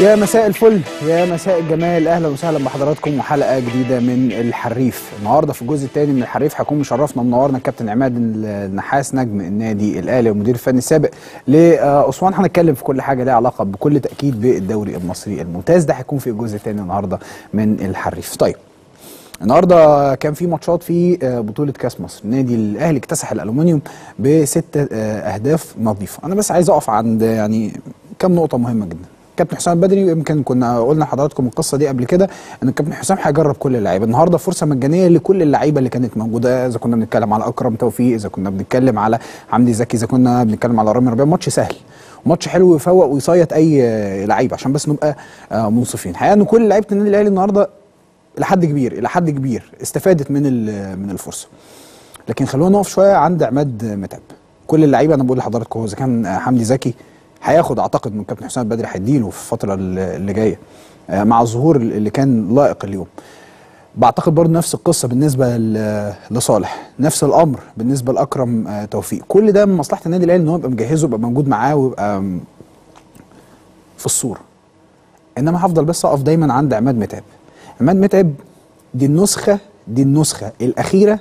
يا مساء الفل يا مساء الجمال اهلا وسهلا بحضراتكم وحلقه جديده من الحريف النهارده في الجزء الثاني من الحريف هيكون مشرفنا منورنا الكابتن عماد النحاس نجم النادي الاهلي والمدير الفني السابق لاسوان هنتكلم في كل حاجه ليها علاقه بكل تاكيد بالدوري المصري الممتاز ده هيكون في الجزء الثاني النهارده من الحريف طيب النهارده كان في ماتشات في بطوله كاس مصر النادي الاهلي اكتسح الالومنيوم بست اهداف نظيفه انا بس عايز اقف عند يعني كم نقطه مهمه جدا كابتن حسام بدري يمكن كنا قلنا لحضراتكم القصه دي قبل كده ان الكابتن حسام هيجرب كل اللعيبه النهارده فرصه مجانيه لكل اللعيبه اللي كانت موجوده اذا كنا بنتكلم على اكرم توفيق اذا كنا بنتكلم على حمدي زكي اذا كنا بنتكلم على رامي ربيع ماتش سهل ماتش حلو يفوق ويصيط اي لعيب عشان بس نبقى منصفين الحقيقه ان كل لعيبه النادي الاهلي النهارده لحد كبير الى حد كبير استفادت من من الفرصه لكن خلونا نقف شويه عند عماد متعب كل اللعيبه انا بقول لحضراتكم اذا كان حمدي زكي هياخد اعتقد من كابتن حسام بدري هيديله في الفتره اللي جايه مع الظهور اللي كان لائق اليوم بعتقد برضه نفس القصه بالنسبه لصالح نفس الامر بالنسبه لاكرم توفيق كل ده من مصلحه النادي الاهلي ان هو يبقى مجهزه يبقى موجود معاه ويبقى في الصوره انما هفضل بس اقف دايما عند عماد متعب عماد متعب دي النسخه دي النسخه الاخيره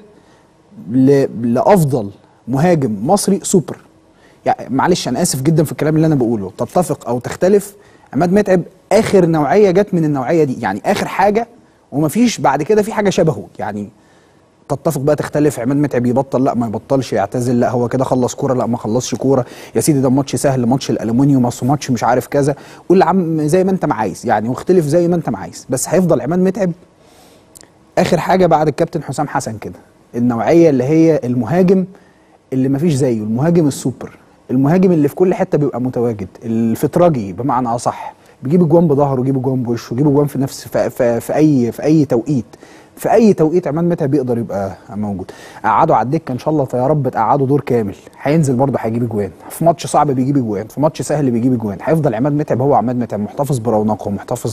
لافضل مهاجم مصري سوبر يعني معلش انا اسف جدا في الكلام اللي انا بقوله تتفق او تختلف عماد متعب اخر نوعيه جت من النوعيه دي يعني اخر حاجه ومفيش بعد كده في حاجه شبهه يعني تتفق بقى تختلف عماد متعب يبطل لا ما يبطلش يعتزل لا هو كده خلص كوره لا ما خلصش كوره يا سيدي ده ماتش سهل ماتش الالومنيوم اصل ماتش مش عارف كذا قول عم زي ما انت ما عايز يعني واختلف زي ما انت ما عايز بس هيفضل عماد متعب اخر حاجه بعد الكابتن حسام حسن كده النوعيه اللي هي المهاجم اللي ما فيش زيه المهاجم السوبر المهاجم اللي في كل حته بيبقى متواجد الفتراجي بمعنى اصح بيجيب اجوان بظهره بيجيب اجوان بوشه بيجيب اجوان في نفس في, في, في اي في اي توقيت في اي توقيت عماد متعب بيقدر يبقى موجود قعده على الدكه ان شاء الله يا رب تقعده دور كامل هينزل برضه هيجيب اجوان في ماتش صعب بيجيب اجوان في ماتش سهل بيجيب اجوان هيفضل عماد متعب هو عماد متعب محتفظ برونقه محتفظ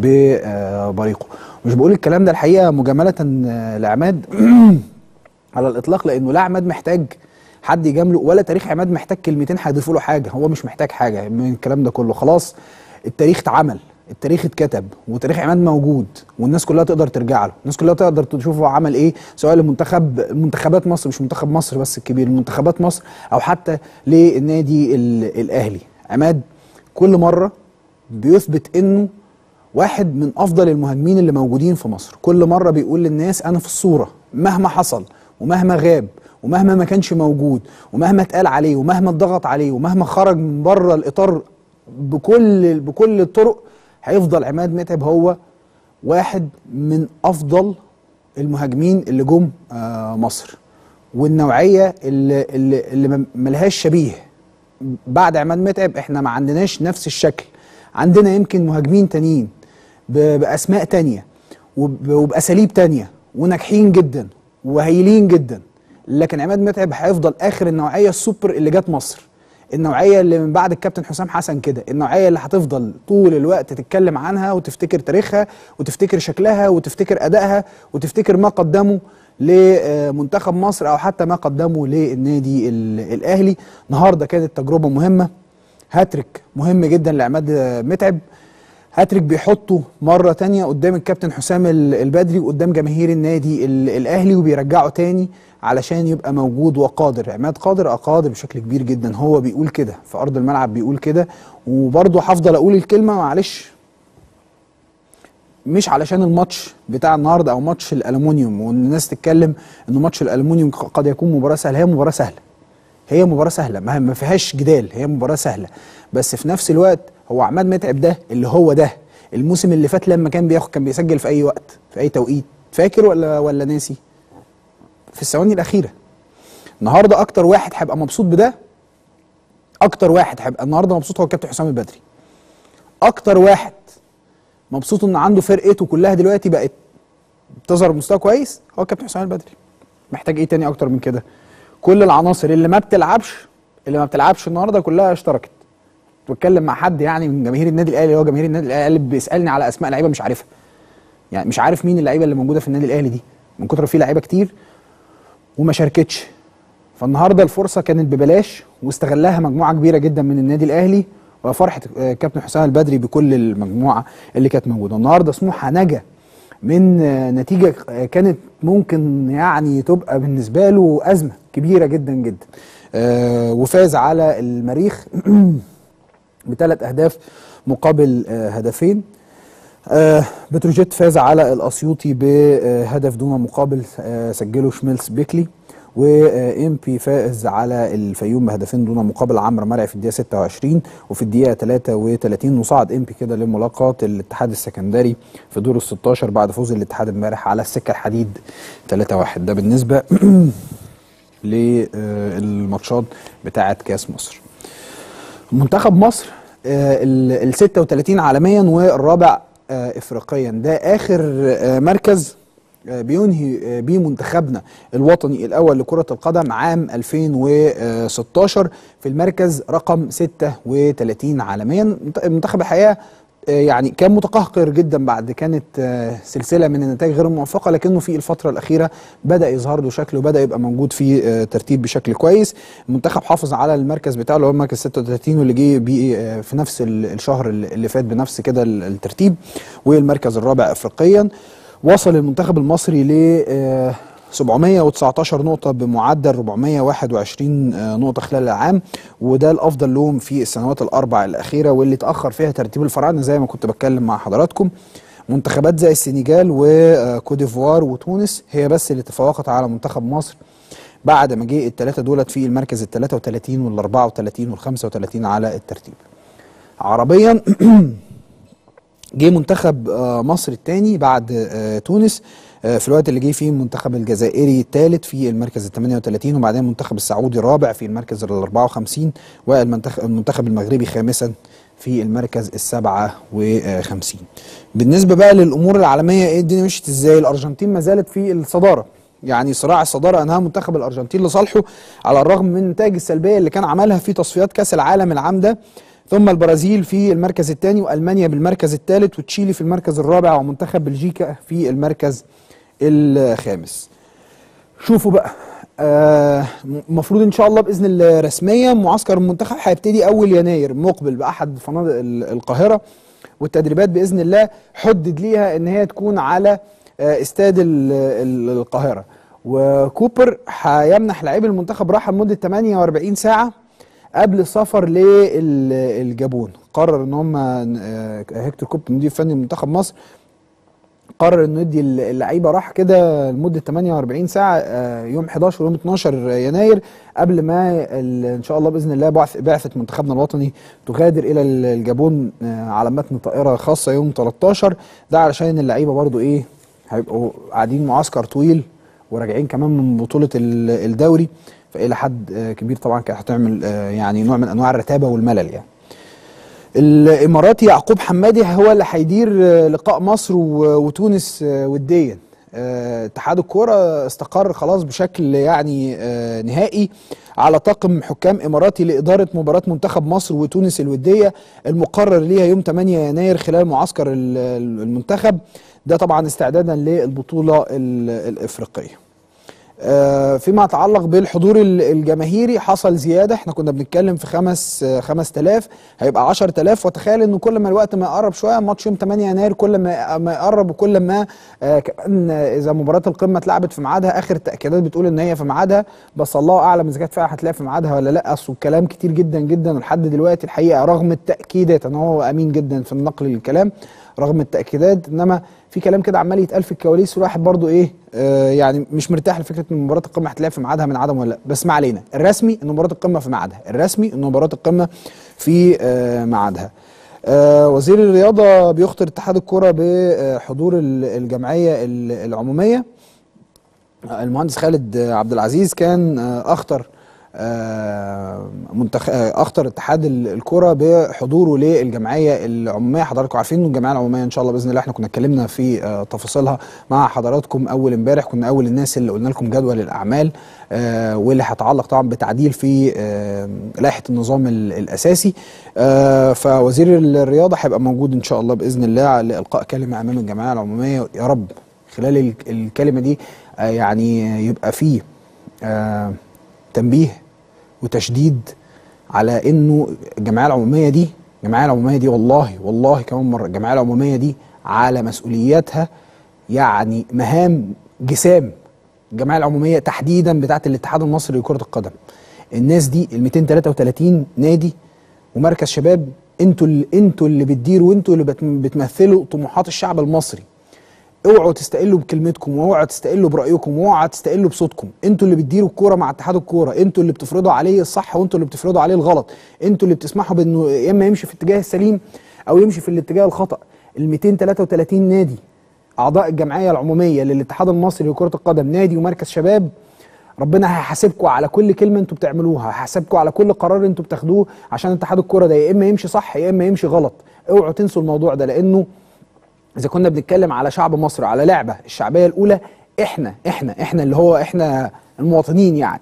ببريقه مش بقول الكلام ده الحقيقه مجامله لعماد على الاطلاق لانه لا عماد محتاج حد يجامله ولا تاريخ عماد محتاج كلمتين هيضيفوا له حاجه هو مش محتاج حاجه من الكلام ده كله خلاص التاريخ اتعمل التاريخ اتكتب وتاريخ عماد موجود والناس كلها تقدر ترجع له الناس كلها تقدر تشوف هو عمل ايه سواء لمنتخب منتخبات مصر مش منتخب مصر بس الكبير منتخبات مصر او حتى للنادي الاهلي عماد كل مره بيثبت انه واحد من افضل المهاجمين اللي موجودين في مصر كل مره بيقول للناس انا في الصوره مهما حصل ومهما غاب ومهما ما كانش موجود ومهما اتقال عليه ومهما اتضغط عليه ومهما خرج من بره الاطار بكل بكل الطرق هيفضل عماد متعب هو واحد من افضل المهاجمين اللي جم آه مصر والنوعيه اللي اللي, اللي ملهاش شبيه بعد عماد متعب احنا ما عندناش نفس الشكل عندنا يمكن مهاجمين تانيين باسماء تانيه وباساليب تانيه وناجحين جدا وهايلين جدا لكن عماد متعب هيفضل اخر النوعيه السوبر اللي جت مصر النوعيه اللي من بعد الكابتن حسام حسن كده النوعيه اللي هتفضل طول الوقت تتكلم عنها وتفتكر تاريخها وتفتكر شكلها وتفتكر ادائها وتفتكر ما قدمه لمنتخب مصر او حتى ما قدمه للنادي الاهلي النهارده كانت تجربه مهمه هاتريك مهم جدا لعماد متعب هاتريك بيحطه مرة تانية قدام الكابتن حسام البدري وقدام جماهير النادي الأهلي وبيرجعه تاني علشان يبقى موجود وقادر عماد قادر قادر بشكل كبير جدا هو بيقول كده في أرض الملعب بيقول كده وبرضه هفضل أقول الكلمة معلش مش علشان الماتش بتاع النهارده او ماتش الالومنيوم وان الناس تتكلم ان ماتش الالومنيوم قد يكون مباراه سهله هي مباراه سهله هي مباراه سهله ما فيهاش جدال هي مباراه سهله بس في نفس الوقت هو عماد متعب ده اللي هو ده الموسم اللي فات لما كان بياخد كان بيسجل في اي وقت في اي توقيت فاكر ولا ولا ناسي في الثواني الاخيره النهارده اكتر واحد هيبقى مبسوط بده اكتر واحد هيبقى النهارده مبسوط هو الكابتن حسام البدري اكتر واحد مبسوط ان عنده فرقته كلها دلوقتي بقت تظهر بمستوى كويس هو الكابتن حسام البدري محتاج ايه تاني اكتر من كده كل العناصر اللي ما بتلعبش اللي ما بتلعبش النهارده كلها اشتركت بتكلم مع حد يعني من جماهير النادي الاهلي هو جماهير النادي الاهلي بيسالني على اسماء لعيبه مش عارفها يعني مش عارف مين اللعيبه اللي موجوده في النادي الاهلي دي من كتر في لعيبه كتير وما شاركتش فالنهارده الفرصه كانت ببلاش واستغلها مجموعه كبيره جدا من النادي الاهلي وفرحه آه، كابتن حسام البدري بكل المجموعه اللي كانت موجوده النهارده سموحه نجا من آه، نتيجه آه، كانت ممكن يعني تبقى بالنسبه له ازمه كبيره جدا جدا آه، وفاز على المريخ بثلاث اهداف مقابل آه، هدفين آه، بتروجيت فاز على الاسيوطي بهدف دون مقابل آه، سجله شميلس بيكلي وامبي فائز على الفيوم بهدفين دون مقابل عمرو مرعي في الدقيقه 26 وفي الدقيقه 33 وصعد امبي كده لملاقاه الاتحاد السكندري في دور ال 16 بعد فوز الاتحاد امبارح على السكه الحديد 3-1 ده بالنسبه للماتشات بتاعه كاس مصر. منتخب مصر ال 36 عالميا والرابع آه، افريقيا ده اخر آه، مركز آه، بينهي آه، بيه منتخبنا الوطني الاول لكره القدم عام 2016 في المركز رقم 36 عالميا المنتخب الحقيقه آه، يعني كان متقهقر جدا بعد كانت آه، سلسله من النتائج غير الموفقه لكنه في الفتره الاخيره بدا يظهر له شكل وبدا يبقى موجود في آه، ترتيب بشكل كويس المنتخب حافظ على المركز بتاعه اللي هو المركز 36 واللي جه بيه آه، في نفس ال- الشهر اللي اللي فات بنفس كده ال- الترتيب والمركز الرابع افريقيا وصل المنتخب المصري ل آه، 719 نقطة بمعدل 421 آه، نقطة خلال العام وده الأفضل لهم في السنوات الأربع الأخيرة واللي تأخر فيها ترتيب الفراعنة زي ما كنت بتكلم مع حضراتكم منتخبات زي السنغال وكوديفوار وتونس هي بس اللي تفوقت على منتخب مصر بعد ما جه الثلاثة دولت في المركز ال 33 وال 34 وال 35 على الترتيب. عربيا جه منتخب آه، مصر الثاني بعد آه، تونس آه، في الوقت اللي جه فيه المنتخب الجزائري الثالث في المركز ال 38 وبعدين المنتخب السعودي الرابع في المركز ال 54 والمنتخب المنتخب المغربي خامسا في المركز ال 57 بالنسبه بقى للامور العالميه ايه الدنيا مشيت ازاي الارجنتين ما زالت في الصداره يعني صراع الصداره انهى منتخب الارجنتين لصالحه على الرغم من النتائج السلبيه اللي كان عملها في تصفيات كاس العالم العام ده ثم البرازيل في المركز الثاني والمانيا بالمركز الثالث وتشيلي في المركز الرابع ومنتخب بلجيكا في المركز الخامس شوفوا بقى المفروض ان شاء الله باذن الله رسميا معسكر المنتخب هيبتدي اول يناير مقبل باحد فنادق ال- القاهره والتدريبات باذن الله حدد ليها ان هي تكون على آه، استاد ال- ال- القاهره وكوبر هيمنح لاعبي المنتخب راحه لمده 48 ساعه قبل السفر للجابون قرر ان هم آه، هيكتور كوب مدير فني منتخب مصر قرر انه يدي اللعيبه راحه كده لمده 48 ساعه آه، يوم 11 ويوم 12 يناير قبل ما ال- ان شاء الله باذن الله بعث- بعثه منتخبنا الوطني تغادر الى ال- الجابون آه، على متن طائره خاصه يوم 13 ده علشان اللعيبه برضو ايه هيبقوا قاعدين معسكر طويل وراجعين كمان من بطوله ال- الدوري فالى حد آه، كبير طبعا كانت هتعمل آه، يعني نوع من انواع الرتابه والملل يعني الاماراتي يعقوب حمادي هو اللي هيدير آه، لقاء مصر و- وتونس آه، وديا آه، اتحاد الكوره استقر خلاص بشكل يعني آه، نهائي على طاقم حكام اماراتي لاداره مباراه منتخب مصر وتونس الوديه المقرر ليها يوم 8 يناير خلال معسكر ال- ال- المنتخب ده طبعا استعدادا للبطوله ال- الافريقيه آه، فيما يتعلق بالحضور ال- الجماهيري حصل زياده احنا كنا بنتكلم في خمس آه، 5000 هيبقى 10000 وتخيل انه كل ما الوقت ما يقرب شويه ماتش يوم 8 يناير كل ما ما يقرب وكل ما آه، كمان آه، اذا مباراه القمه اتلعبت في ميعادها اخر التاكيدات بتقول ان هي في ميعادها بس الله اعلم اذا كانت فعلا هتلاقي في ميعادها ولا لا اصل الكلام كتير جدا جدا ولحد دلوقتي الحقيقه رغم التاكيدات ان هو امين جدا في النقل للكلام رغم التاكيدات انما في كلام كده عمال يتقال في الكواليس والواحد برضو ايه آه يعني مش مرتاح لفكره ان مباراه القمه هتلاقي في ميعادها من عدم ولا لا بس ما علينا الرسمي ان مباراه القمه في ميعادها الرسمي ان مباراه القمه في آه ميعادها آه وزير الرياضه بيخطر اتحاد الكره بحضور ال- الجمعيه ال- العموميه المهندس خالد عبد العزيز كان آه، اخطر آه، منتخ... آه، اخطر اتحاد ال- الكره بحضوره للجمعيه العموميه حضراتكم عارفين ان الجمعيه العموميه ان شاء الله باذن الله احنا كنا اتكلمنا في آه، تفاصيلها مع حضراتكم اول امبارح كنا اول الناس اللي قلنا لكم جدول الاعمال آه، واللي هيتعلق طبعا بتعديل في آه، لائحه النظام ال- الاساسي آه، فوزير الرياضه هيبقى موجود ان شاء الله باذن الله لالقاء كلمه امام الجمعيه العموميه يا رب خلال ال- الكلمه دي آه، يعني يبقى فيه آه، تنبيه وتشديد على انه الجمعيه العموميه دي الجمعيه العموميه دي والله والله كمان مره الجمعيه العموميه دي على مسؤولياتها يعني مهام جسام الجمعيه العموميه تحديدا بتاعه الاتحاد المصري لكره القدم الناس دي ال 233 نادي ومركز شباب انتوا اللي انتوا اللي بتديروا وانتوا اللي بت- بتمثلوا طموحات الشعب المصري اوعوا تستقلوا بكلمتكم واوعوا تستقلوا برايكم واوعوا تستقلوا بصوتكم انتوا اللي بتديروا الكوره مع اتحاد الكوره انتوا اللي بتفرضوا عليه الصح وانتوا اللي بتفرضوا عليه الغلط انتوا اللي بتسمحوا بانه يا اما يمشي في الاتجاه السليم او يمشي في الاتجاه الخطا ال 233 نادي اعضاء الجمعيه العموميه للاتحاد المصري لكره القدم نادي ومركز شباب ربنا هيحاسبكم على كل كلمه انتوا بتعملوها هيحاسبكم على كل قرار انتوا بتاخدوه عشان اتحاد الكوره ده يا اما يمشي صح يا اما يمشي غلط اوعوا تنسوا الموضوع ده لانه اذا كنا بنتكلم على شعب مصر على لعبه الشعبيه الاولى احنا احنا احنا اللي هو احنا المواطنين يعني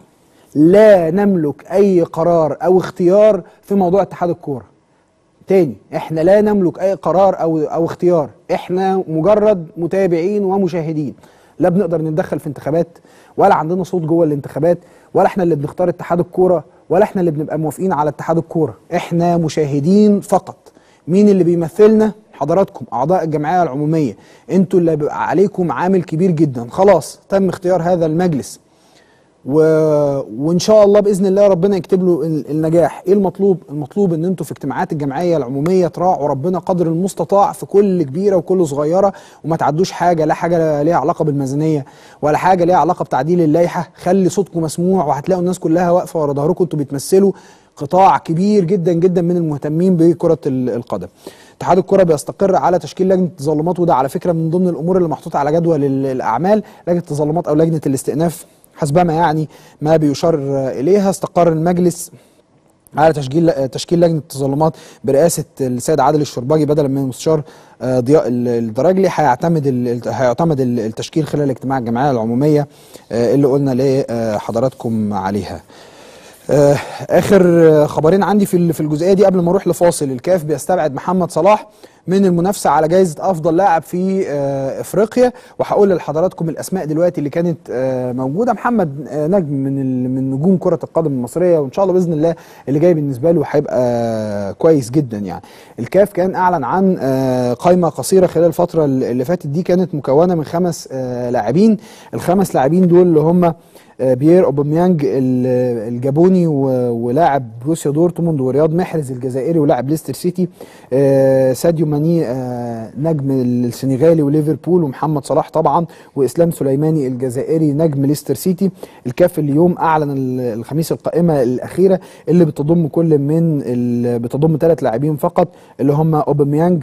لا نملك اي قرار او اختيار في موضوع اتحاد الكوره تاني احنا لا نملك اي قرار او او اختيار احنا مجرد متابعين ومشاهدين لا بنقدر نتدخل في انتخابات ولا عندنا صوت جوه الانتخابات ولا احنا اللي بنختار اتحاد الكوره ولا احنا اللي بنبقى موافقين على اتحاد الكوره احنا مشاهدين فقط مين اللي بيمثلنا حضراتكم اعضاء الجمعيه العموميه انتوا اللي بيبقى عليكم عامل كبير جدا خلاص تم اختيار هذا المجلس و... وان شاء الله باذن الله ربنا يكتب له ال- النجاح ايه المطلوب المطلوب ان انتوا في اجتماعات الجمعيه العموميه تراعوا ربنا قدر المستطاع في كل كبيره وكل صغيره وما تعدوش حاجه لا حاجه ليها علاقه بالميزانيه ولا حاجه ليها علاقه بتعديل اللائحه خلي صوتكم مسموع وهتلاقوا الناس كلها واقفه ورا ظهركم انتوا بتمثلوا قطاع كبير جدا جدا من المهتمين بكره ال- القدم اتحاد الكره بيستقر على تشكيل لجنه التظلمات وده على فكره من ضمن الامور اللي محطوطه على جدول ال- الاعمال لجنه التظلمات او لجنه الاستئناف حسبما يعني ما بيشار اليها استقر المجلس على تشكيل تشكيل لجنه التظلمات برئاسه السيد عادل الشرباجي بدلا من المستشار آه، ضياء ال- الدراجلي هيعتمد ال- هيعتمد ال- التشكيل خلال اجتماع الجمعيه العموميه آه، اللي قلنا لحضراتكم عليها. آه، اخر آه، خبرين عندي في ال- في الجزئيه دي قبل ما اروح لفاصل الكاف بيستبعد محمد صلاح من المنافسه على جائزه افضل لاعب في آه، افريقيا وهقول لحضراتكم الاسماء دلوقتي اللي كانت آه، موجوده محمد آه، نجم من ال- من نجوم كره القدم المصريه وان شاء الله باذن الله اللي جاي بالنسبه له هيبقى آه، كويس جدا يعني الكاف كان اعلن عن آه، قائمه قصيره خلال الفتره اللي فاتت دي كانت مكونه من خمس آه، لاعبين الخمس لاعبين دول اللي هم آه، بيير اوباميانج ال- الجابوني و- ولاعب بروسيا دورتموند ورياض محرز الجزائري ولاعب ليستر سيتي آه، ساديو ماني آه، نجم السنغالي وليفربول ومحمد صلاح طبعا واسلام سليماني الجزائري نجم ليستر سيتي الكاف اليوم اعلن ال- الخميس القائمه الاخيره اللي بتضم كل من ال- بتضم ثلاث لاعبين فقط اللي هم اوباميانج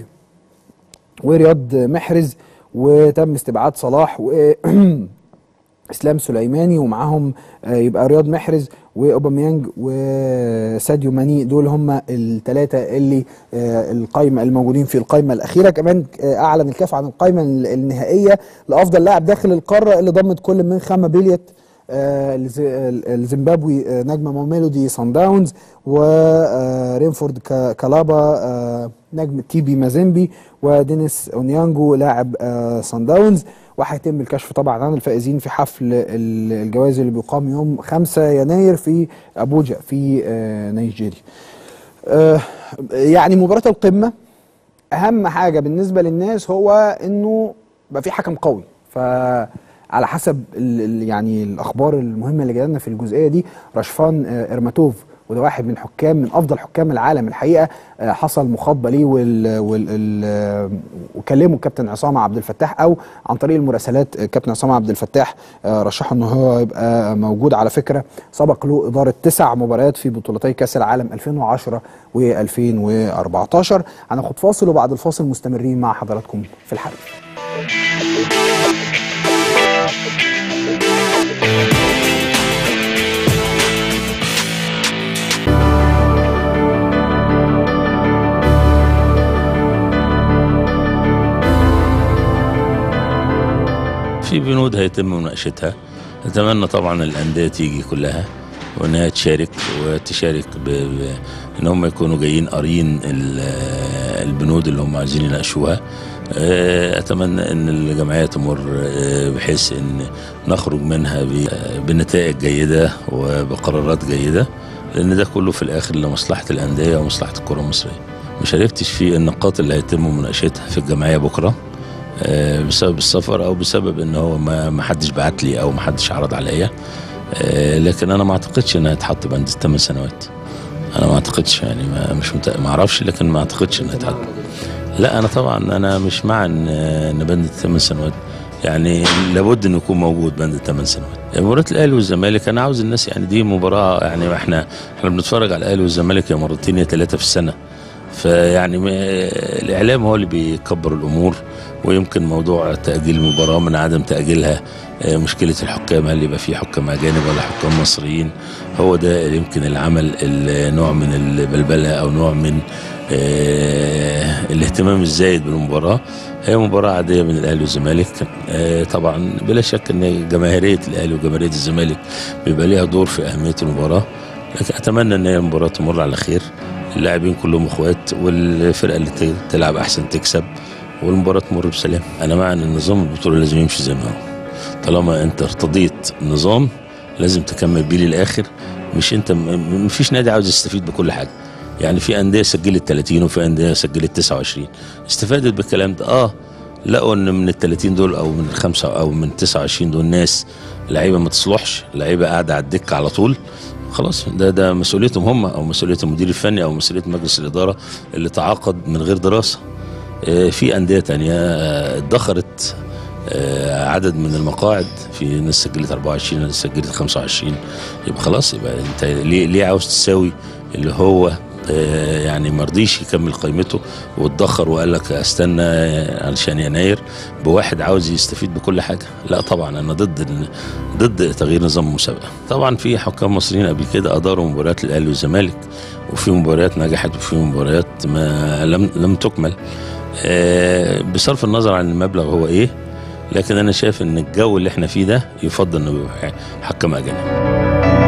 ورياض محرز وتم استبعاد صلاح و اسلام سليماني ومعاهم آه، يبقى رياض محرز واوباميانج وساديو ماني دول هم الثلاثه اللي آه، القائمه الموجودين في القائمه الاخيره كمان آه، اعلن الكاف عن القائمه ال- النهائيه لافضل لاعب داخل القاره اللي ضمت كل من خامة بيليت آه، الز- ال- الزيمبابوي آه، نجم ميلودي سان داونز ورينفورد كا- كالابا آه، نجم تيبي مازيمبي ودينيس اونيانجو لاعب آه، سان داونز وهيتم الكشف طبعا عن الفائزين في حفل ال- الجوائز اللي بيقام يوم 5 يناير في ابوجا في آه، نيجيريا. آه، يعني مباراة القمة اهم حاجه بالنسبه للناس هو انه بقى في حكم قوي فعلى حسب ال ال يعني الاخبار المهمه اللي جايه لنا في الجزئيه دي رشفان آه، ارماتوف وده واحد من حكام من افضل حكام العالم الحقيقه آه، حصل مخاطبه ليه وال وال ال- آه، وكلمه الكابتن عصام عبد الفتاح او عن طريق المراسلات آه، الكابتن عصام عبد الفتاح آه، رشحه ان هو يبقى موجود على فكره سبق له اداره تسع مباريات في بطولتي كاس العالم 2010 و2014 هناخد فاصل وبعد الفاصل مستمرين مع حضراتكم في الحلقه في بنود هيتم مناقشتها اتمنى طبعا الانديه تيجي كلها وانها تشارك وتشارك ب... ب... ان هم يكونوا جايين قارين ال- البنود اللي هم عايزين يناقشوها آه، اتمنى ان الجمعيه تمر آه، بحيث ان نخرج منها ب- بنتائج جيده وبقرارات جيده لان ده كله في الاخر لمصلحه الانديه ومصلحه الكره المصريه ما شاركتش في النقاط اللي هيتم مناقشتها في الجمعيه بكره آه، بسبب السفر او بسبب ان هو ما ما حدش بعت لي او ما حدش عرض عليا آه، لكن انا ما اعتقدش انها تتحط بند الثمان سنوات انا ما اعتقدش يعني ما مش مت... ما اعرفش لكن ما اعتقدش انها تتحط لا انا طبعا انا مش مع ان ان بند الثمان سنوات يعني لابد انه يكون موجود بند الثمان سنوات مباراه الاهلي والزمالك انا عاوز الناس يعني دي مباراه يعني احنا احنا بنتفرج على الاهلي والزمالك يا مرتين يا ثلاثه في السنه فيعني ما- الاعلام هو اللي بيكبر الامور ويمكن موضوع تاجيل المباراه من عدم تاجيلها آه، مشكله الحكام هل يبقى في حكام اجانب ولا حكام مصريين هو ده اللي يمكن العمل نوع من البلبله او نوع من آه، الاهتمام الزايد بالمباراه هي مباراه عاديه بين الاهلي والزمالك آه، طبعا بلا شك ان جماهيريه الاهلي وجماهيريه الزمالك بيبقى ليها دور في اهميه المباراه لكن اتمنى ان هي المباراه تمر على خير اللاعبين كلهم اخوات والفرقه اللي ت- تلعب احسن تكسب والمباراه تمر بسلام انا مع ان النظام البطوله لازم يمشي زي ما هو طالما انت ارتضيت نظام لازم تكمل بيه للاخر مش انت م- مفيش نادي عاوز يستفيد بكل حاجه يعني في انديه سجلت 30 وفي انديه سجلت 29 استفادت بالكلام ده اه لقوا ان من ال 30 دول او من الخمسه او من 29 دول ناس لعيبه ما تصلحش لعيبه قاعده على الدكه على طول خلاص ده ده مسؤوليتهم هم او مسؤوليه المدير الفني او مسؤوليه مجلس الاداره اللي تعاقد من غير دراسه آه، في انديه تانية آه، ادخرت آه، عدد من المقاعد في ناس سجلت 24 ناس سجلت 25 يبقى خلاص يبقى انت ليه ليه عاوز تساوي اللي هو آه، يعني ما رضيش يكمل قيمته واتدخر وقال لك استنى آه، علشان يناير بواحد عاوز يستفيد بكل حاجه لا طبعا انا ضد ال- ضد تغيير نظام المسابقه طبعا في حكام مصريين قبل كده اداروا مباريات الاهلي والزمالك وفي مباريات نجحت وفي مباريات ما لم لم تكمل آه، بصرف النظر عن المبلغ هو ايه لكن انا شايف ان الجو اللي احنا فيه ده يفضل انه يبقى حكام اجانب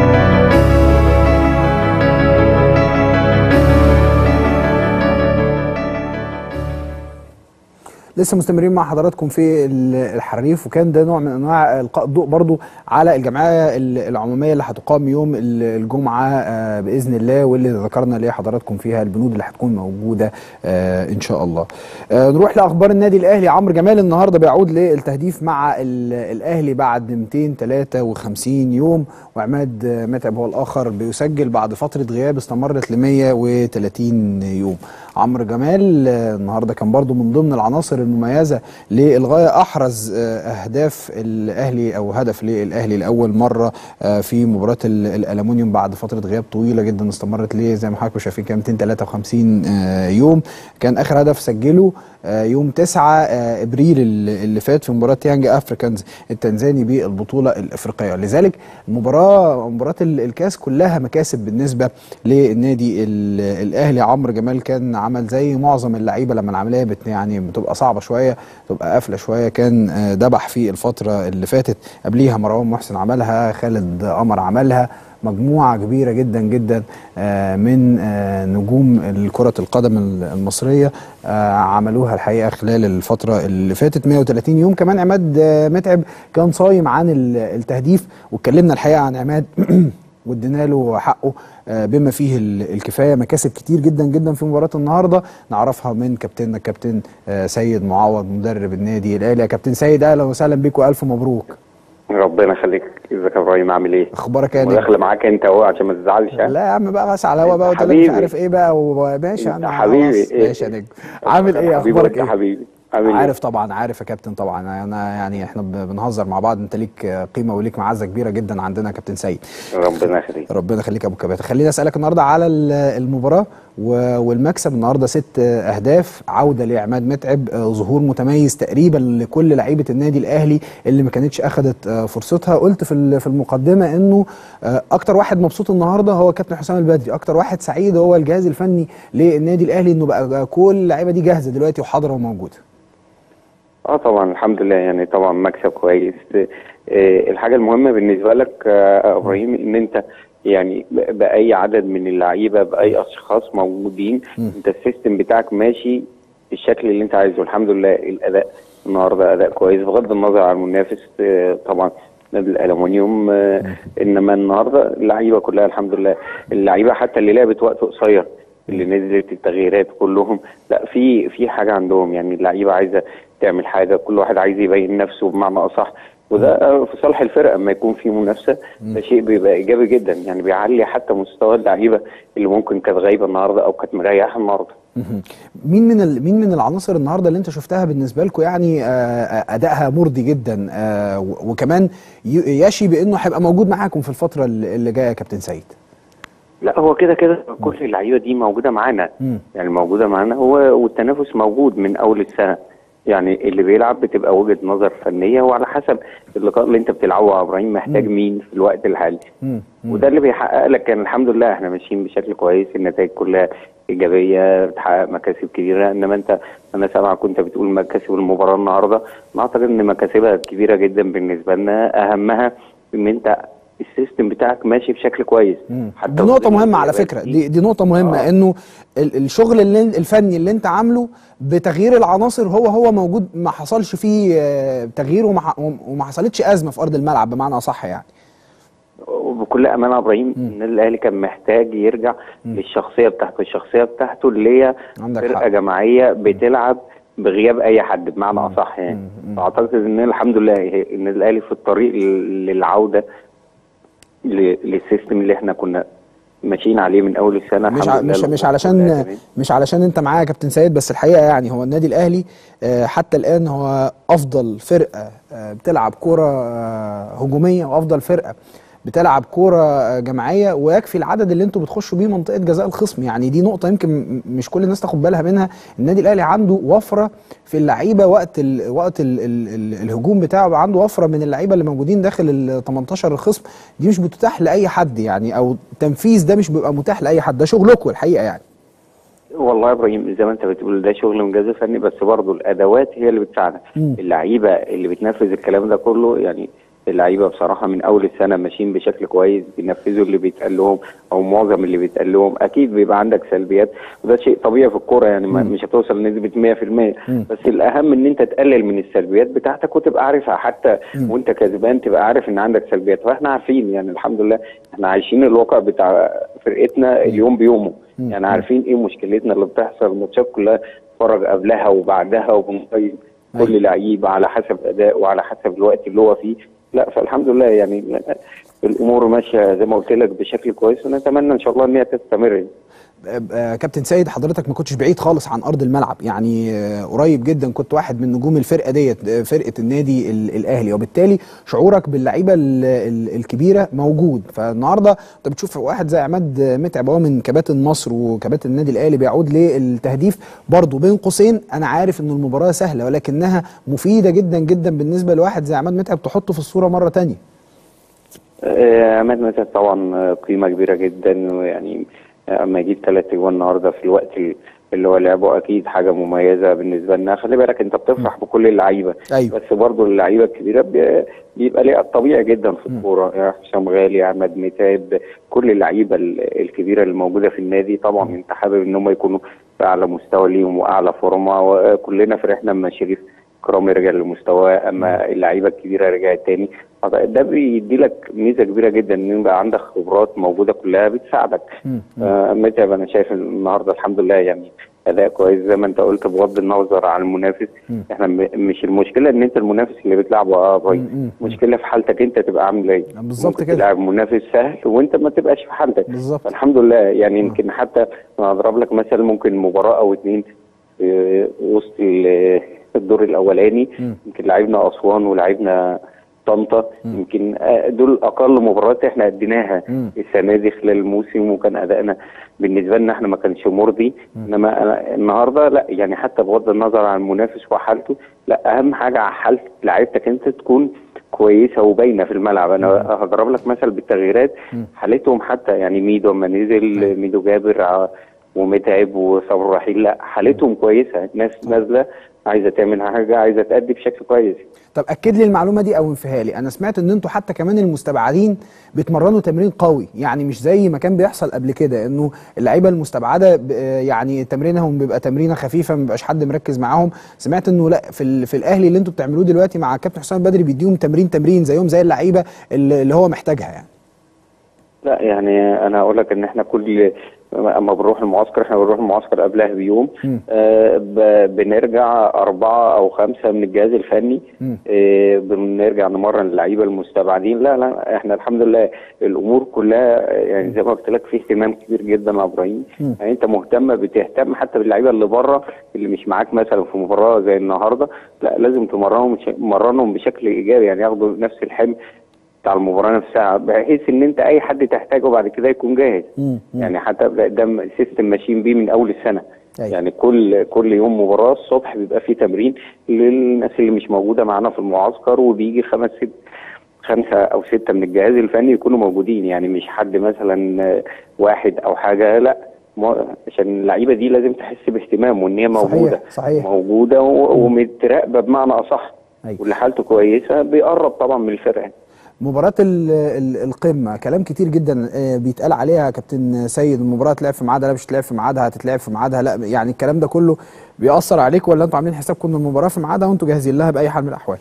لسه مستمرين مع حضراتكم في ال- الحريف وكان ده نوع من انواع القاء الضوء برضو على الجمعيه ال- العموميه اللي هتقام يوم ال- الجمعه آه، باذن الله واللي ذكرنا لحضراتكم فيها البنود اللي هتكون موجوده آه، ان شاء الله. آه، نروح لاخبار النادي الاهلي عمرو جمال النهارده بيعود للتهديف مع ال- الاهلي بعد 253 يوم وعماد آه، متعب هو الاخر بيسجل بعد فتره غياب استمرت ل 130 يوم. عمرو جمال آه، النهارده كان برضو من ضمن العناصر المميزه للغايه احرز آه، اهداف الاهلي او هدف للاهلي لاول مره آه، في مباراه ال- الالومنيوم بعد فتره غياب طويله جدا استمرت ليه زي ما حضراتكم شايفين كان 253 آه، يوم كان اخر هدف سجله آه، يوم 9 آه، ابريل اللي اللي فات في مباراه يانج افريكانز التنزاني بالبطوله الافريقيه لذلك المباراه مباراه ال- الكاس كلها مكاسب بالنسبه للنادي ال- الاهلي عمرو جمال كان عمل زي معظم اللعيبه لما العمليه بت يعني بتبقى صعبه شويه تبقى قافله شويه كان آه، دبح في الفتره اللي فاتت قبليها مروان محسن عملها خالد قمر عملها مجموعة كبيرة جدا جدا آه، من آه، نجوم كرة القدم المصرية آه، عملوها الحقيقة خلال الفترة اللي فاتت 130 يوم كمان عماد آه، متعب كان صايم عن ال- التهديف واتكلمنا الحقيقة عن عماد وادينا له حقه آه، بما فيه ال- الكفايه مكاسب كتير جدا جدا في مباراه النهارده نعرفها من كابتننا الكابتن آه، سيد معوض مدرب النادي الاهلي يا كابتن سيد اهلا وسهلا بيك والف مبروك ربنا يخليك ازيك يا ابراهيم عامل ايه؟ اخبارك يا نجم وداخل معاك انت اهو عشان ما تزعلش ها؟ لا يا عم بقى بس على الهوا بقى انت وتقول لي مش حبيبي. عارف ايه بقى وماشي يا انت عم حبيبي. خلاص ماشي يا نجم عامل ايه حبيبي اخبارك وانت ايه حبيبي عامل ايه؟ عارف طبعا عارف يا كابتن طبعا انا يعني احنا ب- بنهزر مع بعض انت ليك قيمه وليك معزه كبيره جدا عندنا يا كابتن سيد ربنا يخليك ربنا يخليك يا ابو كباتة خليني اسالك النهارده على ال- المباراه و- والمكسب النهارده ست اهداف عوده لعماد متعب آه، ظهور متميز تقريبا لكل لعيبه النادي الاهلي اللي ما كانتش اخذت آه، فرصتها قلت في ال- في المقدمه انه آه، اكتر واحد مبسوط النهارده هو كابتن حسام البدري اكتر واحد سعيد هو الجهاز الفني للنادي الاهلي انه بقى كل اللعيبه دي جاهزه دلوقتي وحاضره وموجوده اه طبعا الحمد لله يعني طبعا مكسب كويس آه الحاجه المهمه بالنسبه لك آه يا ابراهيم ان انت يعني ب- باي عدد من اللعيبه باي اشخاص موجودين انت السيستم بتاعك ماشي بالشكل اللي انت عايزه الحمد لله الاداء النهارده اداء كويس بغض النظر عن المنافس آه طبعا نادي الالومنيوم آه انما النهارده اللعيبه كلها الحمد لله اللعيبه حتى اللي لعبت وقت قصير اللي نزلت التغييرات كلهم لا في في حاجه عندهم يعني اللعيبه عايزه تعمل حاجه كل واحد عايز يبين نفسه بمعنى اصح وده في صالح الفرقه اما يكون في منافسه ده شيء بيبقى ايجابي جدا يعني بيعلي حتى مستوى اللعيبه اللي ممكن كانت غايبه النهارده او كانت مريحه النهارده مهم. مين من ال... مين من العناصر النهارده اللي انت شفتها بالنسبه لكم يعني آه، ادائها مرضي جدا آه، و- وكمان ي- يشي بانه هيبقى موجود معاكم في الفتره اللي اللي جايه يا كابتن سيد لا هو كده كده كل اللعيبه دي موجوده معانا مم. يعني موجوده معانا هو والتنافس موجود من اول السنه يعني اللي بيلعب بتبقى وجهه نظر فنيه وعلى حسب اللقاء اللي انت بتلعبه يا ابراهيم محتاج مين في الوقت الحالي مم. مم. وده اللي بيحقق لك يعني الحمد لله احنا ماشيين بشكل كويس النتائج كلها ايجابيه بتحقق مكاسب كبيره انما انت انا سامع كنت بتقول مكاسب المباراه النهارده انا اعتقد ان مكاسبها كبيره جدا بالنسبه لنا اهمها ان انت السيستم بتاعك ماشي بشكل كويس مم. حتى دي نقطة وسط مهمة على الغيابات فكرة دي دي نقطة مهمة آه. انه ال- الشغل اللي الفني اللي انت عامله بتغيير العناصر هو هو موجود ما حصلش فيه آه، تغيير وما ح- وما حصلتش أزمة في أرض الملعب بمعنى أصح يعني وبكل امانه يا ابراهيم النادي الاهلي كان محتاج يرجع للشخصيه بتاعته الشخصيه بتاعته اللي هي عندك فرقه حق. جماعيه بتلعب بغياب اي حد بمعنى اصح يعني فاعتقد ان الحمد لله هي- النادي الاهلي في الطريق لل- للعوده ل- للسيستم اللي احنا كنا ماشيين عليه من اول السنه مش الحمد ع- لله مش مش الأمور علشان كلها تمام. مش علشان انت معايا يا كابتن سيد بس الحقيقه يعني هو النادي الاهلي آه، حتى الان هو افضل فرقه آه، بتلعب كوره آه، هجوميه وافضل فرقه بتلعب كوره آه، جماعيه ويكفي العدد اللي انتوا بتخشوا بيه منطقه جزاء الخصم يعني دي نقطه يمكن م- مش كل الناس تاخد بالها منها النادي الاهلي عنده وفره في اللعيبه وقت ال وقت ال ال ال الهجوم بتاعه بقى عنده وفره من اللعيبه اللي موجودين داخل ال 18 الخصم دي مش بتتاح لاي حد يعني او التنفيذ ده مش بيبقى متاح لاي حد ده شغلكم الحقيقه يعني والله يا ابراهيم زي ما انت بتقول ده شغل مجازي فني بس برضه الادوات هي اللي بتساعدك مم. اللعيبه اللي بتنفذ الكلام ده كله يعني اللعيبه بصراحه من اول السنه ماشيين بشكل كويس بينفذوا اللي بيتقال لهم او معظم اللي بيتقال لهم اكيد بيبقى عندك سلبيات وده شيء طبيعي في الكوره يعني ما مش هتوصل لنسبه 100% بس الاهم ان انت تقلل من السلبيات بتاعتك وتبقى عارفها حتى وانت كسبان تبقى عارف ان عندك سلبيات فاحنا عارفين يعني الحمد لله احنا عايشين الواقع بتاع فرقتنا اليوم بيومه يعني عارفين ايه مشكلتنا اللي بتحصل الماتشات كلها نتفرج قبلها وبعدها وبنقيم كل لعيب على حسب اداء وعلى حسب الوقت اللي هو فيه لا فالحمد لله يعني الامور ماشيه زي ما قلت لك بشكل كويس ونتمنى ان شاء الله ان هي تستمر آه، كابتن سيد حضرتك ما كنتش بعيد خالص عن ارض الملعب يعني آه، قريب جدا كنت واحد من نجوم الفرقه ديت آه، فرقه النادي ال- الاهلي وبالتالي شعورك باللعيبه ال- ال- الكبيره موجود فالنهارده انت بتشوف واحد زي عماد متعب هو من كباتن مصر وكباتن النادي الاهلي بيعود للتهديف برضه بين قوسين انا عارف ان المباراه سهله ولكنها مفيده جدا جدا بالنسبه لواحد زي عماد متعب تحطه في الصوره مره تانية آه، عماد متعب طبعا آه، قيمه كبيره جدا ويعني آه، اما يجيب ثلاث اجوان النهارده في الوقت ال- اللي هو لعبه اكيد حاجه مميزه بالنسبه لنا خلي بالك انت بتفرح بكل اللعيبه أيوة. بس برضه اللعيبه الكبيره بي- بيبقى ليها طبيعي جدا في الكوره يعني حسام غالي عماد متعب كل اللعيبه ال- الكبيره اللي موجوده في النادي طبعا انت حابب ان هم يكونوا في اعلى مستوى ليهم واعلى فورمه وكلنا فرحنا اما شريف كرامي رجع لمستواه اما اللعيبه الكبيره رجعت تاني أعتقد ده بيدي لك ميزه كبيره جدا ان يبقى عندك خبرات موجوده كلها بتساعدك آه، متعب انا شايف إن النهارده الحمد لله يعني اداء كويس زي ما انت قلت بغض النظر عن المنافس احنا م- مش المشكله ان انت المنافس اللي بتلعبه اه مم، باي المشكله في حالتك انت تبقى عامل ايه بالظبط ممكن كده. تلعب منافس سهل وانت ما تبقاش في حالتك بالظبط. فالحمد لله يعني يمكن حتى انا اضرب لك مثل ممكن مباراه او اتنين في وسط ال- الدور الاولاني يمكن لعبنا اسوان ولعبنا طنطا يمكن آه، دول اقل مباريات احنا اديناها مم. السنه دي خلال الموسم وكان ادائنا بالنسبه لنا احنا ما كانش مرضي انما أنا النهارده لا يعني حتى بغض النظر عن المنافس وحالته لا اهم حاجه على حاله لعيبتك انت تكون كويسه وباينه في الملعب انا هضرب لك مثل بالتغييرات حالتهم حتى يعني ميدو اما نزل ميدو جابر ع- ومتعب وصبر رحيل لا حالتهم كويسه الناس نازله عايزه تعمل حاجه عايزه تأدي بشكل كويس طب اكد لي المعلومه دي او انفيها لي انا سمعت ان انتوا حتى كمان المستبعدين بيتمرنوا تمرين قوي يعني مش زي ما كان بيحصل قبل كده انه اللعيبه المستبعده ب- آه يعني تمرينهم بيبقى تمرينه خفيفه ما بيبقاش حد مركز معاهم سمعت انه لا في ال- في الاهلي اللي انتوا بتعملوه دلوقتي مع كابتن حسام بدري بيديهم تمرين تمرين زيهم زي اللعيبه اللي اللي هو محتاجها يعني لا يعني انا اقول لك ان احنا كل اما بنروح المعسكر احنا بنروح المعسكر قبلها بيوم آه ب- بنرجع اربعه او خمسه من الجهاز الفني آه بنرجع نمرن اللعيبه المستبعدين لا لا احنا الحمد لله الامور كلها آه، يعني زي ما قلت لك في اهتمام كبير جدا يا ابراهيم يعني انت مهتم بتهتم حتى باللعيبه اللي بره اللي مش معاك مثلا في مباراه زي النهارده لا لازم تمرنهم تمرنهم بشكل ايجابي يعني ياخدوا نفس الحمل بتاع المباراه نفسها بحيث ان انت اي حد تحتاجه بعد كده يكون جاهز مم. يعني حتى ده- ده سيستم ماشيين بيه من اول السنه أيوة. يعني كل كل يوم مباراه الصبح بيبقى فيه تمرين للناس اللي مش موجوده معانا في المعسكر وبيجي خمس ست خمسه او سته من الجهاز الفني يكونوا موجودين يعني مش حد مثلا آه، واحد او حاجه لا ما- عشان اللعيبه دي لازم تحس باهتمام وان هي صحيح، موجوده صحيح. موجوده و- ومتراقبه بمعنى اصح أيوة. واللي حالته كويسه بيقرب طبعا من الفرقه مباراة ال- ال- القمة كلام كتير جدا آه، بيتقال عليها يا كابتن سيد المباراة تلعب في ميعادها لا مش تلعب في ميعادها هتتلعب في ميعادها لا يعني الكلام ده كله بيأثر عليك ولا انتوا عاملين حسابكم ان المباراة في ميعادها وانتوا جاهزين لها بأي حال من الأحوال؟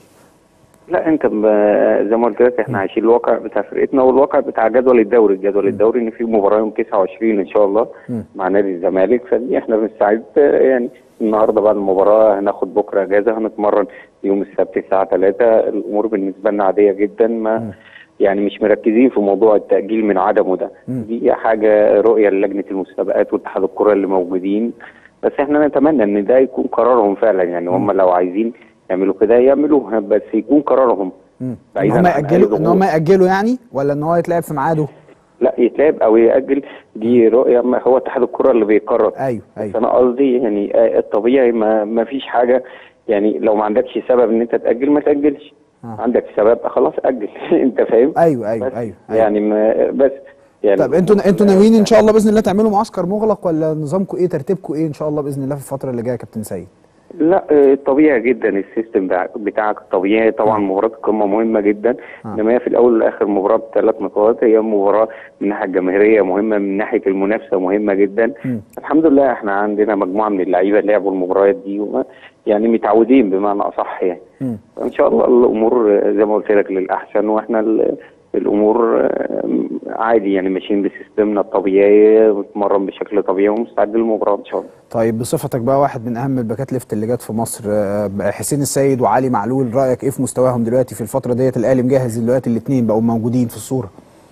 لا انت ب- زي ما قلت لك احنا عايشين الواقع بتاع فرقتنا والواقع بتاع جدول الدوري الجدول الدوري ان في مباراه يوم 29 ان شاء الله مع نادي الزمالك فدي احنا بنستعد آه، يعني النهارده بعد المباراه هناخد بكره اجازه هنتمرن يوم السبت الساعه 3 الامور بالنسبه لنا عاديه جدا ما يعني مش مركزين في موضوع التاجيل من عدمه ده دي حاجه رؤيه للجنه المسابقات واتحاد الكره اللي موجودين بس احنا نتمنى ان ده يكون قرارهم فعلا يعني هم لو عايزين يعملوا كده يعملوها بس يكون قرارهم ان بعيداً هم عن أي يأجلوا ان ضغوط. هم يأجلوا يعني ولا ان هو يتلعب في ميعاده؟ لا يتلعب او ياجل دي رؤيه ما هو اتحاد الكره اللي بيقرر ايوه بس ايوه انا قصدي يعني آه، الطبيعي ما, ما فيش حاجه يعني لو ما عندكش سبب ان انت تاجل ما تاجلش آه. عندك سبب خلاص اجل انت فاهم ايوه ايوه بس ايوه, أيوة. يعني ما بس يعني طب انتوا انتوا ناويين ان شاء الله باذن الله تعملوا معسكر مغلق ولا نظامكم ايه ترتيبكم ايه ان شاء الله باذن الله في الفتره اللي جايه يا كابتن سيد؟ لا آه، طبيعي جدا السيستم بتاع- بتاعك طبيعي طبعا مباراه القمه مهمه جدا انما هي في الاول والاخر مباراه بثلاث نقاط هي مباراه من الناحيه الجماهيريه مهمه من ناحيه المنافسه مهمه جدا الحمد لله احنا عندنا مجموعه من اللعيبه لعبوا المباريات دي وما يعني متعودين بمعنى اصح يعني ان شاء الله الامور آه، زي ما قلت لك للاحسن واحنا ال- الامور آه، عادي يعني ماشيين بسيستمنا الطبيعي بنتمرن بشكل طبيعي ومستعد للمباراه ان شاء الله طيب بصفتك بقى واحد من اهم الباكات ليفت اللي جت في مصر آه، حسين السيد وعلي معلول رايك ايه في مستواهم دلوقتي في الفتره ديت الاهلي مجهز دلوقتي الاثنين بقوا موجودين في الصوره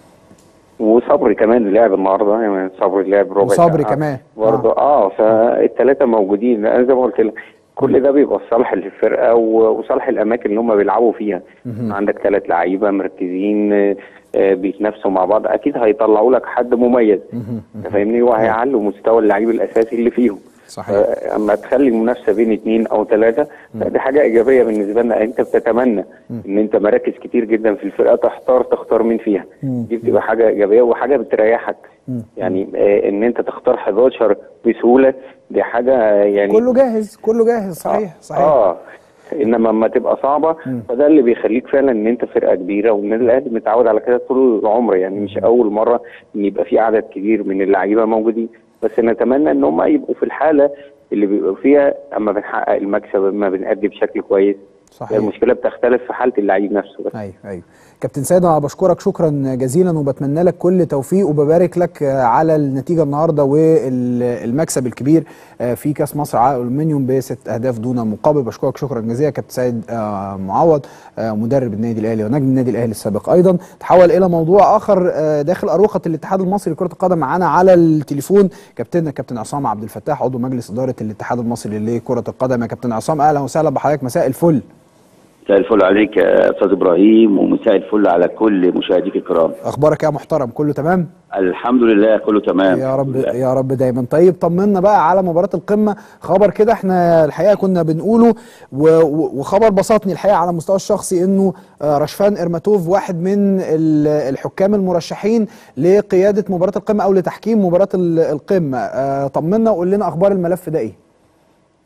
وصبري كمان لعب النهارده يعني صبري لعب ربع وصبري ساعة. كمان. برضه اه, فالثلاثه موجودين انا زي ما قلت لك كل ده بيبقى صالح للفرقه و- وصالح الاماكن اللي هم بيلعبوا فيها عندك ثلاث لعيبه مركزين آه، آه، بيتنافسوا مع بعض اكيد هيطلعوا لك حد مميز انت فاهمني وهيعلوا مستوى اللعيب الاساسي اللي فيهم صحيح. آه، اما تخلي المنافسه بين اثنين او ثلاثه فدي حاجه ايجابيه بالنسبه لنا انت بتتمنى ان انت مراكز كتير جدا في الفرقه تختار تختار مين فيها دي بتبقى حاجه ايجابيه وحاجه بتريحك يعني آه، ان انت تختار 11 بسهوله دي حاجه آه، يعني كله جاهز كله جاهز صحيح صحيح اه انما لما تبقى صعبه فده اللي بيخليك فعلا ان انت فرقه كبيره والنادي الاهلي متعود على كده طول العمر يعني مش اول مره ان يبقى في عدد كبير من اللعيبه موجودين بس نتمنى ان هم يبقوا في الحاله اللي بيبقوا فيها اما بنحقق المكسب اما بنأدي بشكل كويس صحيح. المشكله بتختلف في حاله اللعيب نفسه بس ايوه ايوه كابتن سيد انا بشكرك شكرا جزيلا وبتمنى لك كل توفيق وببارك لك آه، على النتيجه النهارده والمكسب الكبير آه، في كاس مصر على الالومنيوم بست اهداف دون مقابل بشكرك شكرا جزيلا كابتن سيد آه، معوض آه، مدرب النادي الاهلي ونجم النادي الاهلي السابق ايضا تحول الى موضوع اخر آه، داخل اروقه الاتحاد المصري لكره القدم معانا على التليفون كابتننا كابتن عصام عبد الفتاح عضو مجلس اداره الاتحاد المصري لكره القدم يا كابتن عصام اهلا وسهلا بحضرتك مساء الفل مساء الفل عليك يا استاذ ابراهيم ومساء الفل على كل مشاهديك الكرام اخبارك يا محترم كله تمام الحمد لله كله تمام يا رب الحمد لله. يا رب دايما طيب طمنا بقى على مباراه القمه خبر كده احنا الحقيقه كنا بنقوله و- و- وخبر بسطني الحقيقه على المستوى الشخصي انه آه، رشفان ارماتوف واحد من ال- الحكام المرشحين لقياده مباراه القمه او لتحكيم مباراه ال- القمه آه، طمنا وقول لنا اخبار الملف ده ايه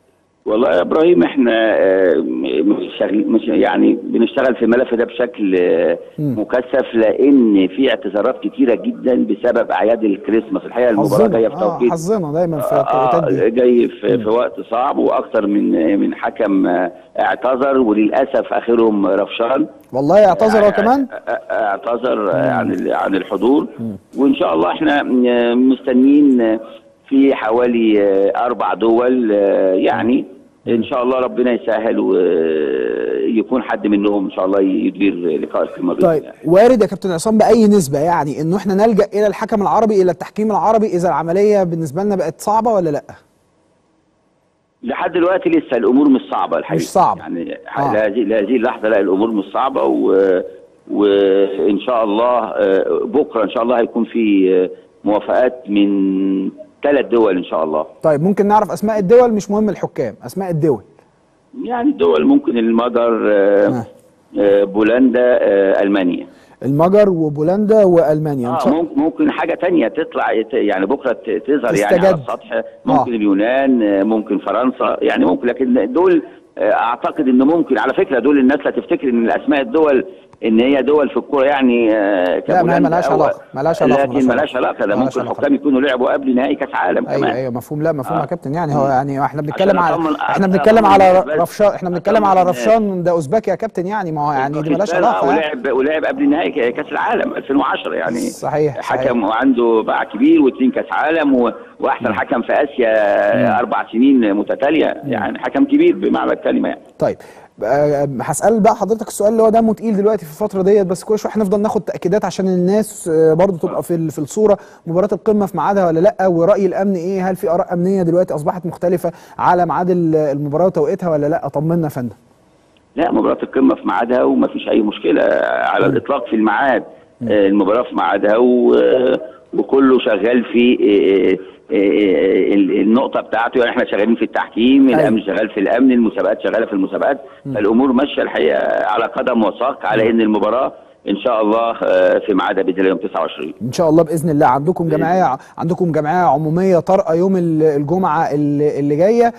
والله يا ابراهيم احنا آه، م- مش شغل مش يعني بنشتغل في الملف ده بشكل آه، مكثف لان في اعتذارات كتيره جدا بسبب اعياد الكريسماس الحقيقه المباراه حظنا جايه في اه توقيت حظنا دايما في آه، التوقيتات دي جاي في, في وقت صعب واكتر من من حكم آه، اعتذر وللاسف اخرهم رفشان والله اعتذر هو كمان اعتذر عن ال- عن الحضور وان شاء الله احنا م- مستنيين في حوالي اربع دول يعني ان شاء الله ربنا يسهل ويكون حد منهم ان شاء الله يدير لقاء القمه بإذن طيب الله. وارد يا كابتن عصام باي نسبه يعني انه احنا نلجا الى الحكم العربي الى التحكيم العربي اذا العمليه بالنسبه لنا بقت صعبه ولا لا لحد دلوقتي لسه الامور مش صعبه الحقيقه مش صعبة. يعني آه. لهذه لهذه اللحظه لا الامور مش صعبه و وان شاء الله آه، بكره ان شاء الله هيكون في آه، موافقات من ثلاث دول ان شاء الله طيب ممكن نعرف اسماء الدول مش مهم الحكام اسماء الدول يعني الدول ممكن المجر آه، آه. آه، بولندا آه، المانيا المجر وبولندا والمانيا ان اه شاء ممكن ممكن حاجه تانية تطلع يت- يعني بكره ت- تظهر يعني تستجد. على السطح ممكن آه. اليونان آه، ممكن فرنسا يعني ممكن لكن دول آه، اعتقد ان ممكن على فكره دول الناس لا تفتكر ان الاسماء الدول ان هي دول في الكوره يعني آه، لا، ما هي كبولندا ملهاش أو- علاقة، ملهاش علاقة، لكن ملهاش ملهاش علاقة. علاقه ده ملهاش ممكن علاقة. حكام يكونوا لعبوا قبل نهائي كاس عالم ايوه كمان ايوه مفهوم لا مفهوم آه. يا كابتن يعني هو يعني احنا بنتكلم عشان على أطمن- احنا أطمن بنتكلم على الناس بس. رفشان احنا بنتكلم على أطمن الناس. رفشان ده اوزبكي يا كابتن يعني ما هو يعني دي ملهاش باكستان، علاقه آه، يعني. ولعب ولعب قبل نهائي كاس العالم 2010 يعني صحيح، حكم وعنده باع كبير واثنين كاس عالم و... واحسن حكم في اسيا اربع سنين متتاليه يعني حكم كبير بمعنى الكلمه يعني طيب آه، هسأل بقى حضرتك السؤال اللي هو دمه تقيل دلوقتي في الفترة ديت بس كل شوية هنفضل ناخد تأكيدات عشان الناس آه، برضو تبقى في ال- في الصورة مباراة القمة في ميعادها ولا لأ ورأي الأمن إيه هل في آراء أمنية دلوقتي أصبحت مختلفة على ميعاد ال- المباراة وتوقيتها ولا لأ طمنا يا فندم لا مباراه القمه في ميعادها وما فيش اي مشكله على الاطلاق في الميعاد آه، المباراه في ميعادها و... وكله شغال في آه، آه، آه، ال- النقطه بتاعته يعني احنا شغالين في التحكيم أيوة. الامن شغال في الامن المسابقات شغاله في المسابقات فالامور ماشيه الحقيقه على قدم وساق على ان المباراه ان شاء الله آه، في ميعادها باذن الله يوم 29 ان شاء الله باذن الله عندكم بإذن جمعيه عندكم جمعيه عموميه طارئه يوم ال- الجمعه اللي اللي جايه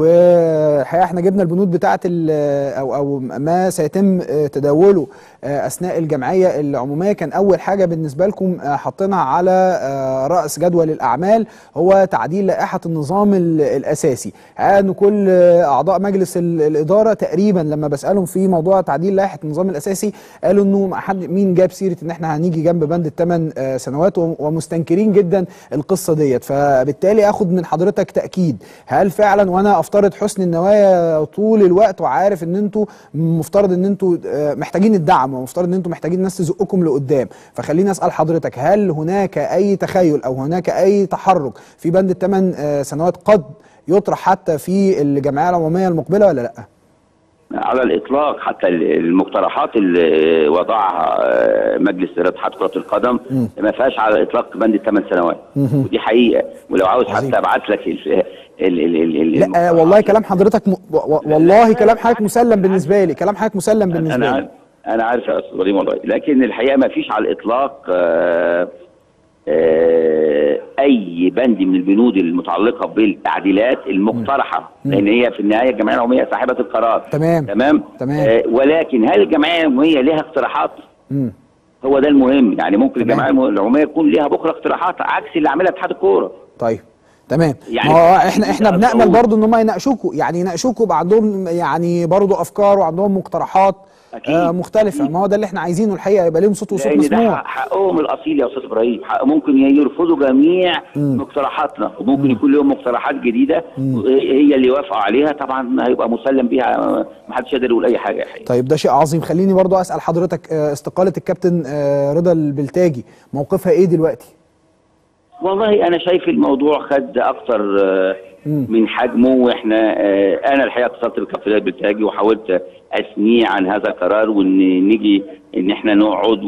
والحقيقه احنا جبنا البنود بتاعه ال- او او ما سيتم آه، تداوله آه، اثناء الجمعيه العموميه كان اول حاجه بالنسبه لكم آه، حاطينها على آه، راس جدول الاعمال هو تعديل لائحه النظام ال- الاساسي ان كل آه، اعضاء مجلس ال- الاداره تقريبا لما بسالهم في موضوع تعديل لائحه النظام الاساسي قالوا انه ما حد مين جاب سيره ان احنا هنيجي جنب بند الثمان سنوات وم- ومستنكرين جدا القصه ديت فبالتالي اخد من حضرتك تاكيد هل فعلا وانا افترض حسن النوايا طول الوقت وعارف ان انتوا مفترض ان انتوا آه، محتاجين الدعم ومفترض ان انتوا محتاجين ناس تزقكم لقدام فخليني اسال حضرتك هل هناك اي تخيل او هناك اي تحرك في بند الثمان سنوات قد يطرح حتى في الجمعيه العموميه المقبله ولا لا؟ على الاطلاق حتى ال- المقترحات اللي وضعها آه، مجلس اداره اتحاد كره القدم ما فيهاش على الاطلاق بند الثمان سنوات ودي حقيقه ولو عاوز عظيم. حتى ابعت لك ال ال ال ال ال لا آه، المقترحات. والله كلام حضرتك م... و- و- والله كلام حضرتك مسلم بالنسبه لي كلام حضرتك مسلم بالنسبه انا لي عارف انا عارف يا استاذ ابراهيم والله لكن الحقيقه ما فيش على الاطلاق آه، آه، اي بند من البنود المتعلقه بالتعديلات المقترحه لان هي في النهايه الجمعيه العموميه صاحبه القرار تمام. تمام تمام. آه، ولكن هل الجمعيه العموميه لها اقتراحات مم. هو ده المهم يعني ممكن تمام. الجمعيه العموميه يكون ليها بكره اقتراحات عكس اللي عاملها اتحاد الكوره طيب تمام يعني ما هو احنا احنا ده بنامل أقول. برضو ان هم يناقشوكوا يعني يناقشوكوا يبقى عندهم يعني برضو افكار وعندهم مقترحات أكيد. آه مختلفه أكيد. ما هو ده اللي احنا عايزينه الحقيقه يبقى ليهم صوت وصوت لان ده مسموع حق- حقهم الاصيل يا استاذ ابراهيم حق ممكن يرفضوا جميع مقترحاتنا وممكن يكون لهم مقترحات جديده هي اللي يوافقوا عليها طبعا هيبقى مسلم بيها ما حدش يقدر يقول اي حاجه الحقيقه طيب ده شيء عظيم خليني برضو اسال حضرتك آه استقاله الكابتن آه رضا البلتاجي موقفها ايه دلوقتي والله انا شايف الموضوع خد اكتر آه، من حجمه واحنا آه، انا الحقيقه اتصلت بالكابتن رياض بالتاجي وحاولت اثنيه عن هذا القرار وان نيجي ان احنا نقعد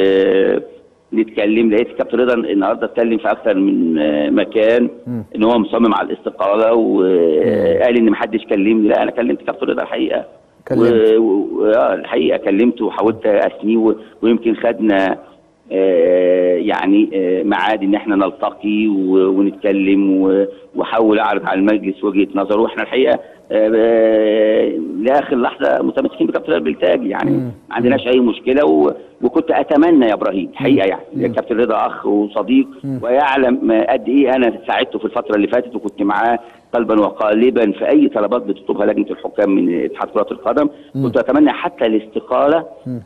ونتكلم لقيت الكابتن رضا النهارده اتكلم في اكتر من آه، مكان ان هو مصمم على الاستقاله وقال ان محدش كلمني لا انا كلمت الكابتن رضا الحقيقه كلمت. و- و- آه، الحقيقه كلمته وحاولت اثنيه و- ويمكن خدنا آه، يعني آه، ميعاد ان احنا نلتقي و- ونتكلم و- واحاول اعرض على المجلس وجهه نظره واحنا الحقيقه آه، آه، لاخر لحظه متمسكين بكابتن رضا بلتاج يعني ما عندناش اي مشكله و... وكنت اتمنى يا ابراهيم الحقيقه يعني كابتن رضا اخ وصديق ويعلم قد ايه انا ساعدته في الفتره اللي فاتت وكنت معاه قلبا وقالبا في اي طلبات بتطلبها لجنه الحكام من اتحاد كره القدم كنت اتمنى حتى الاستقاله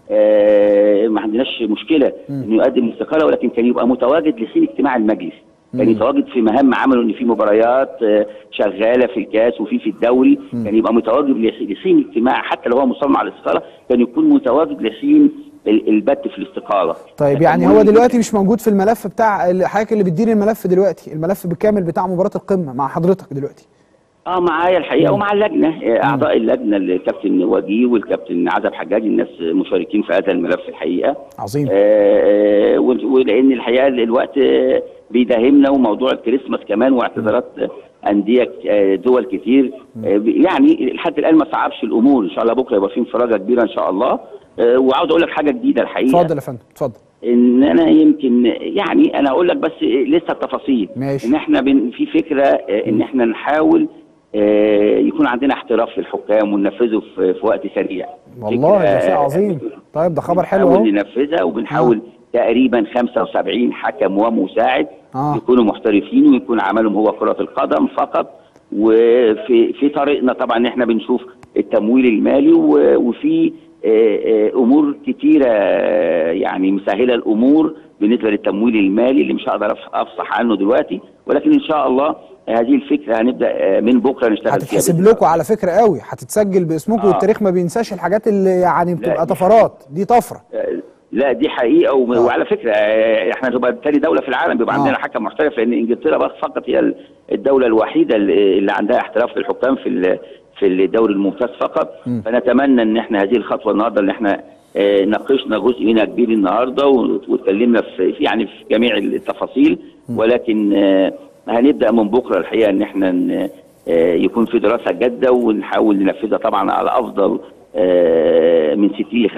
آه ما عندناش مشكله انه يقدم الاستقاله ولكن كان يبقى متواجد لحين اجتماع المجلس كان يتواجد في مهام عمله ان في مباريات آه، شغاله في الكاس وفي في الدوري كان يبقى متواجد لح- لحين اجتماع حتى لو هو مصمم على الاستقاله كان يكون متواجد لحين ال- البت في الاستقاله طيب لكن يعني هو مهم دلوقتي مش موجود في الملف بتاع ال- حضرتك اللي بتدير الملف دلوقتي الملف بالكامل بتاع مباراه القمه مع حضرتك دلوقتي اه معايا الحقيقه ومع اللجنه آه، اعضاء اللجنه الكابتن وجيه والكابتن عزب حجاج الناس مشاركين في هذا الملف الحقيقه عظيم آه، و- ولان الحقيقه الوقت آه، بيداهمنا وموضوع الكريسماس كمان واعتذارات آه، انديه آه، دول كتير آه، ب- يعني لحد الان ما صعبش الامور ان شاء الله بكره يبقى في انفراجه كبيره ان شاء الله آه، وعاوز اقول لك حاجه جديده الحقيقه اتفضل يا فندم اتفضل ان انا يمكن يعني انا اقول لك بس لسه التفاصيل ماشي. ان احنا بن في فكره آه، ان احنا نحاول آه، يكون عندنا احتراف في الحكام وننفذه في في وقت سريع والله فكرة، ده شيء آه، عظيم طيب ده خبر حلو بنحاول اهو ننفذها وبنحاول تقريبا 75 حكم ومساعد آه. يكونوا محترفين ويكون عملهم هو كرة القدم فقط وفي في طريقنا طبعا ان احنا بنشوف التمويل المالي و- وفي آه، آه، امور كتيره آه، يعني مسهله الامور بالنسبه للتمويل المالي اللي مش هقدر أف- افصح عنه دلوقتي ولكن ان شاء الله هذه الفكره هنبدا آه، من بكره نشتغل فيها هتتحسب بإذن لكم على فكره قوي هتتسجل باسمكم آه. والتاريخ ما بينساش الحاجات اللي يعني بتبقى دي طفرات دي طفره لا دي حقيقه وم... وعلى فكره آه، احنا تبقى تاني دوله في العالم بيبقى آه. عندنا حكم محترف لان انجلترا بس فقط هي ال- الدوله الوحيده اللي اللي عندها احتراف للحكام في ال... في الدوري الممتاز فقط فنتمنى ان احنا هذه الخطوه النهارده اللي احنا آه، ناقشنا جزء منها كبير النهارده و- واتكلمنا في في- يعني في جميع التفاصيل ولكن آه، هنبدا من بكره الحقيقه ان احنا ن- آه، يكون في دراسه جاده ونحاول ننفذها طبعا على افضل آه، من 60 ل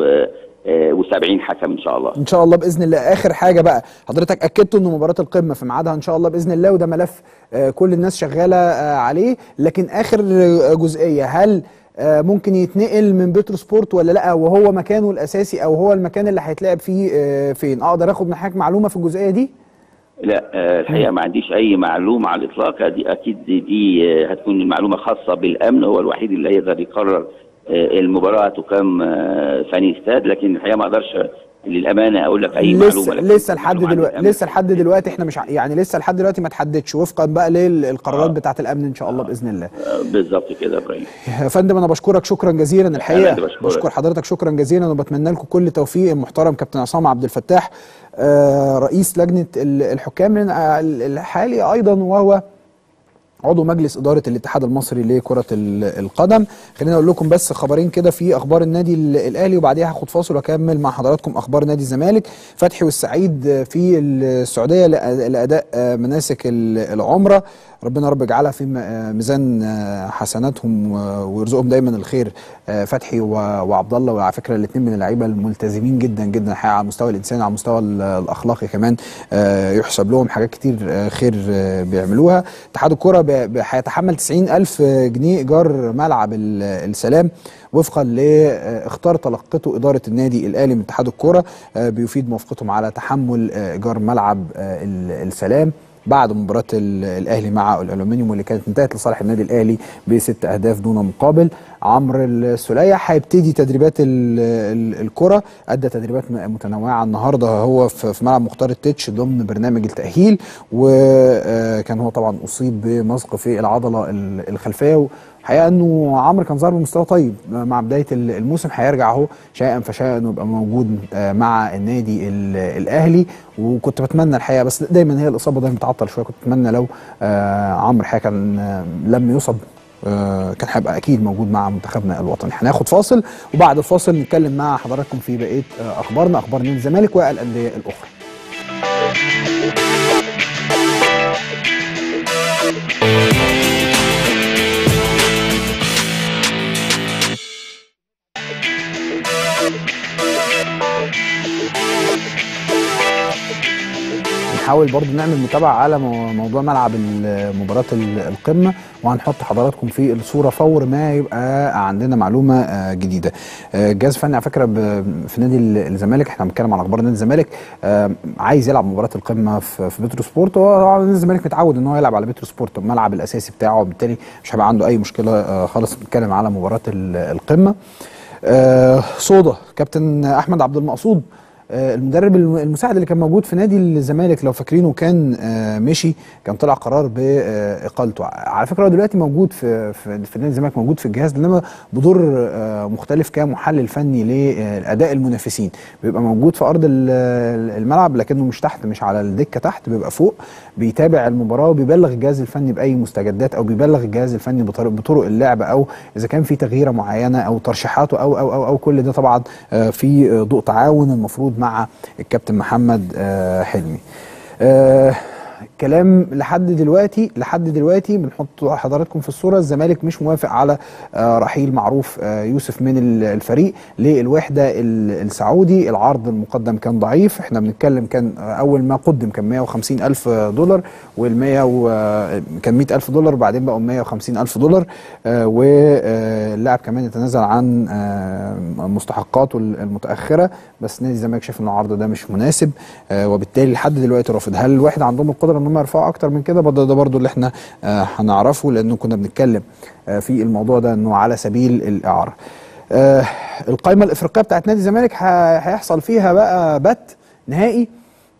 75 حكم ان شاء الله ان شاء الله باذن الله اخر حاجه بقى حضرتك اكدت ان مباراه القمه في ميعادها ان شاء الله باذن الله وده ملف آه، كل الناس شغاله آه، عليه لكن اخر آه، جزئيه هل آه، ممكن يتنقل من بترو سبورت ولا لا وهو مكانه الاساسي او هو المكان اللي هيتلعب فيه آه، فين اقدر اخد من حضرتك معلومه في الجزئيه دي لا آه، الحقيقه ما عنديش اي معلومه على الاطلاق دي اكيد دي, دي آه، هتكون المعلومه خاصه بالامن هو الوحيد اللي هيقدر يقرر آه، المباراه تقام آه، فاني استاد لكن الحقيقه ما اقدرش للامانه اقول لك اي لسه معلومه لكن لسه لحد معلومة عن دلوقتي الأمن. لسه لحد دلوقتي احنا مش ع- يعني لسه لحد دلوقتي ما تحددش وفقا بقى للقرارات آه. بتاعه الامن ان شاء الله باذن الله آه، بالظبط كده يا ابراهيم يا فندم انا بشكرك شكرا جزيلا الحقيقه اللي بشكرك. بشكر حضرتك شكرا جزيلا وبتمنى لكم كل توفيق المحترم كابتن عصام عبد الفتاح آه، رئيس لجنه ال- الحكام آه، الحالي ايضا وهو عضو مجلس إدارة الاتحاد المصري لكرة ال- القدم خلينا أقول لكم بس خبرين كده في أخبار النادي ال- الأهلي وبعديها هاخد فاصل وأكمل مع حضراتكم أخبار نادي الزمالك فتحي والسعيد في السعودية لأ- لأداء آه، مناسك ال- العمرة ربنا رب يجعلها في م- آه، ميزان آه، حسناتهم و- ويرزقهم دايما الخير آه، فتحي و- وعبد الله وعلى فكره الاثنين من اللعيبه الملتزمين جدا جدا الحقيقه على المستوى الانساني على المستوى ال- الاخلاقي كمان آه، يحسب لهم حاجات كتير آه، خير آه، بيعملوها اتحاد الكره ب- ب- هيتحمل 90 الف جنيه ايجار ملعب ال- السلام وفقا لاختار تلقته اداره النادي الاهلي من اتحاد الكره آه، بيفيد موافقتهم على تحمل آه، ايجار ملعب آه، ال- السلام بعد مباراة ال- الأهلي مع الألومنيوم واللي كانت انتهت لصالح النادي الأهلي بست أهداف دون مقابل عمرو السولية هيبتدي تدريبات ال- ال- الكرة أدى تدريبات م- متنوعة النهاردة هو في في ملعب مختار التتش ضمن برنامج التأهيل وكان هو طبعا أصيب بمزق في العضلة ال- الخلفية الحقيقه انه عمرو كان ظاهر بمستوى طيب مع بدايه ال- الموسم هيرجع اهو شيئا فشيئا انه يبقى موجود آه، مع النادي ال- الاهلي وكنت بتمنى الحقيقه بس دايما هي الاصابه دايما بتعطل شويه كنت اتمنى لو آه، عمرو الحقيقه كان آه، لم يصب آه، كان هيبقى اكيد موجود مع منتخبنا الوطني هناخد فاصل وبعد الفاصل نتكلم مع حضراتكم في بقيه آه، اخبارنا اخبار نادي الزمالك والانديه الاخرى هنحاول برضو نعمل متابعه على مو- موضوع ملعب ال- مباراه ال- القمه وهنحط حضراتكم في الصوره فور ما يبقى عندنا معلومه آه، جديده آه، الجهاز الفني على فكره ب- في نادي ال- الزمالك احنا بنتكلم عن اخبار نادي الزمالك آه، عايز يلعب مباراه القمه في في بترو سبورت هو طبعاً نادي الزمالك متعود ان هو يلعب على بترو سبورت الملعب الاساسي بتاعه وبالتالي مش هيبقى عنده اي مشكله آه، خالص بنتكلم على مباراه ال- القمه آه، صودا كابتن احمد عبد المقصود آه، المدرب الم- المساعد اللي كان موجود في نادي الزمالك لو فاكرينه كان آه، مشي كان طلع قرار باقالته على فكره هو دلوقتي موجود في في, في نادي الزمالك موجود في الجهاز انما بدور آه، مختلف كمحلل فني لاداء المنافسين بيبقى موجود في ارض ال- الملعب لكنه مش تحت مش على الدكه تحت بيبقى فوق بيتابع المباراه وبيبلغ الجهاز الفني باي مستجدات او بيبلغ الجهاز الفني بطرق, بطرق اللعب او اذا كان في تغييره معينه او ترشيحاته او او او, أو كل ده طبعا آه، في آه، ضوء تعاون المفروض مع الكابتن محمد آه، حلمي. آه، كلام لحد دلوقتي لحد دلوقتي بنحط حضراتكم في الصوره الزمالك مش موافق على آه، رحيل معروف آه، يوسف من ال- الفريق للوحده ال- السعودي العرض المقدم كان ضعيف احنا بنتكلم كان آه، اول ما قدم كان 150 الف دولار وال100 كان 100 الف دولار وبعدين بقوا 150 الف دولار آه، واللاعب كمان يتنازل عن آه، مستحقاته المتاخره بس نادي الزمالك شاف ان العرض ده مش مناسب آه، وبالتالي لحد دلوقتي رافض هل الواحد عندهم القدره ان هم يرفعوا اكتر من كده برضه ده برضه اللي احنا آه، هنعرفه لانه كنا بنتكلم آه، في الموضوع ده انه على سبيل الاعاره آه، القائمه الافريقيه بتاعت نادي الزمالك ه- هيحصل فيها بقى بت نهائي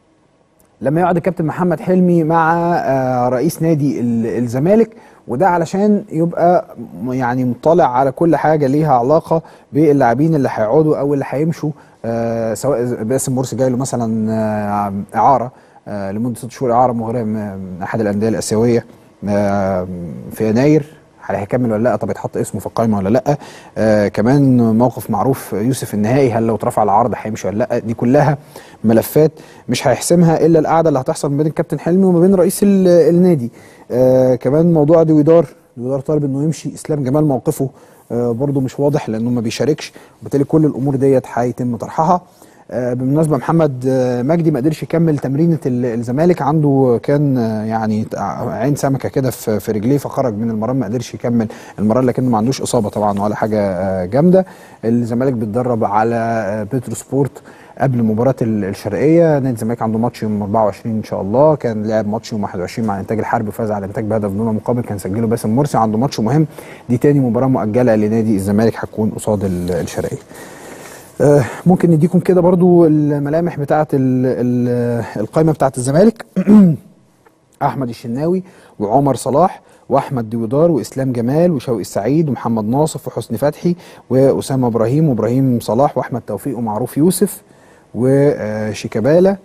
لما يقعد الكابتن محمد حلمي مع آه، رئيس نادي ال- الزمالك وده علشان يبقى م- يعني مطلع على كل حاجه ليها علاقه باللاعبين اللي هيقعدوا او اللي هيمشوا آه، سواء باسم مرسي جاي له مثلا آه، اعاره آه، لمده ست شهور اعاره مغريه من من احد الانديه الاسيويه آه، في يناير هل هيكمل ولا لا طب يتحط اسمه في القائمه ولا لا آه كمان موقف معروف يوسف النهائي هل لو اترفع العرض هيمشي ولا لا دي كلها ملفات مش هيحسمها الا القعده اللي هتحصل ما بين الكابتن حلمي وما بين رئيس ال- النادي آه كمان موضوع دويدار دويدار طالب انه يمشي اسلام جمال موقفه آه برضه مش واضح لانه ما بيشاركش وبالتالي كل الامور ديت هيتم طرحها آه، بالمناسبه محمد آه، مجدي ما قدرش يكمل تمرينه ال- الزمالك عنده كان آه، يعني تع- عين سمكه كده في في رجليه فخرج من المران ما قدرش يكمل المران لكنه ما عندوش اصابه طبعا ولا حاجه آه، جامده الزمالك بيتدرب على آه، بيترو سبورت قبل مباراة ال- الشرقية نادي الزمالك عنده ماتش يوم 24 إن شاء الله كان لعب ماتش يوم 21 مع الإنتاج الحربي وفاز على الإنتاج بهدف دون مقابل كان سجله باسم مرسي عنده ماتش مهم دي تاني مباراة مؤجلة لنادي الزمالك هتكون قصاد ال- الشرقية آه، ممكن نديكم كده برضو الملامح بتاعه ال- ال- القائمه بتاعه الزمالك احمد الشناوي وعمر صلاح واحمد ديودار واسلام جمال وشوقي السعيد ومحمد ناصف وحسني فتحي واسامه ابراهيم وابراهيم صلاح واحمد توفيق ومعروف يوسف وشيكابالا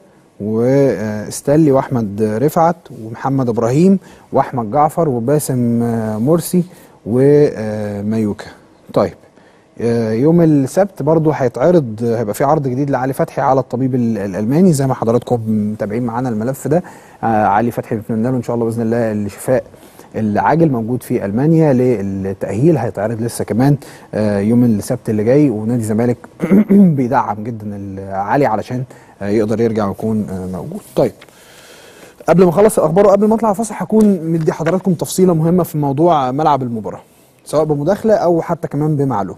واستلي واحمد رفعت ومحمد ابراهيم واحمد جعفر وباسم آه، مرسي ومايوكا طيب آه، يوم السبت برضو هيتعرض هيبقى في عرض جديد لعلي فتحي على الطبيب ال- الالماني زي ما حضراتكم متابعين معانا الملف ده آه، علي فتحي بنتمنى له ان شاء الله باذن الله الشفاء العاجل موجود في المانيا للتاهيل هيتعرض لسه كمان آه، يوم السبت اللي جاي ونادي الزمالك بيدعم جدا ال- علي علشان آه، يقدر يرجع ويكون آه، موجود طيب قبل ما اخلص الاخبار وقبل ما اطلع فاصل هكون مدي حضراتكم تفصيله مهمه في موضوع ملعب المباراه سواء بمداخله او حتى كمان بمعلومه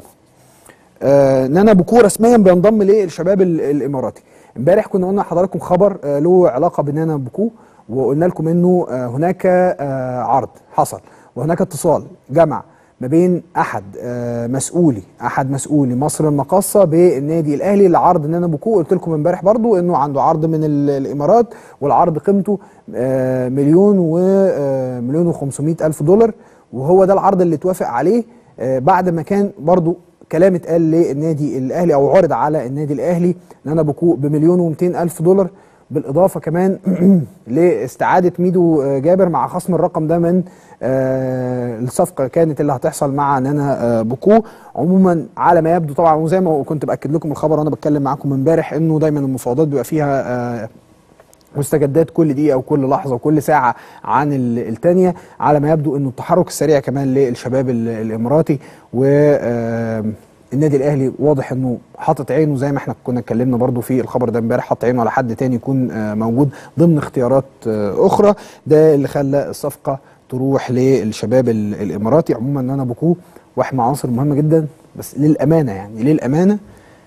آه نانا بوكو رسميا بينضم للشباب ال- الاماراتي امبارح كنا قلنا لحضراتكم خبر آه له علاقه بنانا بوكو وقلنا لكم انه آه هناك آه عرض حصل وهناك اتصال جمع ما بين احد آه مسؤولي احد مسؤولي مصر المقاصه بالنادي الاهلي لعرض نانا بوكو قلت لكم امبارح برضو انه عنده عرض من ال- الامارات والعرض قيمته آه مليون و آه مليون و500 الف دولار وهو ده العرض اللي اتوافق عليه آه بعد ما كان برضو كلام اتقال للنادي الاهلي او عرض على النادي الاهلي نانا بوكو بمليون و200 الف دولار بالاضافه كمان لاستعاده ميدو آه، جابر مع خصم الرقم ده من آه، الصفقه كانت اللي هتحصل مع نانا آه، بوكو عموما على ما يبدو طبعا وزي ما كنت باكد لكم الخبر وانا بتكلم معاكم امبارح انه دايما المفاوضات بيبقى فيها آه، مستجدات كل دقيقه وكل لحظه وكل ساعه عن ال- التانيه على ما يبدو انه التحرك السريع كمان للشباب ال- الاماراتي و آه، النادي الاهلي واضح انه حاطط عينه زي ما احنا كنا اتكلمنا برضو في الخبر ده امبارح حاطط عينه على حد تاني يكون آه، موجود ضمن اختيارات آه، اخرى ده اللي خلى الصفقه تروح للشباب ال- الاماراتي عموما انا بوكو واحد من عناصر مهمه جدا بس للامانه يعني للامانه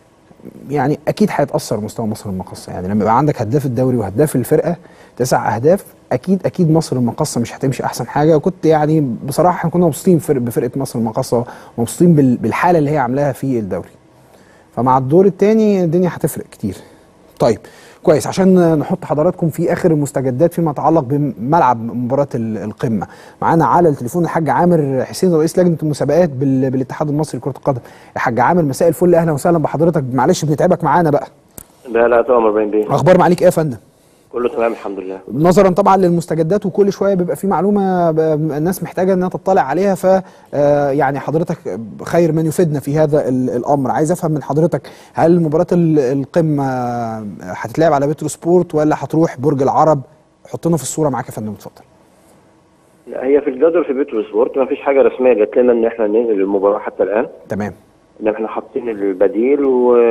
يعني اكيد هيتاثر مستوى مصر المقاصه يعني لما يبقى عندك هداف الدوري وهداف الفرقه تسع اهداف اكيد اكيد مصر المقاصه مش هتمشي احسن حاجه وكنت يعني بصراحه احنا كنا مبسوطين فرق بفرقه مصر المقاصه ومبسوطين بال- بالحاله اللي هي عاملاها في الدوري فمع الدور الثاني الدنيا هتفرق كتير طيب كويس عشان نحط حضراتكم في اخر المستجدات فيما يتعلق بملعب مباراه ال- القمه معانا على التليفون الحاج عامر حسين رئيس لجنه المسابقات بال- بالاتحاد المصري لكره القدم يا حاج عامر مساء الفل اهلا وسهلا بحضرتك معلش بنتعبك معانا بقى لا لا تؤمر بين بيه اخبار معاليك ايه يا فندم كله تمام الحمد لله نظرا طبعا للمستجدات وكل شويه بيبقى في معلومه ب- الناس محتاجه انها تطلع عليها ف آه، يعني حضرتك خير من يفيدنا في هذا ال- الامر عايز افهم من حضرتك هل مباراه ال- القمه هتتلعب على بترو سبورت ولا هتروح برج العرب حطنا في الصوره معاك يا فندم اتفضل لا، هي في الجدول في بيترو سبورت ما فيش حاجه رسميه جات لنا ان احنا ننقل المباراه حتى الان تمام ان احنا حاطين البديل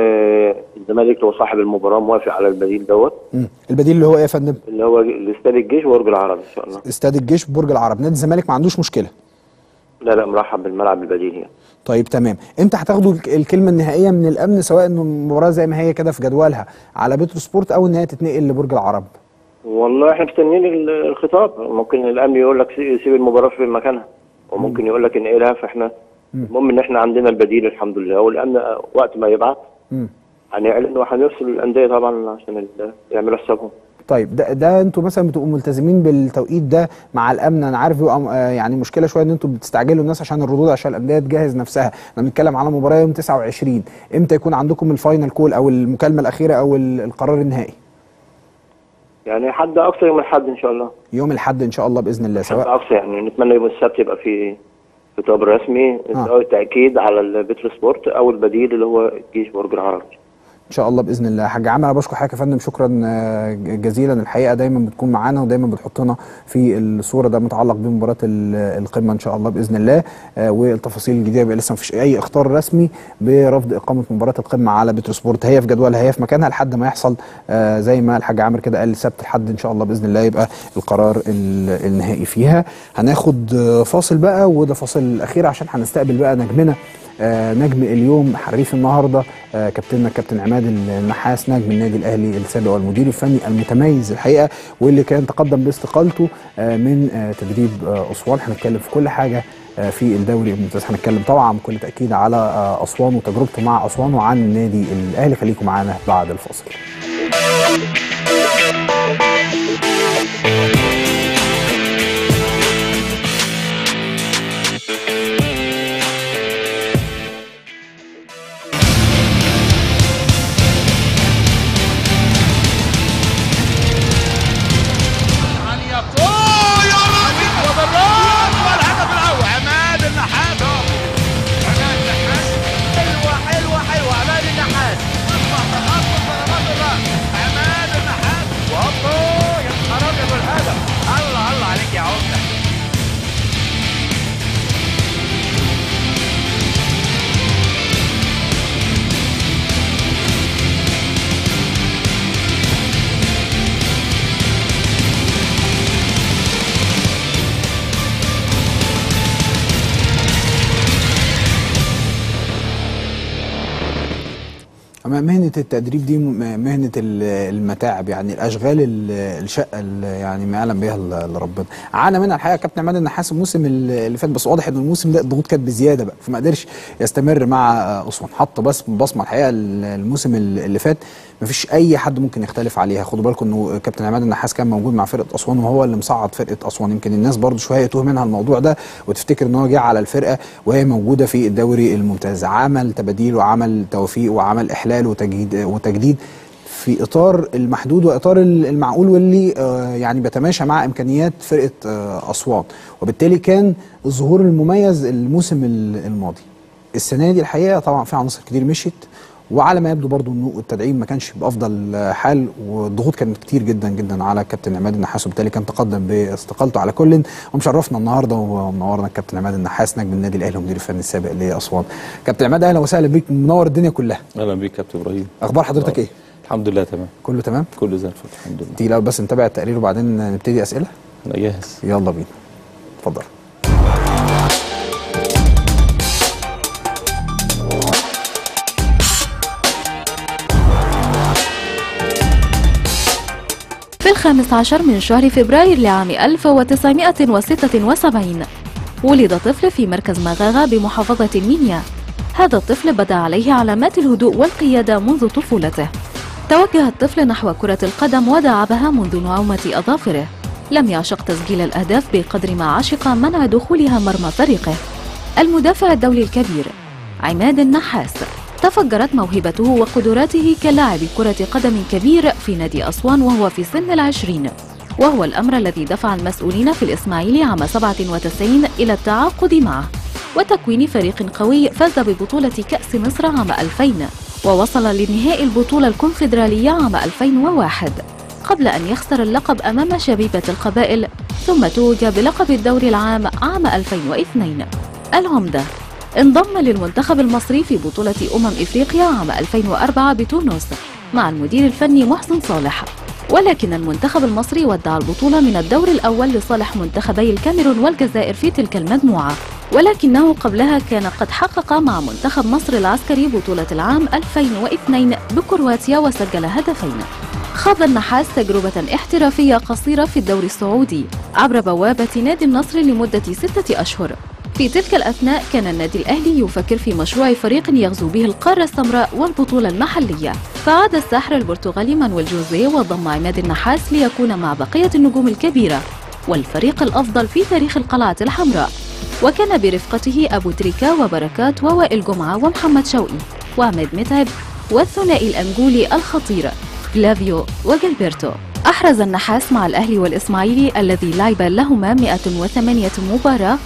والزمالك هو صاحب المباراه موافق على البديل دوت مم. البديل اللي هو ايه يا فندم اللي هو الاستاد الجيش وبرج العرب ان شاء الله استاد الجيش برج العرب نادي الزمالك ما عندوش مشكله لا لا مرحب بالملعب البديل يعني طيب تمام امتى هتاخدوا الك- الكلمه النهائيه من الامن سواء انه المباراه زي ما هي كده في جدولها على بترو سبورت او ان هي تتنقل لبرج العرب والله احنا مستنيين ال- الخطاب ممكن الامن يقول لك سي- سيب المباراه في مكانها وممكن يقول لك انقلها فاحنا المهم ان احنا عندنا البديل الحمد لله والامن وقت ما يبعت مم. هنعلن وهنرسل الانديه طبعا عشان ال- يعملوا حسابهم طيب ده ده انتوا مثلا بتبقوا ملتزمين بالتوقيت ده مع الامن انا عارف بيبقى آه، يعني مشكله شويه ان انتوا بتستعجلوا الناس عشان الردود عشان الانديه تجهز نفسها احنا بنتكلم على مباراه يوم 29 امتى يكون عندكم الفاينل كول او المكالمه الاخيره او ال- القرار النهائي يعني حد اقصى يوم الاحد ان شاء الله يوم الاحد ان شاء الله باذن الله حد سواء اقصى يعني نتمنى يوم السبت يبقى في خطاب رسمي سواء التاكيد على البترو سبورت او البديل اللي هو الجيش برج العرب ان شاء الله باذن الله حاج عامر انا بشكر حضرتك يا فندم شكرا آه، جزيلا الحقيقه دايما بتكون معانا ودايما بتحطنا في الصوره ده متعلق بمباراه ال- القمه ان شاء الله باذن الله آه، والتفاصيل الجديده بقى لسه مفيش اي اخطار رسمي برفض اقامه مباراه القمه على بترو سبورت هي في جدولها هي في مكانها لحد ما يحصل آه، زي ما الحاج عامر كده قال السبت الحد ان شاء الله باذن الله يبقى القرار ال- النهائي فيها هناخد آه، فاصل بقى وده فاصل الاخير عشان هنستقبل بقى نجمنا آه، نجم اليوم حريف النهارده آه، كابتننا كابتن عماد النحاس نجم النادي الاهلي السابق والمدير الفني المتميز الحقيقه واللي كان تقدم باستقالته آه، من آه، تدريب آه، اسوان هنتكلم في كل حاجه آه، في الدوري الممتاز هنتكلم طبعا بكل تاكيد على آه، اسوان وتجربته مع اسوان وعن النادي الاهلي خليكم معانا بعد الفاصل ثانية أوه يا راجل وبالراس والهدف الأول عماد النحاس أهو. عماد النحاس حلوة حلوة حلوة عماد النحاس اطلع تخطط ضربات الراس عماد النحاس وهوبا يا نهار أبيض الهدف الله الله عليك يا عمدة أما مهنة التدريب دي م- مهنة ال- المتاعب يعني الأشغال ال- الشقة اللي يعني ما يعلم بها إلا إلا ربنا عانى منها الحقيقة كابتن عماد النحاس الموسم ال- اللي فات بس واضح إن الموسم ده الضغوط كانت بزيادة بقى فما قدرش يستمر مع آه، أسوان حط بس بصمة الحقيقة ال- الموسم ال- اللي فات ما فيش أي حد ممكن يختلف عليها خدوا بالكم إنه كابتن عماد النحاس كان موجود مع فرقة أسوان وهو اللي مصعد فرقة أسوان يمكن الناس برضو شوية يتوه منها الموضوع ده وتفتكر إن هو جه على الفرقة وهي موجودة في الدوري الممتاز عمل تباديل وعمل توفيق وعمل إحلال وتجديد وتجديد في اطار المحدود واطار المعقول واللي آه، يعني بيتماشى مع امكانيات فرقه آه، اسوان وبالتالي كان الظهور المميز الموسم ال- الماضي السنه دي الحقيقه طبعا في عناصر كتير مشيت وعلى ما يبدو برضو انه التدعيم ما كانش بافضل حال والضغوط كانت كتير جدا جدا على كابتن عماد النحاس وبالتالي كان تقدم باستقالته على كل ومشرفنا النهارده ومنورنا الكابتن عماد النحاس نجم النادي الاهلي ومدير الفني السابق لاسوان كابتن عماد اهلا وسهلا بيك منور الدنيا كلها اهلا بيك كابتن ابراهيم اخبار حضرتك ايه الحمد لله تمام كله تمام كله زي الفل الحمد لله تيجي الاول بس نتابع التقرير وبعدين نبتدي اسئله انا جاهز يلا بينا اتفضل في الخامس عشر من شهر فبراير لعام 1976 ولد طفل في مركز مغاغا بمحافظة المنيا هذا الطفل بدا عليه علامات الهدوء والقيادة منذ طفولته توجه الطفل نحو كرة القدم ودعبها منذ نعومة أظافره لم يعشق تسجيل الأهداف بقدر ما عشق منع دخولها مرمى فريقه المدافع الدولي الكبير عماد النحاس تفجرت موهبته وقدراته كلاعب كرة قدم كبير في نادي أسوان وهو في سن العشرين وهو الأمر الذي دفع المسؤولين في الإسماعيلي عام 97 إلى التعاقد معه وتكوين فريق قوي فاز ببطولة كأس مصر عام 2000 ووصل لنهائي البطولة الكونفدرالية عام 2001 قبل أن يخسر اللقب أمام شبيبة القبائل ثم توج بلقب الدوري العام عام 2002 العمدة انضم للمنتخب المصري في بطولة أمم إفريقيا عام 2004 بتونس مع المدير الفني محسن صالح ولكن المنتخب المصري ودع البطولة من الدور الأول لصالح منتخبي الكاميرون والجزائر في تلك المجموعة ولكنه قبلها كان قد حقق مع منتخب مصر العسكري بطولة العام 2002 بكرواتيا وسجل هدفين خاض النحاس تجربة احترافية قصيرة في الدوري السعودي عبر بوابة نادي النصر لمدة ستة أشهر في تلك الأثناء كان النادي الأهلي يفكر في مشروع فريق يغزو به القارة السمراء والبطولة المحلية فعاد الساحر البرتغالي مانويل جوزيه وضم عماد النحاس ليكون مع بقية النجوم الكبيرة والفريق الأفضل في تاريخ القلعة الحمراء وكان برفقته أبو تريكا وبركات ووائل جمعة ومحمد شوقي وعماد متعب والثنائي الأنجولي الخطير فلافيو وجلبرتو أحرز النحاس مع الأهلي والإسماعيلي الذي لعب لهما 108 مباراة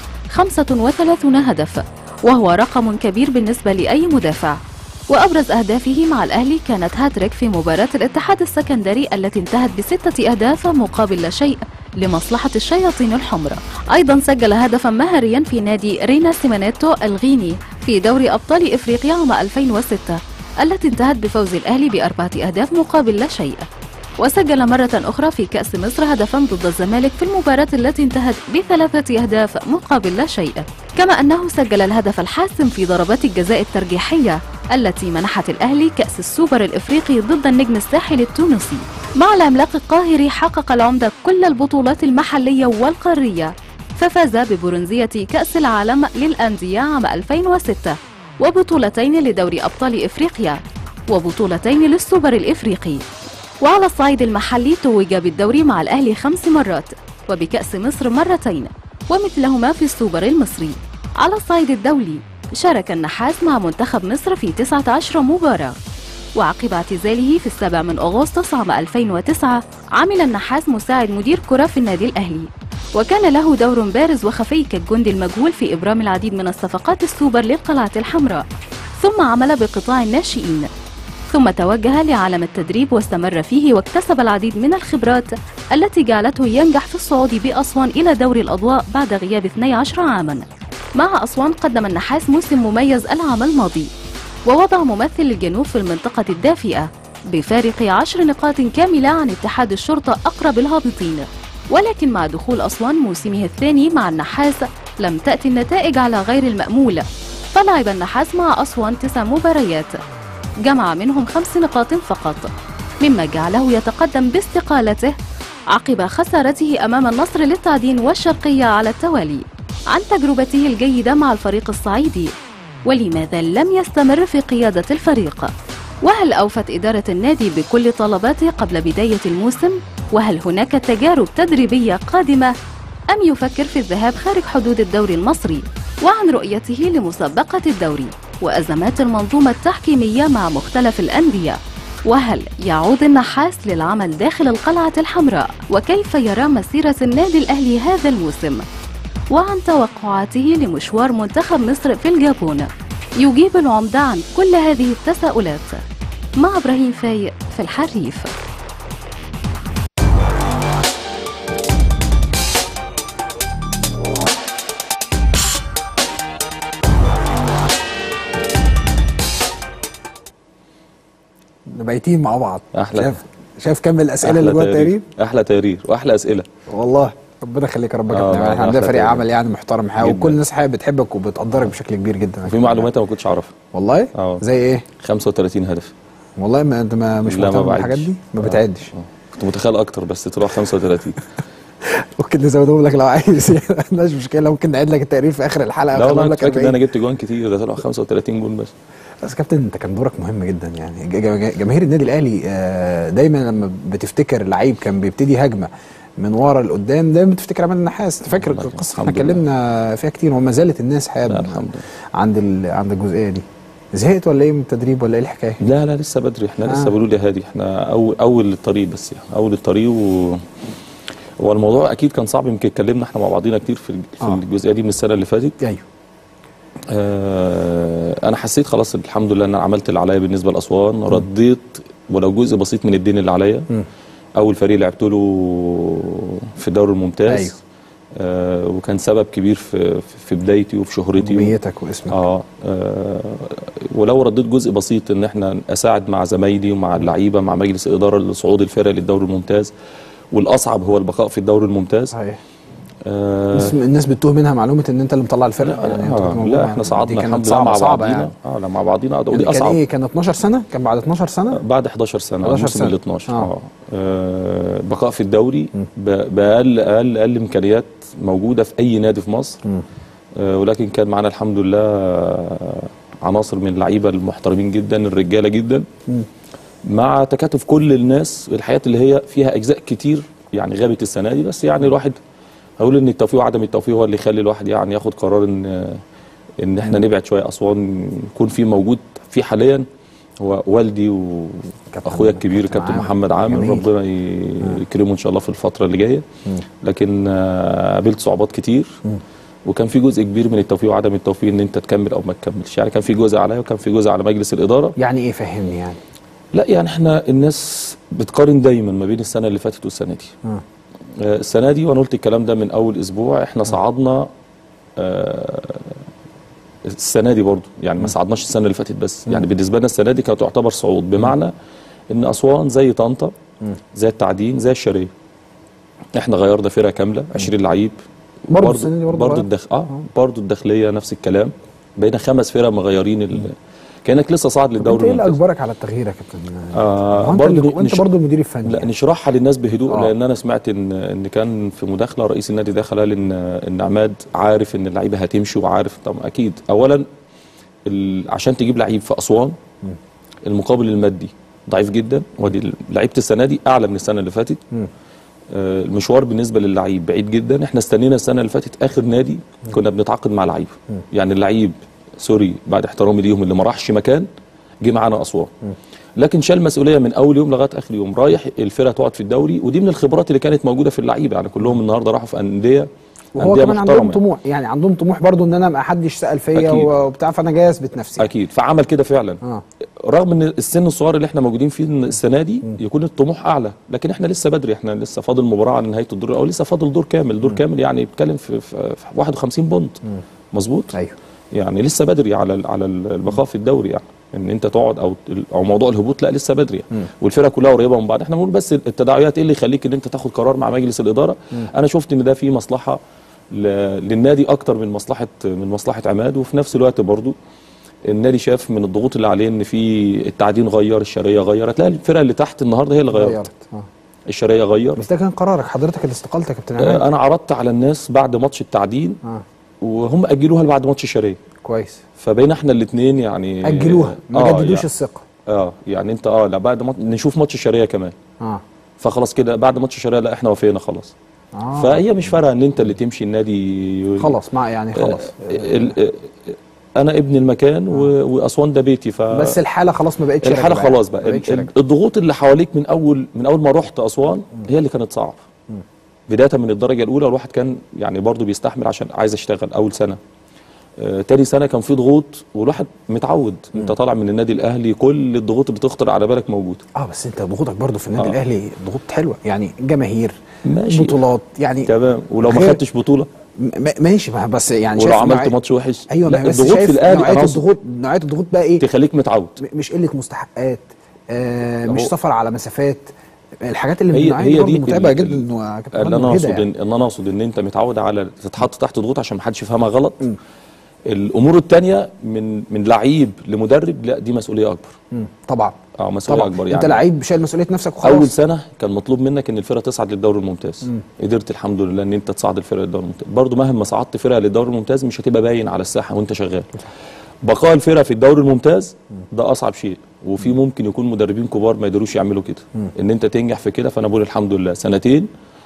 35 هدف وهو رقم كبير بالنسبة لأي مدافع وأبرز أهدافه مع الأهلي كانت هاتريك في مباراة الاتحاد السكندري التي انتهت بستة أهداف مقابل لا شيء لمصلحة الشياطين الحمر أيضا سجل هدفا مهريا في نادي رينا سيمانيتو الغيني في دوري أبطال إفريقيا عام 2006 التي انتهت بفوز الأهلي بأربعة أهداف مقابل لا شيء وسجل مرة أخرى في كأس مصر هدفا ضد الزمالك في المباراة التي انتهت بثلاثة أهداف مقابل لا شيء كما أنه سجل الهدف الحاسم في ضربات الجزاء الترجيحية التي منحت الأهلي كأس السوبر الإفريقي ضد النجم الساحلي التونسي مع العملاق القاهري حقق العمدة كل البطولات المحلية والقارية ففاز ببرونزية كأس العالم للأندية عام 2006 وبطولتين لدوري أبطال إفريقيا وبطولتين للسوبر الإفريقي وعلى الصعيد المحلي توج بالدوري مع الأهلي خمس مرات وبكأس مصر مرتين ومثلهما في السوبر المصري على الصعيد الدولي شارك النحاس مع منتخب مصر في 19 مباراة وعقب اعتزاله في السابع من أغسطس عام 2009 عمل النحاس مساعد مدير كرة في النادي الأهلي وكان له دور بارز وخفي كالجندي المجهول في إبرام العديد من الصفقات السوبر للقلعة الحمراء ثم عمل بقطاع الناشئين ثم توجه لعالم التدريب واستمر فيه واكتسب العديد من الخبرات التي جعلته ينجح في الصعود بأسوان إلى دوري الأضواء بعد غياب 12 عاما مع أسوان قدم النحاس موسم مميز العام الماضي ووضع ممثل الجنوب في المنطقة الدافئة بفارق عشر نقاط كاملة عن اتحاد الشرطة أقرب الهابطين ولكن مع دخول أسوان موسمه الثاني مع النحاس لم تأتي النتائج على غير المأمول فلعب النحاس مع أسوان تسع مباريات جمع منهم خمس نقاط فقط مما جعله يتقدم باستقالته عقب خسارته أمام النصر للتعدين والشرقية على التوالي عن تجربته الجيدة مع الفريق الصعيدي ولماذا لم يستمر في قيادة الفريق وهل أوفت إدارة النادي بكل طلباته قبل بداية الموسم وهل هناك تجارب تدريبية قادمة أم يفكر في الذهاب خارج حدود الدوري المصري وعن رؤيته لمسابقة الدوري وأزمات المنظومة التحكيمية مع مختلف الأندية وهل يعود النحاس للعمل داخل القلعة الحمراء وكيف يرى مسيرة النادي الأهلي هذا الموسم وعن توقعاته لمشوار منتخب مصر في الجابون يجيب العمدة عن كل هذه التساؤلات مع إبراهيم فايق في الحريف بايتين مع بعض أحلى. شايف شايف كم الاسئله اللي جوه التقرير احلى تقرير واحلى اسئله والله ربنا يخليك يا رب يا آه، كابتن لا، احنا عندنا أحلى فريق تقرير. عمل يعني محترم حقيقي جداً. وكل الناس حقيقة بتحبك وبتقدرك بشكل كبير جدا وفي معلومات انا ما كنتش اعرفها والله اه. زي ايه 35 هدف والله ما انت ما مش لا، ما مهتم بعدش. بالحاجات دي ما آه. بتعدش آه. كنت متخيل اكتر بس طلع 35 ممكن نزودهم لك لو عايز مش مشكله ممكن نعيد لك التقرير في اخر الحلقه لا والله ونخليهم انا لك فاكر ان 40. انا جبت جوان كتير ده طلع 35 جون بس بس كابتن انت كان دورك مهم جدا يعني ج- ج- جماهير النادي الاهلي آه، دايما لما بتفتكر لعيب كان بيبتدي هجمه من ورا لقدام دايما بتفتكر عماد النحاس أنت فاكر الله القصه الحمد احنا لله. اتكلمنا فيها كتير وما زالت الناس لا حابب الحمد لله عند ال... عند الجزئيه دي زهقت ولا ايه من التدريب ولا ايه الحكايه؟ لا لا لسه بدري احنا آه. لسه بيقولوا لي هادي احنا اول اول الطريق بس يعني اول الطريق و هو الموضوع اكيد كان صعب يمكن اتكلمنا احنا مع بعضينا كتير في في آه. الجزئيه دي من السنه اللي فاتت ايوه آه انا حسيت خلاص الحمد لله ان انا عملت اللي عليا بالنسبه لاسوان رديت ولو جزء بسيط من الدين اللي عليا مم. اول فريق لعبت له في الدوري الممتاز أيوه. آه وكان سبب كبير في في بدايتي وفي شهرتي نجوميتك واسمك آه, اه ولو رديت جزء بسيط ان احنا اساعد مع زمايلي ومع اللعيبه مع مجلس الاداره لصعود الفرق للدوري الممتاز والاصعب هو البقاء في الدوري الممتاز صحيح آه الناس الناس بتوه منها معلومه ان انت اللي مطلع الفرقه يعني أنت كنت آه موجود لا مع- احنا دي صعدنا كانت الحمد لله صعبة- مع صعبة بعضينا يعني. اه لا مع بعضينا اه يعني ودي كان اصعب ايه كان 12 سنه كان بعد 12 سنه بعد 11 سنه 11 الموسم سنة. ال 12 آه. اه, آه بقاء في الدوري ب- باقل اقل اقل امكانيات موجوده في اي نادي في مصر آه ولكن كان معانا الحمد لله آه، عناصر من اللعيبه المحترمين جدا الرجاله جدا مع تكاتف كل الناس الحياه اللي هي فيها اجزاء كتير يعني غابت السنه دي بس يعني الواحد هقول ان التوفيق وعدم التوفيق هو اللي يخلي الواحد يعني ياخد قرار ان ان احنا نبعد شويه اسوان يكون في موجود في حاليا هو والدي واخويا الكبير كابتن كابتن عامر. محمد عامر جميل. ربنا ي- يكرمه ان شاء الله في الفتره اللي جايه لكن آه، قابلت صعوبات كتير وكان في جزء كبير من التوفيق وعدم التوفيق ان انت تكمل او ما تكملش يعني كان في جزء عليا وكان في جزء على مجلس الاداره يعني ايه فهمني يعني لا يعني احنا الناس بتقارن دايما ما بين السنه اللي فاتت والسنه دي آه. آه، السنه دي وانا قلت الكلام ده من اول اسبوع احنا صعدنا آه، السنه دي برضو يعني ما صعدناش السنه اللي فاتت بس يعني بالنسبه لنا السنه دي كانت تعتبر صعود بمعنى ان اسوان زي طنطا زي التعدين زي الشرقيه احنا غيرنا فرقه كامله 20 لعيب برضو برضو السنة دي برضو برضو غير؟ الدخ... اه برضو الداخليه نفس الكلام بقينا خمس فرق مغيرين ال... كانك لسه صاعد طب انت للدوري ايه اللي الممتاز اجبرك على التغيير يا كابتن آه هو انت برضو اللي وانت نش- برضه المدير الفني لا يعني. نشرحها للناس بهدوء آه. لان انا سمعت ان ان كان في مداخله رئيس النادي دخل قال ان ان عماد عارف ان اللعيبه هتمشي وعارف طب اكيد اولا ال... عشان تجيب لعيب في اسوان المقابل المادي ضعيف جدا ودي لعيبه السنه دي اعلى من السنه اللي فاتت آه، المشوار بالنسبه للعيب بعيد جدا احنا استنينا السنه اللي فاتت اخر نادي كنا بنتعاقد مع لعيب يعني اللعيب سوري بعد احترامي ليهم اللي ما راحش مكان جه معانا اسوان لكن شال مسؤوليه من اول يوم لغايه اخر يوم رايح الفرقه تقعد في الدوري ودي من الخبرات اللي كانت موجوده في اللعيبه يعني كلهم النهارده راحوا في انديه وهو أندية كمان محترمة عندهم طموح يعني عندهم طموح برضه ان انا ما حدش سال فيا أكيد. وبتاع فانا جاي اثبت نفسي اكيد فعمل كده فعلا اه رغم ان السن الصغير اللي احنا موجودين فيه السنه دي يكون الطموح اعلى لكن احنا لسه بدري احنا لسه فاضل مباراه على نهايه الدور او لسه فاضل دور كامل دور كامل يعني بيتكلم في, في, في 51 بونت مظبوط ايوه يعني لسه بدري على ال- على ال- البقاء في الدوري يعني ان انت تقعد او او موضوع الهبوط لا لسه بدري يعني. والفرقه كلها قريبه من بعض احنا بنقول بس التداعيات ايه اللي يخليك ان انت تاخد قرار مع مجلس الاداره انا شفت ان ده فيه مصلحه ل- للنادي اكتر من مصلحه من مصلحه عماد وفي نفس الوقت برضو النادي شاف من الضغوط اللي عليه ان في التعدين غير الشرقيه غير هتلاقي الفرقه اللي تحت النهارده هي اللي غيرت غيرت اه الشرقيه غير بس ده كان قرارك حضرتك اللي استقلت يا كابتن عماد آه، انا عرضت على الناس بعد ماتش التعدين اه وهم اجلوها لبعد ماتش الشرقيه كويس فبقينا احنا الاثنين يعني اجلوها ما آه، جددوش يعني الثقه اه يعني انت اه لا بعد ما نشوف ماتش الشرقيه كمان اه فخلاص كده بعد ماتش الشرقيه لا احنا وافقنا خلاص اه فهي مش فارقه ان انت اللي تمشي النادي خلاص مع يعني خلاص ال- ال- انا ابن المكان و- واسوان ده بيتي ف بس الحاله خلاص ما بقتش الحاله راكبة خلاص يعني. بقى ما بقتش ال- راكبة. الضغوط اللي حواليك من اول من اول ما رحت اسوان هي اللي كانت صعبه بدايه من الدرجه الاولى الواحد كان يعني برضه بيستحمل عشان عايز اشتغل اول سنه آه تاني سنه كان في ضغوط والواحد متعود انت طالع من النادي الاهلي كل الضغوط اللي تخطر على بالك موجوده اه بس انت ضغوطك برضو في النادي آه. الاهلي ضغوط حلوه يعني جماهير ماشي. بطولات يعني تمام ولو ما غير- خدتش بطوله م- ماشي ما بس يعني ولو شايف عملت نوعية- ماتش وحش ايوه لا ما بس الضغوط شايف في الاهلي نوعيه أنا أقصد الضغوط نوعيه الضغوط بقى ايه تخليك متعود م- مش قله مستحقات آه مش هو- سفر على مسافات الحاجات اللي من هي النوعية هي برضه دي متعبه ال- جدا ال- انه يا كابتن اللي محمد انا كده اقصد يعني. ان ان انا اقصد ان انت متعود على تتحط تحت ضغوط عشان ما حدش يفهمها غلط الامور التانية من من لعيب لمدرب لا دي مسؤوليه اكبر مم. طبعا اه مسؤوليه طبعا اكبر انت يعني لعيب شايل مسؤوليه نفسك وخلاص اول سنه كان مطلوب منك ان الفرقه تصعد للدوري الممتاز قدرت الحمد لله ان انت تصعد الفرقه للدوري الممتاز برضو مهما صعدت فرقه للدوري الممتاز مش هتبقى باين على الساحه وانت شغال بقاء الفرقه في الدوري الممتاز ده اصعب شيء وفي ممكن يكون مدربين كبار ما يقدروش يعملوا كده ان انت تنجح في كده فانا بقول الحمد لله سنتين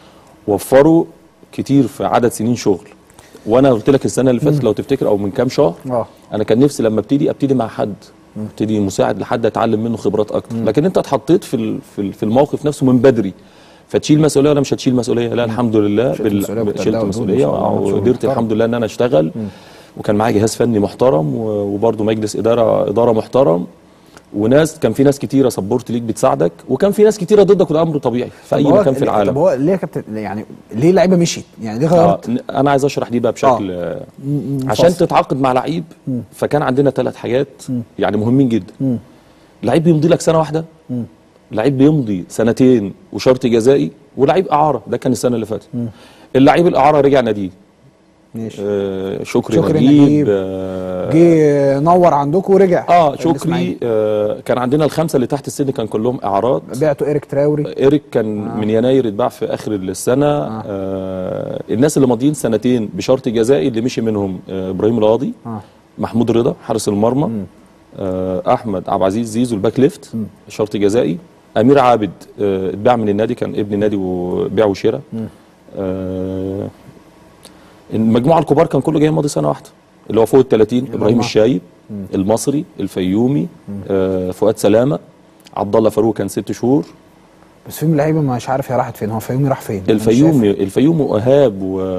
وفروا كتير في عدد سنين شغل وانا قلت لك السنه اللي فاتت لو تفتكر او من كام شهر اه انا كان نفسي لما ابتدي ابتدي مع حد ابتدي مساعد لحد اتعلم منه خبرات اكتر لكن انت اتحطيت في ال- في ال- في الموقف نفسه من بدري فتشيل مسؤوليه ولا مش هتشيل مسؤوليه لا الحمد لله شلت مسؤولية وكنت شلت أداء وردود مسؤوليه ما شاء الله، شغل وقدرت محترم. الحمد لله ان انا اشتغل وكان معايا جهاز فني محترم و- وبرضه مجلس اداره اداره محترم وناس كان في ناس كتيره سبورت ليك بتساعدك وكان في ناس كتيره ضدك وده امر طبيعي في اي طب هو- مكان في طب العالم هو ليه يا كابتن يعني ليه اللعيبه مشيت يعني ليه آه غيرت انا عايز اشرح دي بقى بشكل آه. عشان فاصل. تتعاقد مع لعيب فكان عندنا ثلاث حاجات يعني مهمين جدا لعيب بيمضي لك سنه واحده لعيب بيمضي سنتين وشرط جزائي ولعيب اعاره ده كان السنه اللي فاتت اللعيب الاعاره رجع ناديه ماشي آه شكري, شكري نجيب, نجيب. آه جه نور عندكم ورجع اه شكري الإسماعيلي. آه كان عندنا الخمسه اللي تحت السن كان كلهم اعارات بعتوا ايريك تراوري ايريك كان آه. من يناير اتباع في اخر السنه آه. آه الناس اللي ماضيين سنتين بشرط جزائي اللي مشي منهم آه ابراهيم القاضي آه. محمود رضا حارس المرمى آه احمد عبد العزيز زيزو الباك ليفت شرط جزائي امير عابد آه اتباع من النادي كان ابن نادي وبيع وشراء آه المجموعه الكبار كان كله جاي ماضي سنه واحده اللي هو فوق ال 30 ابراهيم أربعة. الشايب المصري الفيومي آه فؤاد سلامه عبد الله فاروق كان ست شهور بس في لعيبه مش عارف هي راحت فين هو الفيومي راح فين أنا مش الفيومي الفيومي وايهاب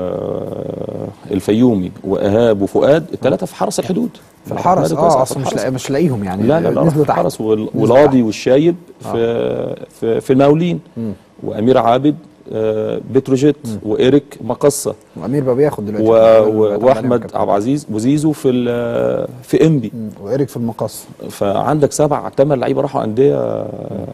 والفيومي وايهاب وفؤاد الثلاثه في حرس الحدود في الحرس نادي كويس، اه في اصلا مش الحرس. لاقي مش لاقيهم يعني لا لا لا نزلوا في تحت الحرس وال- نزلوا والقاضي تحت. والشايب في في في المقاولين وامير عابد آه، بتروجيت وايريك مقصه وامير بقى بياخد دلوقتي و- بقى و- تعبان واحمد كابتن. عبد العزيز وزيزو في ال- في انبي مم. وايريك في المقص فعندك سبع ثمان لعيبه راحوا انديه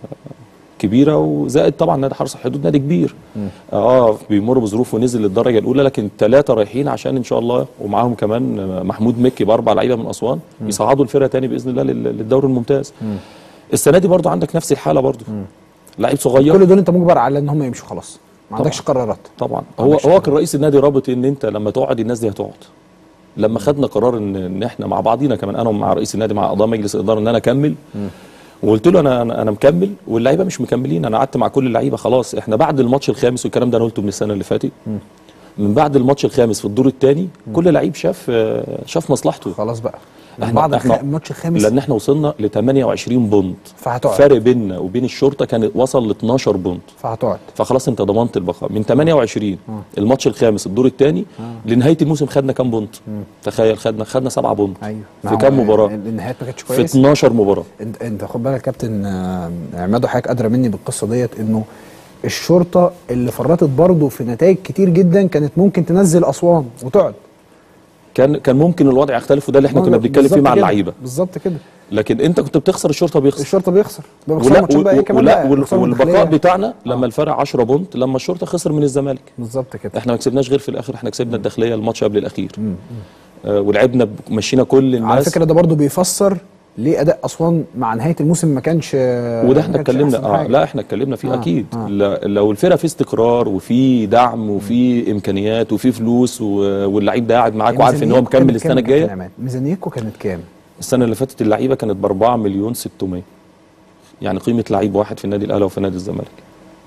كبيره وزائد طبعا نادي حرس الحدود نادي كبير اه بيمر بظروف ونزل للدرجه الاولى لكن ثلاثه رايحين عشان ان شاء الله ومعاهم كمان محمود مكي باربع لعيبه من اسوان يصعدوا الفرقه تاني باذن الله لل- للدوري الممتاز السنه دي برضو عندك نفس الحاله برضو لعيب صغير كل دول انت مجبر على ان هم يمشوا خلاص ما عندكش قرارات طبعا هو هو كان رئيس النادي رابط ان انت لما تقعد الناس دي هتقعد لما خدنا قرار ان ان احنا مع بعضينا كمان انا ومع رئيس النادي مع اعضاء مجلس الاداره ان انا اكمل وقلت له انا انا, أنا مكمل واللعيبه مش مكملين انا قعدت مع كل اللعيبه خلاص احنا بعد الماتش الخامس والكلام ده انا قلته من السنه اللي فاتت من بعد الماتش الخامس في الدور الثاني كل لعيب شاف آه، شاف مصلحته خلاص بقى احنا بعد احنا الخ- الماتش الخامس لان احنا وصلنا ل 28 بونت فهتقعد. فرق بيننا وبين الشرطه كان وصل ل 12 بونت فهتقعد فخلاص انت ضمنت البقاء من 28 الماتش الخامس الدور الثاني لنهايه الموسم خدنا كام بونت تخيل خدنا خدنا سبعة بونت ايوه في كام مباراه النهايات ما كانتش في كويسه 12 مباراه انت انت خد بالك يا كابتن آه، عماد وحضرتك ادرى مني بالقصه ديت انه الشرطه اللي فرطت برضه في نتائج كتير جدا كانت ممكن تنزل اسوان وتقعد كان كان ممكن الوضع يختلف وده اللي احنا كنا بنتكلم فيه بالظبط مع كده. اللعيبه بالظبط كده لكن انت كنت بتخسر الشرطه بيخسر الشرطه بيخسر ده بيخسر ولا ماتشات بقى ايه كمان ولا بقى وال- بيخسر من والبقاء الداخلية. بتاعنا لما الفرق 10 بونت لما الشرطه خسر من الزمالك بالظبط كده احنا ما كسبناش غير في الاخر احنا كسبنا الداخليه الماتش قبل الاخير آه ولعبنا ب- مشينا كل الناس على فكره ده برضه بيفسر ليه اداء اسوان مع نهايه الموسم ما كانش وده احنا ما كانش اتكلمنا أحسن اه حاجة. لا احنا اتكلمنا فيه آه، آه اكيد آه. آه لو الفرقه في استقرار وفي دعم وفي امكانيات وفي فلوس و- واللعيب ده قاعد معاك وعارف ان هو ميزانيتكم مكمل كانت كام السنه يا كابتن الجايه عماد؟ ميزانيتكم كانت كام؟ السنه اللي فاتت اللعيبه كانت ب 4 مليون 600 يعني قيمه لعيب واحد في النادي الاهلي وفي نادي الزمالك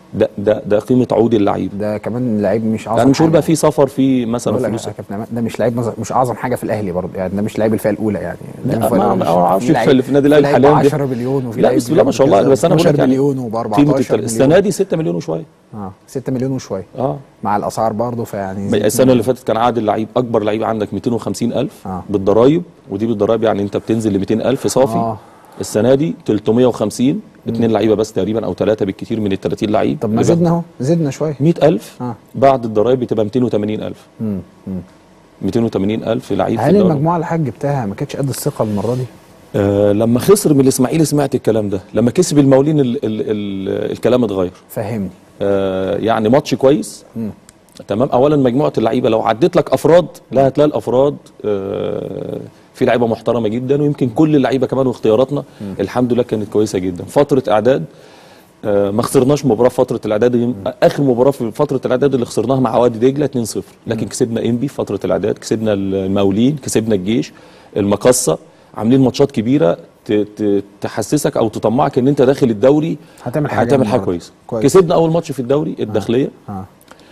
ده ده ده قيمه عود اللعيب ده كمان لعيب مش اعظم يعني مش هقول حاجة. بقى في سفر في مثلا بقول لك فلوس يا كابتن عماد، ده مش لعيب مز- مش اعظم حاجه في الاهلي برضه يعني ده مش لعيب الفئه الاولى يعني لا، لعيب الفئة ما- الأولى ما مش- أعرفش في في لعيب- في النادي الأهلي في لعيب حاليا 10 مليون وفي لا لعيب بسم الله ما شاء الله كذا بس انا بقول 12 لك يعني مليون و14 قيمه مليون التل- السنه دي 6 مليون وشويه اه 6 مليون وشويه اه مع الاسعار برضه فيعني زي- السنه اللي فاتت كان عقد اللعيب اكبر لعيب عندك 250 الف آه. بالضرايب ودي بالضرايب يعني انت بتنزل ل 200 الف صافي آه. السنه دي 350 اثنين لعيبه بس تقريبا او ثلاثه بالكثير من ال 30 لعيب طب ما اللي زدنا اهو زدنا شويه 100000 آه. بعد الضرايب بتبقى 280000 مم. مم. 280000 لعيب في هل الدوري. المجموعه اللي حضرتك جبتها ما كانتش قد الثقه المره دي؟ آه لما خسر من الاسماعيلي سمعت الكلام ده لما كسب المقاولين ال ال ال الكلام اتغير فهمني آه يعني ماتش كويس تمام اولا مجموعه اللعيبه لو عديت لك افراد لا هتلاقي الافراد آه في لعيبه محترمه جدا ويمكن كل اللعيبه كمان واختياراتنا الحمد لله كانت كويسه جدا فتره اعداد آه ما خسرناش مباراه في فتره الاعداد يم- اخر مباراه في فتره الاعداد اللي خسرناها مع وادي دجله 2-0 لكن كسبنا انبي في فتره الاعداد كسبنا المقاولين كسبنا الجيش المقصه عاملين ماتشات كبيره ت- ت- تحسسك او تطمعك ان انت داخل الدوري هتعمل حاجة هتعمل حاجه النهاردة. كويسه كويس. كسبنا اول ماتش في الدوري الداخليه اه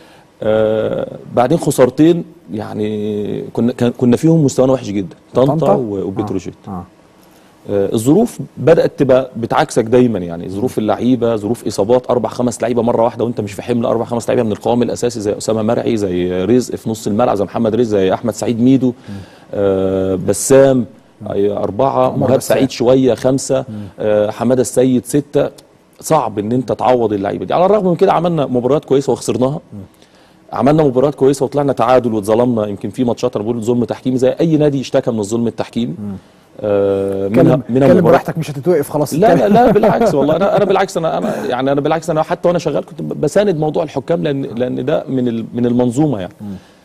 آه بعدين خسارتين يعني كنا كان- كنا فيهم مستوانا وحش جدا طنطا طنطا؟ و- وبتروجيت اه آه الظروف بدات تبقى بتعكسك دايما يعني ظروف اللعيبه ظروف اصابات اربع خمس لعيبه مره واحده وانت مش في حمل اربع خمس لعيبه من القوام الاساسي زي اسامه مرعي زي رزق في نص الملعب زي محمد رزق زي احمد سعيد ميدو آه بسام أي أربعة عمر مهاب بسام. سعيد شوية خمسة آه حمادة السيد ستة صعب ان انت تعوض اللعيبة دي على الرغم من كده عملنا مباريات كويسة وخسرناها عملنا مباريات كويسه وطلعنا تعادل واتظلمنا يمكن في ماتشات انا بقول ظلم تحكيمي زي اي نادي اشتكى من الظلم التحكيمي آه منها كلم منها كلم مباراه براحتك مش هتتوقف خلاص لا لا لا بالعكس والله انا انا بالعكس انا انا يعني انا بالعكس انا حتى وانا شغال كنت بساند موضوع الحكام لان لان ده من ال- من المنظومه يعني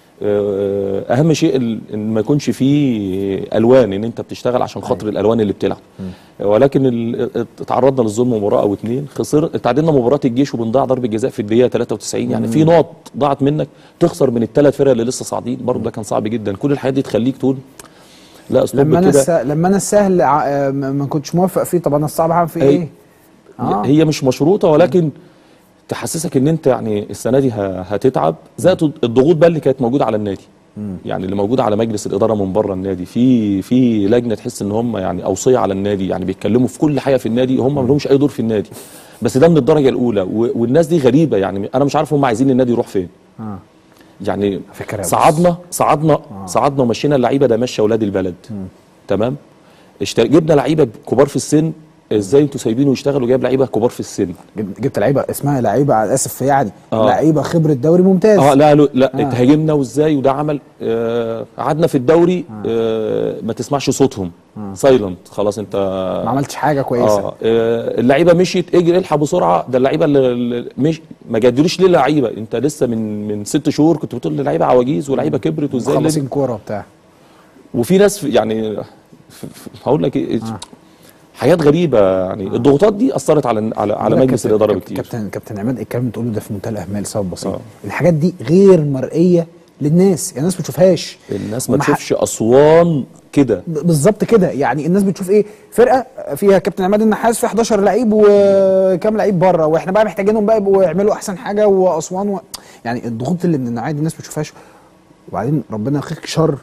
آه، اهم شيء ال- ان ما يكونش فيه الوان ان انت بتشتغل عشان خاطر الالوان اللي بتلعب ولكن ال- اتعرضنا للظلم مباراه او اتنين خسر تعادلنا مباراه الجيش وبنضيع ضربه جزاء في الدقيقه 93 يعني في نقط ضاعت منك تخسر من الثلاث فرق اللي لسه صاعدين برضه ده كان صعب جدا كل الحاجات دي تخليك تقول لا اسلوب لما انا كده الس... لما انا السهل ع- آه، ما ما كنتش موافق فيه طب انا الصعب هعمل فيه أي. ايه؟ آه. هي مش مشروطه ولكن تحسسك ان انت يعني السنه دي ه- هتتعب زائد الضغوط بقى اللي كانت موجوده على النادي يعني اللي موجوده على مجلس الاداره من بره النادي في في لجنه تحس ان هم يعني اوصيه على النادي يعني بيتكلموا في كل حاجه في النادي هم ما لهمش اي دور في النادي بس ده من الدرجه الاولى و- والناس دي غريبه يعني انا مش عارف هم عايزين النادي يروح فين آه. يعني فكرة بس. صعدنا صعدنا صعدنا ومشينا اللعيبه ده مشى اولاد البلد تمام اشتر... جبنا لعيبه كبار في السن ازاي انتوا سايبينه يشتغل وجايب لعيبه كبار في السن جبت جبت لعيبه اسمها لعيبه على الاسف يعني آه. لعيبه خبره دوري ممتاز اه لا لا, لا آه. اتهاجمنا وازاي وده عمل آه قعدنا في الدوري آه ما تسمعش صوتهم سايلنت خلاص انت ما عملتش حاجه كويسه اه آه، اللعيبه مشيت اجري الحق بسرعه ده اللعيبه اللي اللي مش ما جدلوش ليه لعيبه انت لسه من من ست شهور كنت بتقول لعيبه عواجيز ولعيبه كبرت وازاي اللي- مخلصين كوره وبتاع وفي ناس في- يعني ف- ف- هقول لك ايه حاجات غريبه يعني الضغوطات دي اثرت على على على لا، مجلس كابتن- الاداره كابتن- بكتير كابتن كابتن عماد الكلام اللي بتقوله ده في منتهى الاهمال لسبب بسيط آه. الحاجات دي غير مرئيه للناس يعني الناس ما بتشوفهاش الناس ما ومح- تشوفش اسوان كده ب- بالظبط كده يعني الناس بتشوف ايه فرقه فيها كابتن عماد النحاس في 11 لعيب وكام لعيب بره واحنا بقى محتاجينهم بقى يبقوا يعملوا احسن حاجه واسوان و... يعني الضغوط اللي من النوعيه دي الناس ما بتشوفهاش وبعدين ربنا يخيك شر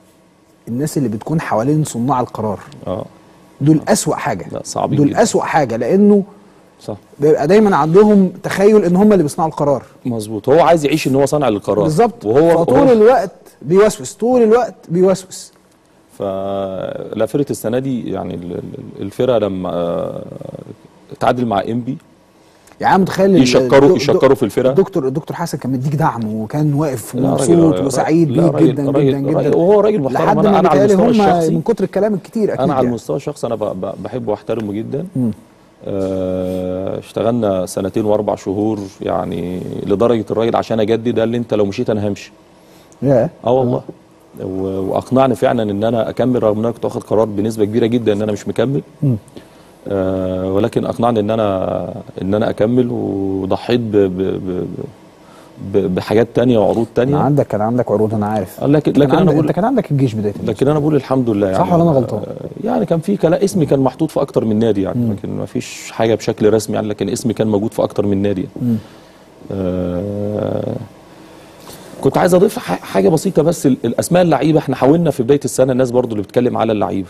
الناس اللي بتكون حوالين صناع القرار اه دول اسوأ حاجه لا، صعبين دول جدا. اسوأ حاجه لانه صح بيبقى دايما عندهم تخيل ان هم اللي بيصنعوا القرار مظبوط هو عايز يعيش ان هو صانع للقرار بالظبط وهو فطول هو الوقت بيوسوس طول الوقت بيوسوس فلا فرقه السنه دي يعني ال- ال- الفرقه لما آه، تعادل مع انبي يعني أنا متخيل ال- يشكروا الدو- يشكروا في الفرقه الدكتور الدكتور حسن كان مديك دعم وكان واقف لا، ومبسوط راجل- وسعيد لا، بيك راجل- جدا راجل- جدا جدا راجل- وهو راجل محترم. لحد أنا- ما أنا على بيتهيألي المستوى هم الشخصي- من كتر الكلام الكتير اكيد انا على يعني. المستوى الشخصي انا ب- ب- بحبه واحترمه جدا آه، اشتغلنا سنتين واربع شهور يعني لدرجه الراجل عشان اجدد قال لي انت لو مشيت انا همشي يا اه والله و- واقنعني فعلا ان انا اكمل رغم ان انا كنت واخد قرار بنسبه كبيره جدا ان انا مش مكمل آه ولكن اقنعني ان انا ان انا اكمل وضحيت ب ب ب ب بحاجات تانية وعروض كان تانية عندك كان عندك عروض انا عارف لكن كان لكن انا عندك بقول انت كان عندك الجيش بدايه الموسم. لكن انا بقول الحمد لله يعني صح ولا أنا غلطان؟ آه، يعني كان في كلام اسمي كان محطوط في اكتر من نادي يعني لكن ما فيش حاجه بشكل رسمي يعني لكن اسمي كان موجود في اكتر من نادي يعني. آه كنت عايز اضيف ح- حاجه بسيطه بس ال- الاسماء اللعيبه احنا حاولنا في بدايه السنه الناس برضو اللي بتتكلم على اللعيبه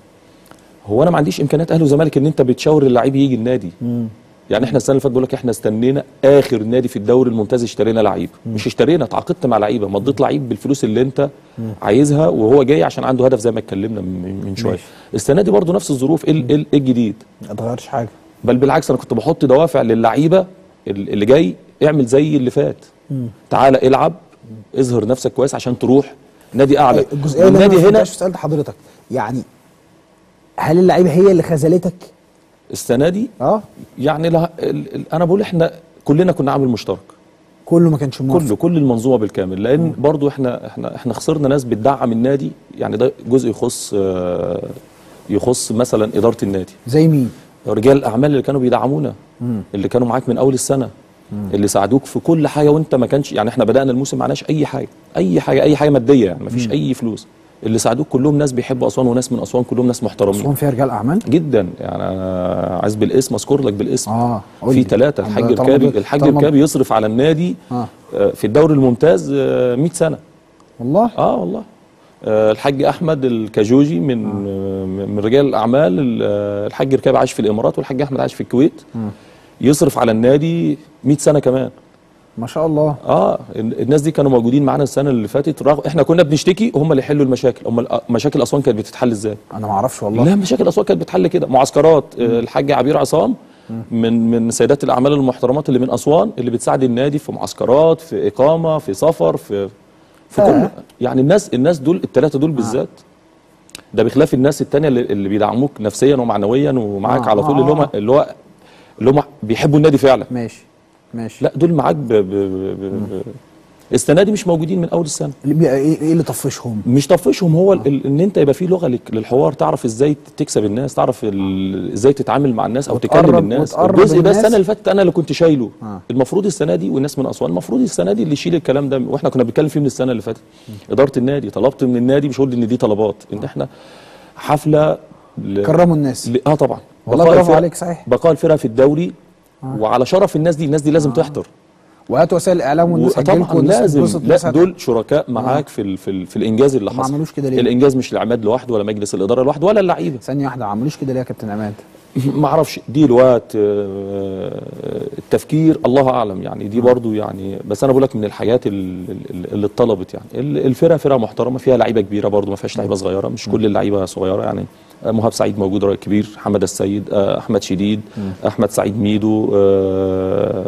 هو انا ما عنديش امكانيات اهلي وزمالك ان انت بتشاور اللعيب يجي النادي يعني احنا السنه اللي فاتت بقول لك احنا استنينا اخر نادي في الدوري الممتاز اشترينا لعيب مش اشترينا تعاقدت مع لعيبه مضيت لعيب بالفلوس اللي انت عايزها وهو جاي عشان عنده هدف زي ما اتكلمنا من من شويه ماشي. السنه السنه دي برضو نفس الظروف ايه ال- إيه ال- إيه الجديد ما اتغيرش حاجه بل بالعكس انا كنت بحط دوافع للعيبه ال- اللي جاي اعمل زي اللي فات تعالى العب اظهر نفسك كويس عشان تروح نادي اعلى الجزئيه اللي انا النادي ما هنا فهمتهاش سالت حضرتك يعني هل اللعيبه هي اللي خذلتك؟ السنه دي اه يعني لا ال- ال- انا بقول احنا كلنا كنا عامل مشترك كله ما كانش موافق كله كل المنظومه بالكامل لان برضو احنا احنا احنا خسرنا ناس بتدعم النادي يعني ده جزء يخص آه، يخص مثلا اداره النادي زي مين؟ رجال الاعمال اللي كانوا بيدعمونا اللي كانوا معاك من اول السنه اللي ساعدوك في كل حاجه وانت ما كانش يعني احنا بدانا الموسم معناش اي حاجه اي حاجه اي حاجه ماديه يعني ما فيش اي فلوس اللي ساعدوك كلهم ناس بيحبوا اسوان وناس من اسوان كلهم ناس محترمين اسوان فيها رجال اعمال؟ جدا يعني انا عايز بالاسم اذكر لك بالاسم اه قول في لي. ثلاثه طب الحاج طالما ركابي دول- الحاج طالما- ركابي يصرف على النادي اه آه، في الدوري الممتاز آه، 100 سنه والله اه والله آه، الحاج احمد الكاجوجي من آه. من رجال الاعمال ال- آه، الحاج ركاب عايش في الامارات والحاج احمد عايش في الكويت يصرف على النادي 100 سنه كمان ما شاء الله اه ال- الناس دي كانوا موجودين معانا السنه اللي فاتت رغم احنا كنا بنشتكي وهم اللي يحلوا المشاكل هم مشاكل اسوان كانت بتتحل ازاي انا ما اعرفش والله لا مشاكل اسوان كانت بتحل كده معسكرات آه، الحاج عبير عصام من من سيدات الاعمال المحترمات اللي من اسوان اللي بتساعد النادي في معسكرات في اقامه في سفر في في آه. كل يعني الناس الناس دول الثلاثه دول بالذات ده بخلاف الناس التانية اللي, اللي بيدعموك نفسيا ومعنويا ومعاك آه، على طول آه، اللي هم آه. اللي هو اللي هم بيحبوا النادي فعلا ماشي ماشي لا دول معاك ب... ب... ب... ب... السنه دي مش موجودين من اول السنه اللي بي- ايه إيه اللي طفشهم؟ مش طفشهم هو ال- ال- ان انت يبقى في لغه لك- للحوار تعرف ازاي تكسب الناس تعرف ال- ازاي تتعامل مع الناس او وتقرب- تكلم الناس وتقرب الجزء ده الناس. السنه اللي فاتت انا اللي كنت شايله آه. المفروض السنه دي والناس من اسوان المفروض السنه دي اللي يشيل الكلام ده واحنا كنا بنتكلم فيه من السنه اللي فاتت اداره النادي طلبت من النادي مش هقول ان دي طلبات ان احنا حفله ل... كرموا الناس ل... اه طبعا والله بقاء برافو الفرق- عليك، صحيح. بقاء الفرقه في الدوري وعلى شرف الناس دي الناس دي لازم تحضر وهات وسائل الاعلام والناس هتجيلكوا طبعا والناس لازم تتبسط لا والناس هت- دول شركاء معاك في ال في, ال في الانجاز اللي ما حصل عملوش كده ليه؟ الانجاز مش العماد لوحده ولا مجلس الاداره لوحده ولا اللعيبه ثانيه واحده ما عملوش كده ليه يا كابتن عماد؟ ما اعرفش دي الوقت آه، التفكير الله اعلم يعني دي برضو يعني بس انا بقول لك من الحاجات ال- ال- اللي اتطلبت يعني ال- الفرقه فرقه محترمه فيها لعيبه كبيره برضو ما فيهاش لعيبه صغيره مش كل اللعيبه صغيره يعني آه، مهاب سعيد موجود راجل كبير حمد السيد آه، احمد شديد احمد سعيد ميدو آه،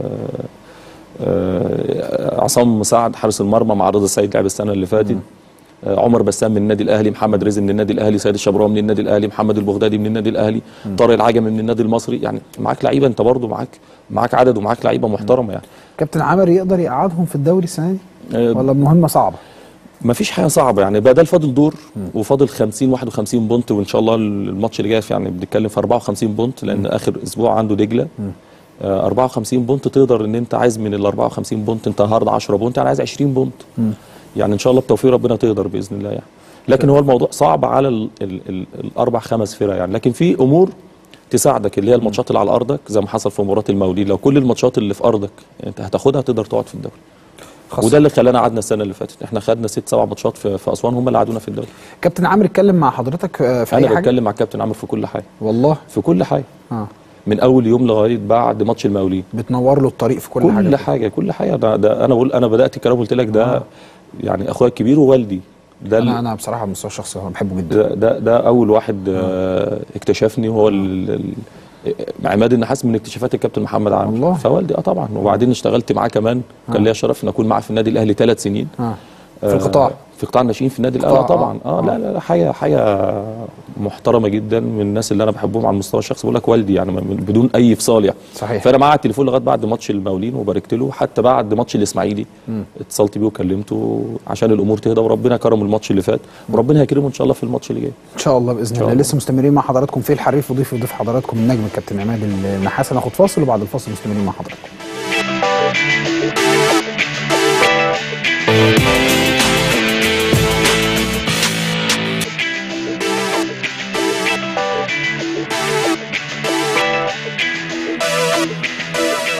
آه، عصام مساعد حارس المرمى مع رضا السيد لعب السنه اللي فاتت آه، عمر بسام من النادي الاهلي محمد رزق من النادي الاهلي سيد الشبراوي من النادي الاهلي محمد البغدادي من النادي الاهلي طارق العجمي من النادي المصري يعني معاك لعيبه انت برضو معاك معاك عدد ومعاك لعيبه محترمه يعني كابتن عامر يقدر يقعدهم في الدوري السنه دي؟ آه، ولا مهمه صعبه؟ ما فيش حاجه صعبه يعني بدل فاضل دور وفاضل 50 51 بونت وان شاء الله الماتش اللي جاي في- يعني بنتكلم في 54 بونت لان اخر اسبوع عنده دجله آه 54 بونت تقدر ان انت عايز من ال 54 بونت انت النهارده 10 بونت يعني عايز 20 بونت يعني ان شاء الله بتوفيق ربنا تقدر باذن الله يعني لكن هو الموضوع صعب على ال ال ال الاربع خمس فرق يعني لكن في امور تساعدك اللي هي الماتشات اللي على ارضك زي ما حصل في مباراه المولين لو كل الماتشات اللي في ارضك انت هتاخدها تقدر تقعد في الدوري خاصة. وده اللي خلانا قعدنا السنه اللي فاتت احنا خدنا ست سبع ماتشات في, في اسوان هم اللي قعدونا في الدوري كابتن عامر اتكلم مع حضرتك آه، في اي انا حاجه؟ بتكلم مع الكابتن عامر في كل حاجه والله في كل حاجه اه من اول يوم لغايه بعد ماتش المقاولين بتنور له الطريق في كل, كل, حاجه كل حاجه كل حاجه ده, ده انا بقول انا بدات الكلام قلت لك ده يعني اخويا الكبير ووالدي ده انا ال- انا بصراحه على المستوى الشخصي انا بحبه جدا ده ده, ده اول واحد آه اكتشفني هو ال- ال- عماد النحاس من اكتشافات الكابتن محمد عامر والله. فوالدي اه طبعا وبعدين اشتغلت معاه كمان كان ليا شرف ان اكون معاه في النادي الاهلي ثلاث سنين اه في القطاع في قطاع الناشئين في النادي قطاع، الاهلي طبعا آه. اه, لا لا لا، حاجه حاجه محترمه جدا من الناس اللي انا بحبهم على المستوى الشخصي بقول لك والدي يعني من- بدون اي فصال يعني صحيح. فانا معاه على التليفون لغايه بعد ماتش المقاولين وباركت له حتى بعد ماتش الاسماعيلي اتصلت بيه وكلمته عشان الامور تهدى وربنا كرم الماتش اللي فات وربنا هيكرمه ان شاء الله في الماتش اللي جاي ان شاء الله باذن شاء الله الله. لسه مستمرين مع حضراتكم في الحريف وضيف وضيف حضراتكم النجم الكابتن عماد النحاس هناخد فاصل وبعد الفاصل مستمرين مع حضراتكم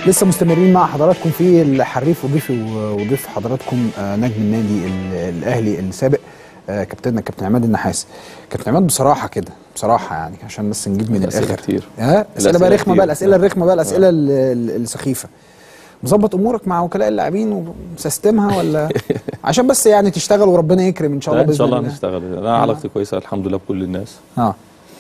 لسه مستمرين مع حضراتكم في الحريف وضيفي وضيف حضراتكم آه، نجم النادي ال- الاهلي السابق آه، كابتننا كابتن عماد النحاس كابتن عماد بصراحه كده بصراحه يعني عشان بس نجيب من الأسئلة الاخر كتير. ها اسئله الأسئلة بقى رخمه كتير. بقى الاسئله الرخمه بقى الاسئله ال- ال- السخيفه مظبط امورك مع وكلاء اللاعبين ومسستمها ولا عشان بس يعني تشتغل وربنا يكرم ان شاء الله لا ان شاء باذن الله هنشتغل انا علاقتي كويسه الحمد لله بكل الناس اه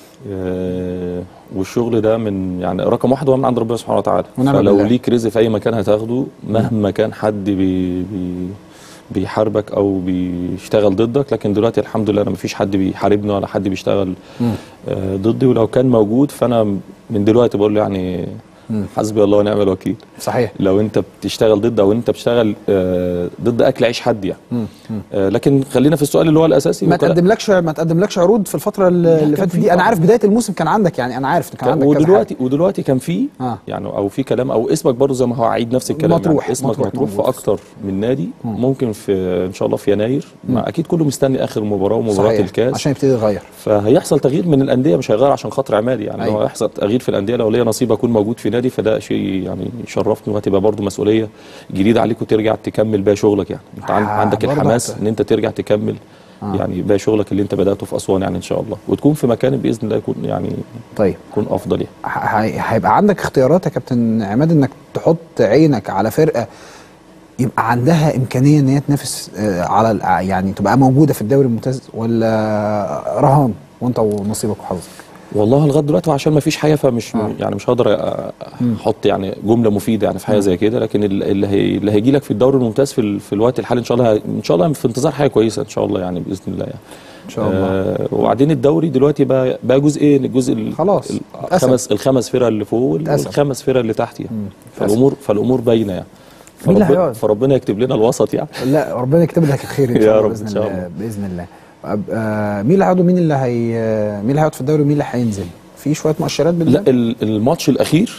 آه، والشغل ده من يعني رقم واحد هو من عند ربنا سبحانه وتعالى ونعم فلو بالله. ليك رزق في اي مكان هتاخده مهما كان حد بي بي بيحاربك او بيشتغل ضدك لكن دلوقتي الحمد لله انا مفيش حد بيحاربني ولا حد بيشتغل آه، ضدي ولو كان موجود فانا من دلوقتي بقول له يعني حسبي الله ونعم الوكيل صحيح لو انت بتشتغل ضد او انت بتشتغل آه، ضد اكل عيش حد يعني آه، لكن خلينا في السؤال اللي هو الاساسي ما وكلاء- تقدملكش ما تقدملكش عروض في الفتره اللي كان فاتت في دي انا طبعاً. عارف بدايه الموسم كان عندك يعني انا عارف كان عندك كذا ودلوقتي ودلوقتي كان في آه. يعني او في كلام او اسمك برضه زي ما هو عيد نفس الكلام مطروح، يعني اسمك مطروح مطروح, في موجود. اكتر من نادي ممكن في ان شاء الله في يناير ما اكيد كله مستني اخر مباراه حاجة. ومباراه صحيح. الكاس عشان يبتدي يغير فهيحصل تغيير من الانديه مش هيغير عشان خاطر عمادي يعني أيوة. هو هيحصل تغيير في الانديه لو ليا نصيب اكون موجود في نادي فده شيء يعني يشرفني وهتبقى برضه مسؤوليه جديده عليك وترجع تكمل بقى شغلك يعني انت عن- آه، عندك برضه الحماس هت- ان انت ترجع تكمل يعني بقى شغلك اللي انت بداته في اسوان يعني ان شاء الله وتكون في مكان باذن الله يكون يعني طيب يكون افضل يعني ه- هي- هيبقى عندك اختيارات يا كابتن عماد انك تحط عينك على فرقه يبقى عندها امكانيه ان هي تنافس آه، على الع- يعني تبقى موجوده في الدوري الممتاز ولا رهان وانت ونصيبك وحظك والله لغايه دلوقتي عشان ما فيش حاجه فمش آه. يعني مش هقدر أ- احط يعني جمله مفيده يعني في حاجه زي كده لكن ال- اللي هي اللي هيجي لك في الدوري الممتاز في, ال- في الوقت الحالي ان شاء الله ه- ان شاء الله في انتظار حاجه كويسه ان شاء الله يعني باذن الله يعني ان شاء الله آه وبعدين الدوري دلوقتي بقى بقى جزئين الجزء ال- خلاص. ال- اتقسم. الخمس الخمس فرق اللي فوق وال- اتقسم. والخمس فرق اللي تحت يعني اتقسم. فالامور فالامور باينه يعني مين اللي فربنا, هيقعد؟ فربنا يكتب لنا الوسط يعني لا ربنا يكتب لك الخير ان يا شاء الله رب، باذن إن شاء الله الله. باذن الله أب- آه، مين اللي هيقعد ومين اللي هي مين اللي هيقعد في الدوري ومين اللي هينزل في شويه مؤشرات بالله لا ال- الماتش الاخير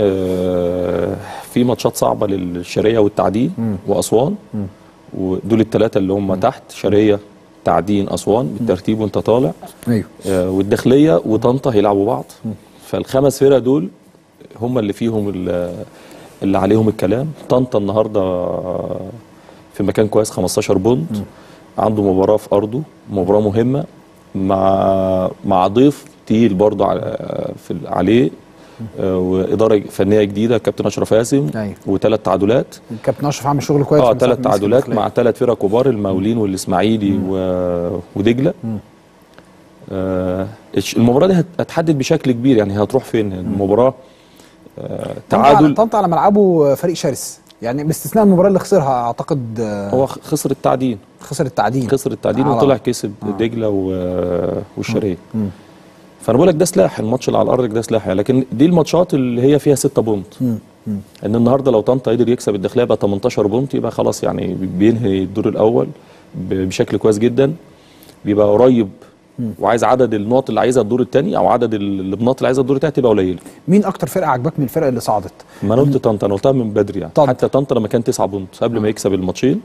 آه، في ماتشات صعبه للشرقيه والتعدين واسوان ودول الثلاثه اللي هم تحت شرقيه تعدين اسوان بالترتيب وانت طالع ايوه آه، والداخليه وطنطا هيلعبوا بعض فالخمس فرق دول هم اللي فيهم ال- اللي عليهم الكلام طنطا النهارده في مكان كويس 15 بونت عنده مباراه في ارضه مباراه مهمه مع مع ضيف تقيل برضه على في ال- عليه آه، واداره فنيه جديده كابتن اشرف قاسم أيوة. وثلاث تعادلات الكابتن اشرف عامل شغل كويس اه من ساعة ثلاث ما مسك تعادلات الداخلية. مع ثلاث فرق كبار المقاولين والاسماعيلي و... ودجله آه الش- المباراه دي هت- هتحدد بشكل كبير يعني هتروح فين المباراه آه طنطا على تعادل طنطا على ملعبه فريق شرس يعني باستثناء المباراه اللي خسرها اعتقد آه، هو خ- خسر التعدين خسر التعدين خسر التعدين على- وطلع كسب دجله و... والشرقيه فانا بقول لك ده سلاح الماتش اللي على الارض ده سلاح يعني لكن دي الماتشات اللي هي فيها 6 بونت ان النهارده لو طنطا قدر يكسب الداخليه يبقى 18 بونت يبقى خلاص يعني بينهي الدور الاول ب- بشكل كويس جدا بيبقى قريب وعايز عدد النقط اللي عايزها الدور الثاني او عدد ال- النقط اللي عايزها الدور الثاني تبقى قليله مين اكتر فرقه عجبك من الفرق اللي صعدت ما انا قلت طنطا انا قلتها من بدري يعني طنطا. حتى طنطا لما كان 9 بونت قبل ما يكسب الماتشين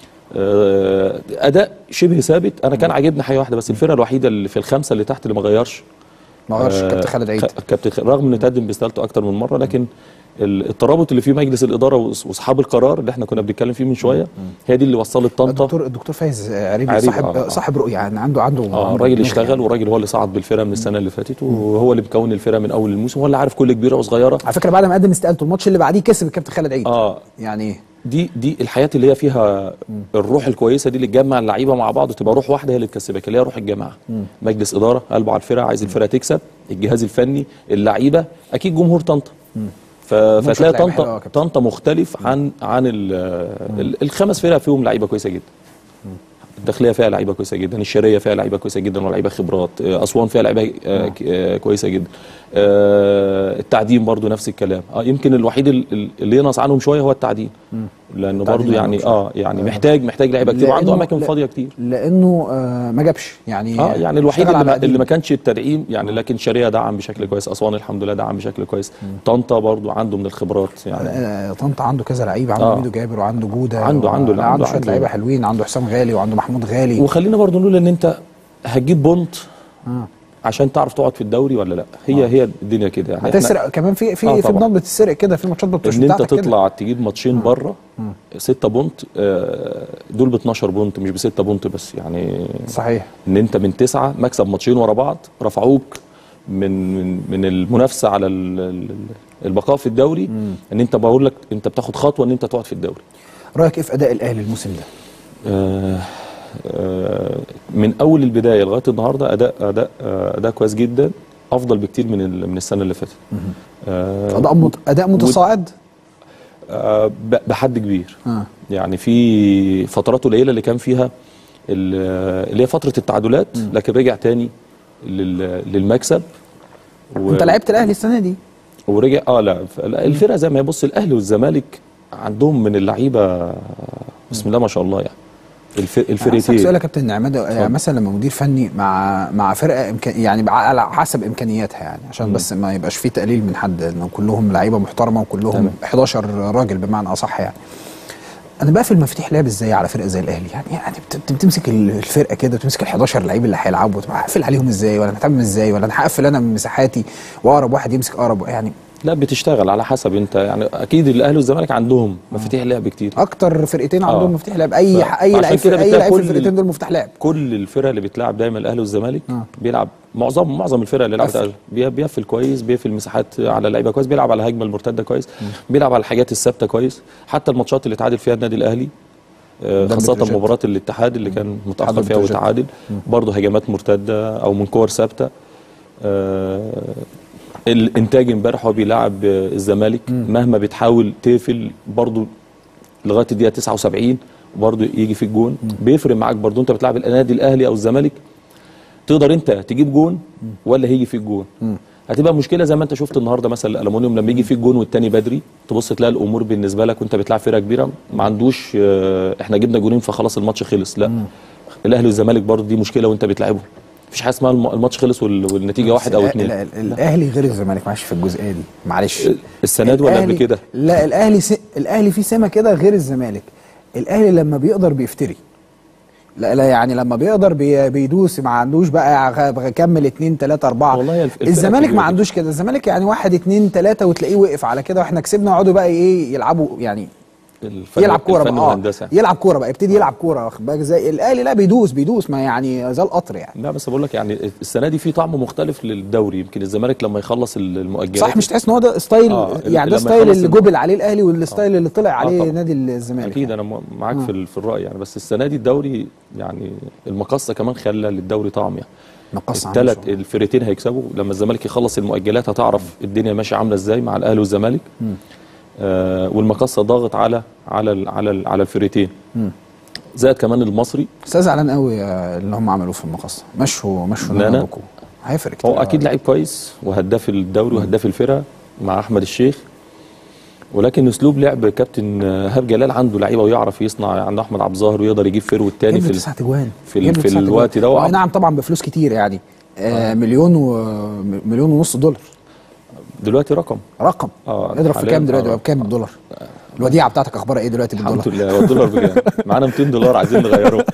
آه، اداء شبه ثابت انا كان عاجبني حاجه واحده بس الفرقه الوحيده اللي في الخمسه اللي تحت اللي ما غيرش ما غيرش آه، كابتن خالد عيد خ- كابتن خ- رغم ان تقدم باستقالته اكتر من مره لكن ال- الترابط اللي فيه مجلس الاداره وأص- واصحاب القرار اللي احنا كنا بنتكلم فيه من شويه هي دي اللي وصلت طنطا الدكتور الدكتور فايز عريبي عريبي، صاحب آه، آه. صاحب رؤيه يعني عنده عنده اه عنده الراجل دماغ اشتغل يعني. والراجل هو اللي صعد بالفرقه من السنه اللي فاتت وهو اللي مكون الفرقه من اول الموسم هو اللي عارف كل كبيره وصغيره على فكره بعد ما قدم استقالته الماتش اللي بعديه كسب الكابتن خالد عيد اه يعني دي دي الحياه اللي هي فيها الروح الكويسه دي اللي تجمع اللعيبه مع بعض وتبقى روح واحده هي اللي تكسبك اللي هي روح الجماعه مجلس اداره قلبه على الفرقه عايز الفرقه تكسب الجهاز الفني اللعيبه اكيد جمهور طنطا ف- فتلاقي لعيبة حلوة طنطا يا كابتن. طنطا مختلف عن عن ال ال الخمس فرق فيهم لعيبه كويسه جدا الداخليه فيها لعيبه كويسه جدا الشرقيه فيها لعيبه كويسه جدا ولعيبه خبرات آه، اسوان فيها لعيبه آه، ك- آه، كويسه جدا آه، التعدين برضو نفس الكلام اه يمكن الوحيد ال- ال- اللي ينقص عنهم شويه هو التعدين لانه التعدين برضو يعني عندهم اه يعني محتاج محتاج لعيبه كتير وعنده لأنه- اماكن لا- فاضيه كتير لانه آه ما جابش يعني اه يعني الوحيد اشتغل اللي على ما, اللي ما قديم. كانش التدعيم يعني لكن شرقيه دعم بشكل كويس اسوان الحمد لله دعم بشكل كويس طنطا برضو عنده من الخبرات يعني آه، طنطا عنده كذا لعيب عنده آه. ميدو جابر وعنده جوده عنده- و- عنده- لا، عنده- عنده شويه عنده- لعيبه حلوين عنده حسام غالي وعنده محمود غالي وخلينا برضو نقول ان انت هتجيب بونت آه. عشان تعرف تقعد في الدوري ولا لا هي هي الدنيا كده يعني إحنا- هتسرق كمان في في آه في طبعاً. بنات بتسرق كده في ماتشات بتبقى ان انت بتاعتك كده. تطلع تجيب ماتشين بره 6 بونت آه، دول ب 12 بونت مش ب 6 بونت بس يعني صحيح ان انت من تسعه مكسب ماتشين ورا بعض رفعوك من من من المنافسه على ال- ال- البقاء في الدوري ان انت بقول لك انت بتاخد خطوه ان انت تقعد في الدوري رايك ايه في اداء الاهلي الموسم ده؟ آه، آه، من اول البدايه لغايه النهارده اداء اداء آه، اداء كويس جدا افضل بكتير من ال- من السنه اللي فاتت آه، اداء مت... اداء متصاعد آه، ب- بحد كبير آه. يعني في فترات قليله اللي كان فيها ال- اللي هي فتره التعادلات لكن رجع تاني لل- للمكسب و- انت لعبت الاهلي السنه دي ورجع اه لا ف- لا، الفرقه زي ما هي بص الاهلي والزمالك عندهم من اللعيبه بسم الله ما شاء الله يعني الف... هسألك الفرقتين سؤال يا كابتن عماد يعني مثلا لما مدير فني مع مع فرقه إمكان يعني على حسب امكانياتها يعني عشان بس ما يبقاش فيه تقليل من حد انه كلهم لعيبه محترمه وكلهم تمام. 11 راجل بمعنى اصح يعني انا بقى في المفاتيح لعب ازاي على فرقه زي الاهلي يعني يعني بت- بت- بتمسك ال- الفرقه كده بتمسك ال 11 لعيب اللي هيلعبوا طب هقفل عليهم ازاي ولا هتعمل ازاي ولا انا هقفل انا من مساحاتي واقرب واحد يمسك اقرب يعني لا بتشتغل على حسب انت يعني اكيد الاهلي والزمالك عندهم مفاتيح لعب كتير اكتر فرقتين عندهم آه. مفتاح لعب اي ف- اي عشان لعيب كده في اي بتلاقي لعيب في كل الفرقتين ال- دول مفتاح لعب كل الفرق اللي بتلعب دايما الاهلي والزمالك آه. بيلعب معظم معظم الفرق اللي لعبت قفل. الأهلي بي- بيقفل كويس بيقفل مساحات على لعيبه كويس بيلعب على الهجمه المرتده كويس بيلعب على الحاجات الثابته كويس حتى الماتشات اللي تعادل فيها النادي الاهلي آه، ضربة خاصة رجال. مباراة الاتحاد اللي كان متأخر ضربة فيها رجال. وتعادل برضه هجمات مرتدة أو من كور ثابتة آه، الإنتاج امبارح هو بيلعب آه، الزمالك مهما بتحاول تقفل برضه لغاية الدقيقة 79 وبرضه يجي في الجون بيفرق معاك برضه أنت بتلعب النادي الأهلي أو الزمالك تقدر انت تجيب جون ولا هيجي فيك جون هتبقى مشكله زي ما انت شفت النهارده مثلا الالومنيوم لما يجي فيك جون والتاني بدري تبص تلاقي الامور بالنسبه لك وانت بتلعب فرقه كبيره ما عندوش اه، احنا جبنا جونين فخلاص الماتش خلص لا الاهلي والزمالك برضه دي مشكله وانت بتلعبهم مفيش حاجه اسمها الم- الماتش خلص وال- والنتيجه واحد او ال- اتنين ال- ال- الاهلي غير الزمالك معلش في الجزئيه دي معلش السنه دي ولا قبل الأهلي- كده لا الاهلي س... الاهلي فيه سمه كده غير الزمالك الاهلي لما بيقدر بيفتري لا, لا يعني لما بيقدر بي... بيدوس ما عندوش بقى غ- كمل اتنين تلاته اربعه والله هي الف- الفرقة الزمالك كبيرة ما جدا. عندوش كده الزمالك يعني واحد اتنين تلاته وتلاقيه وقف على كده واحنا كسبنا يقعدوا بقى ايه يلعبوا يعني الفن يلعب كوره الفن بقى اه والهندسه يلعب كوره بقى يبتدي يلعب كوره واخد بالك زي الاهلي لا بيدوس بيدوس ما يعني زي القطر يعني لا بس بقول لك يعني السنه دي في طعم مختلف للدوري يمكن الزمالك لما يخلص المؤجلات صح مش تحس ان هو ده ستايل آه، يعني ده لما ستايل يخلص اللي الم- جبل عليه الاهلي والستايل اللي طلع عليه طبعا. نادي الزمالك اكيد يعني. انا م- معاك في ال- في الراي يعني بس السنه دي الدوري يعني المقصه كمان خلى للدوري طعم يعني نقص عنه الثلاث شوية. الفرقتين هيكسبوا لما الزمالك يخلص المؤجلات هتعرف الدنيا ماشيه عامله ازاي مع الاهلي والزمالك آه والمقصه ضاغط على على ال- على ال- على الفرقتين زائد كمان المصري بس أنا زعلان قوي آه، اللي هم عملوه في المقصه مشوا مشوا نانا. نانا بوكو هيفرق كتير هو اكيد لعيب كويس وهداف الدوري وهداف الفرقه مع احمد الشيخ ولكن اسلوب لعب كابتن ايهاب جلال عنده لعيبه ويعرف يصنع عنده احمد عبد الظاهر ويقدر يجيب فيرو الثاني جاب في له ال- تسعة اجوان في ال- جاب له في تسعة الوقت أجوان. ده آه، نعم طبعا بفلوس كتير يعني آه مليون و مليون ونص دولار دلوقتي رقم رقم آه، اضرب في حالياً، كام دلوقتي آه. بقى بكام الدولار الوديعه بتاعتك اخبارها ايه دلوقتي بالدولار الحمد لله هو الدولار بكام معانا 200 دولار عايزين نغيره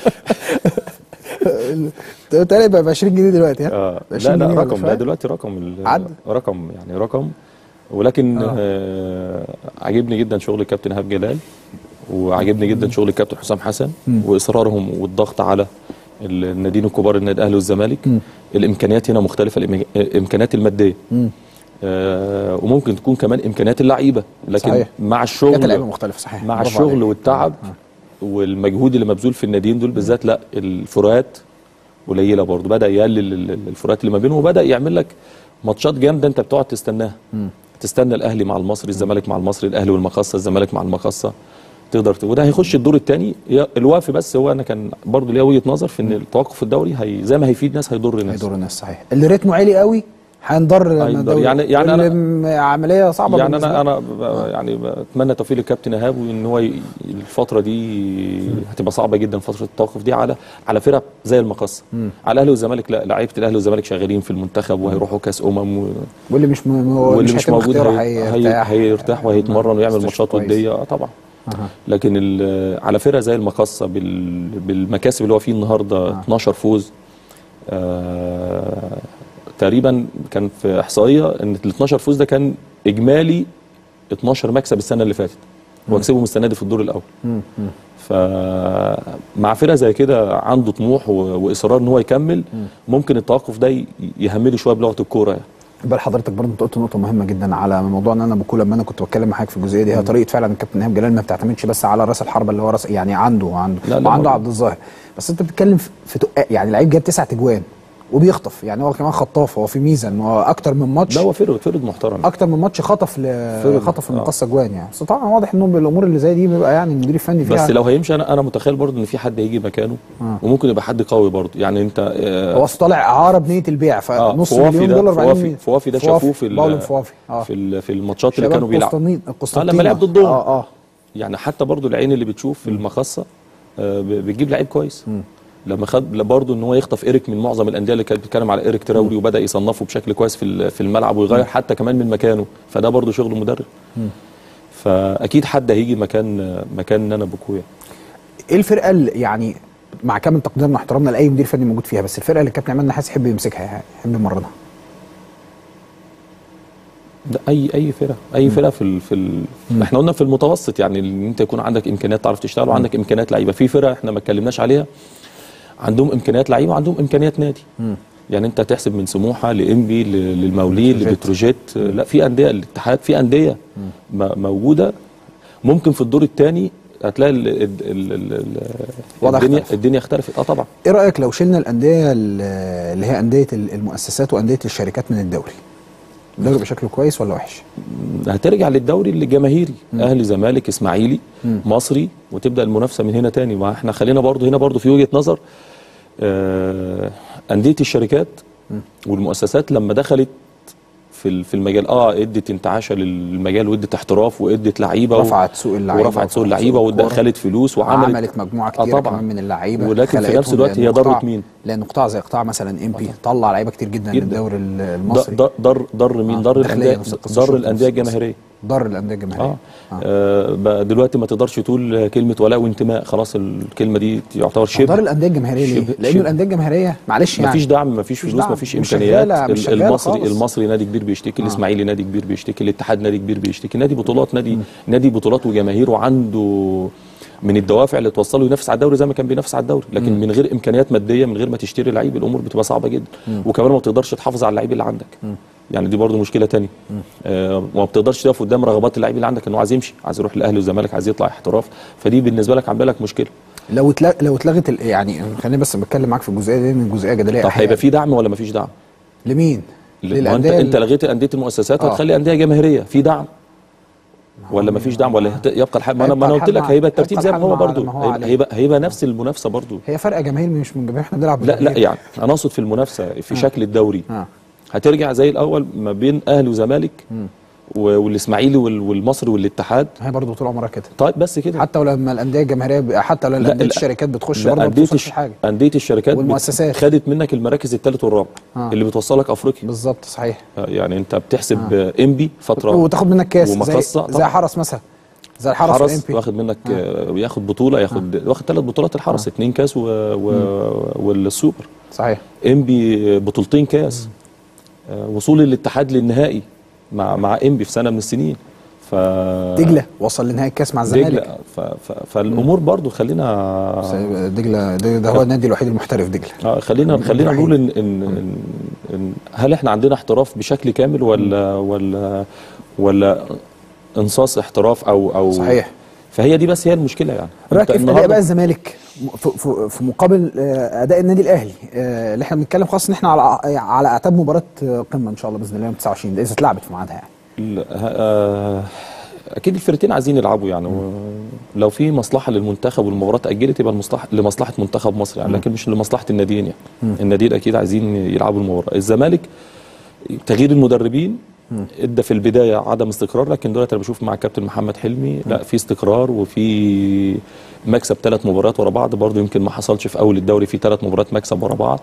تقريبا بقى ب 20 جنيه دلوقتي ها آه ب لا 20 لا جنيه ولا رقم شوية؟ لا دلوقتي رقم ال- عدى. رقم يعني رقم ولكن آه. آه عاجبني جدا شغل الكابتن ايهاب جلال وعاجبني جدا شغل الكابتن حسام حسن واصرارهم والضغط على الناديين الكبار النادي الاهلي والزمالك الامكانيات هنا مختلفه الإم- الامكانيات الماديه آه وممكن تكون كمان امكانيات اللعيبه لكن صحيح. مع كانت الشغل اللعيبه مختلفه صحيح مع برافو الشغل عليك. والتعب والمجهود اللي مبذول في الناديين دول بالذات لا الفروقات قليله برضه بدا يقلل ال- ال- الفروقات اللي ما بينهم وبدا يعمل لك ماتشات جامده انت بتقعد تستناها تستنى الاهلي مع المصري الزمالك مع المصري الاهلي والمقصه الزمالك مع المقصه تقدر ت... وده هيخش الدور الثاني الوقف بس هو انا كان برضه ليا وجهه نظر في ان التوقف الدوري هي زي ما هيفيد ناس هيضر ناس هيضر الناس صحيح اللي ريتمه عالي قوي هينضر لما هينضر. الدوري- يعني- يعني واللي أنا- م- عمليه صعبه يعني بالنسبة انا له. انا ب- يعني بتمنى توفيق للكابتن ايهاب وان هو ي- الفتره دي هتبقى صعبه جدا فتره التوقف دي على على فرق زي المقصه على الاهلي والزمالك لا لعيبه الاهلي والزمالك شغالين في المنتخب وهيروحوا كاس امم و... واللي مش م... م- واللي مش هيتم موجود اختياره هي... هي... هيرتاح. هيرتاح وهيتمرن ويعمل استشفى ماتشات كويس. وديه اه طبعا أها. لكن ال- على فرقه زي المقصه بال... بالمكاسب اللي هو فيه النهارده 12 فوز آه تقريبا كان في احصائيه ان ال 12 فوز ده كان اجمالي 12 مكسب السنه اللي فاتت واكسبهم السنه دي في الدور الاول فمع فرقه زي كده عنده طموح و- واصرار ان هو يكمل ممكن التوقف ده ي- يهمله شويه بلغه الكوره يعني. بل حضرتك برضه انت قلت نقطه مهمه جدا على موضوع ان انا بكون لما انا كنت بتكلم معاك في الجزئيه دي هي طريقه فعلا الكابتن ايهاب جلال ما بتعتمدش بس على راس الحربه اللي هو راس يعني عنده عنده لا، لا، وعنده هو- عبد الظاهر بس انت بتتكلم في, في تق- يعني لعيب جاب تسع تجوان وبيخطف يعني هو كمان خطاف هو في ميزه ان هو اكتر من ماتش ده هو فرد فرد محترم اكتر من ماتش خطف ل... فرد. خطف آه. المقص اجوان يعني بس طبعا واضح انه بالامور اللي زي دي بيبقى يعني المدير الفني فيها بس لو هيمشي انا انا متخيل برضه ان في حد هيجي مكانه آه. وممكن يبقى حد قوي برضه يعني انت آه، هو أصل طالع اعاره بنيه البيع آه، فنص فوافي مليون ده- دولار فوافي بعدين فوافي ده شافوه في ال- باولو فوافي اه في ال- في الماتشات اللي شباب كانوا بيلعبوا قسطنطين اه القسطنطينة. لما لعب ضدهم اه اه يعني حتى برضو العين اللي بتشوف في المخصه آه، ب- بتجيب لعيب كويس لما خد برضه ان هو يخطف ايريك من معظم الانديه اللي كانت بتتكلم على ايريك تراوري وبدا يصنفه بشكل كويس في ال- في الملعب ويغير حتى كمان من مكانه فده برضه شغل مدرب فاكيد حد هيجي مكان مكان انا بوكويا ايه الفرقه اللي يعني مع كامل تقديرنا واحترامنا لاي مدير فني موجود فيها بس الفرقه اللي الكابتن عماد نحاس يحب يمسكها يعني يحب يمرنها ده اي اي فرقه اي فرقه في ال في ال احنا قلنا في المتوسط يعني ان انت يكون عندك امكانيات تعرف تشتغل وعندك امكانيات لعيبه في فرقه احنا ما اتكلمناش عليها عندهم امكانيات لعيبه وعندهم امكانيات نادي يعني انت تحسب من سموحه لانبي ل- للموليد بتروجيت. لبتروجيت لا في انديه الاتحاد في انديه م- موجوده ممكن في الدور الثاني هتلاقي ال ال ال ال ال وضع الدنيا اختلف. الدنيا اختلفت اه طبعا ايه رايك لو شلنا الانديه ال- اللي هي انديه ال- المؤسسات وانديه الشركات من الدوري الدوري يبقى شكله كويس ولا وحش هترجع للدوري الجماهيري اهلي زمالك اسماعيلي مصري وتبدا المنافسه من هنا تاني ما احنا خلينا برضو هنا برضو في وجهه نظر آه انديه الشركات والمؤسسات لما دخلت في ال- في المجال اه ادت انتعاشه للمجال وادت احتراف وادت لعيبه و- رفعت سوق اللعيبه ورفعت سوق اللعيبه الكورة. ودخلت فلوس وعملت وعملت مجموعه آه كتيره طبعاً. كمان من اللعيبه ولكن في خلقتهم نفس الوقت لأن هي ضرت قطاع- مين؟ لان قطاع زي قطاع مثلا ام بي طلع لعيبه كتير جدا, جداً. للدوري ال- ضر المصري ضر ضر, ضر مين آه، ضر داخلية الانديه نفس القصة، شرطة ضر نفس الانديه القصة. الجماهيريه ضر الانديه الجماهيريه اه, آه. بقى دلوقتي ما تقدرش تقول كلمه ولاء وانتماء خلاص الكلمه دي تعتبر دار شبه الانديه الجماهيريه ليه؟ شبه- لانه شبه. الانديه الجماهيريه معلش يعني مفيش دعم مفيش مفيش فلوس دعم، مفيش مش امكانيات شغالة- مش ال- شغالة المصري خالص. المصري نادي كبير بيشتكي آه. الاسماعيلي نادي كبير بيشتكي الاتحاد نادي كبير بيشتكي نادي بطولات نادي نادي بطولات وجماهير وعنده من الدوافع اللي توصله ينافس على الدوري زي ما كان بينافس على الدوري لكن من غير امكانيات ماديه من غير ما تشتري لعيب الامور بتبقى صعبه جدا وكمان ما بتقدرش تحافظ على اللعيب اللي عندك يعني دي برضو مشكله تانية آه وما بتقدرش تقف قدام رغبات اللعيب اللي عندك انه عايز يمشي عايز يروح الاهلي والزمالك عايز يطلع احتراف فدي بالنسبه لك عامله لك مشكله لو اتلغ... لو اتلغت ال... يعني خليني بس بتكلم معاك في الجزئيه دي من جزئيه جدليه طب أحياناً. هيبقى في دعم ولا ما فيش دعم لمين؟ ما انت للأندية انت ال- لغيت انديه المؤسسات آه. هتخلي انديه جماهيريه في دعم ولا ما فيش دعم ولا هت- يبقى الحال ما انا ما انا هيبقى قلت لك الحال هيبقى مع- الترتيب زي ما هيبقى هو الحال برضه على ما هو هيبقى, عليه. هيبقى هيبقى نفس المنافسه برضه هي فرقه جماهير مش من جماهير احنا بنلعب لا لا بجماهير. يعني انا اقصد في المنافسه في شكل الدوري اه هترجع زي الاول ما بين اهلي وزمالك و- والاسماعيلي وال- والمصري والاتحاد هي برضه طول عمرها كده طيب بس كده حتى ولما الانديه الجماهيريه ب- حتى لو لا، انديه لا. الشركات بتخش لا، برضه ما أندية بتوصلش الش- حاجه انديه الشركات بت- والمؤسسات. خدت منك المراكز الثالث والرابع آه. اللي بتوصلك افريقيا بالظبط صحيح آه، يعني انت بتحسب آه. انبي فتره وتاخد منك كاس زي, ومقصة زي طبعاً. حرس مثلا زي الحرس حرس والإمبي. واخد منك آه. ياخد بطوله ياخد واخد ثلاث بطولات الحرس اثنين كاس و... و... والسوبر صحيح انبي بطولتين كاس آه، وصول الاتحاد للنهائي مع مع انبي في سنه من السنين ف دجله وصل لنهائي الكاس مع الزمالك دجله ف... ف... فالامور برضو خلينا دجله ده, ده هو النادي الوحيد المحترف دجله آه خلينا الوحيد. خلينا نقول إن, إن, إن, إن هل احنا عندنا احتراف بشكل كامل ولا ولا ولا انصاص احتراف او او صحيح. فهي دي بس هي المشكله يعني رايك أنت كيف اداء النهاردة- بقى الزمالك في, في, في مقابل آه، اداء النادي الاهلي آه، اللي احنا بنتكلم خاص ان احنا على على اعتاب مباراه آه، قمه ان شاء الله باذن الله يوم 29 ده اذا اتلعبت في ميعادها يعني ال- آه، اكيد الفرقتين عايزين يلعبوا يعني لو في مصلحه للمنتخب والمباراه اتاجلت يبقى المصلحه لمصلحه منتخب مصر يعني لكن مش لمصلحه الناديين يعني الناديين اكيد عايزين يلعبوا المباراه الزمالك تغيير المدربين ادى في البدايه عدم استقرار لكن دلوقتي انا بشوف مع كابتن محمد حلمي لا في استقرار وفي مكسب ثلاث مباريات ورا بعض برضه يمكن ما حصلش في اول الدوري في ثلاث مباريات مكسب ورا بعض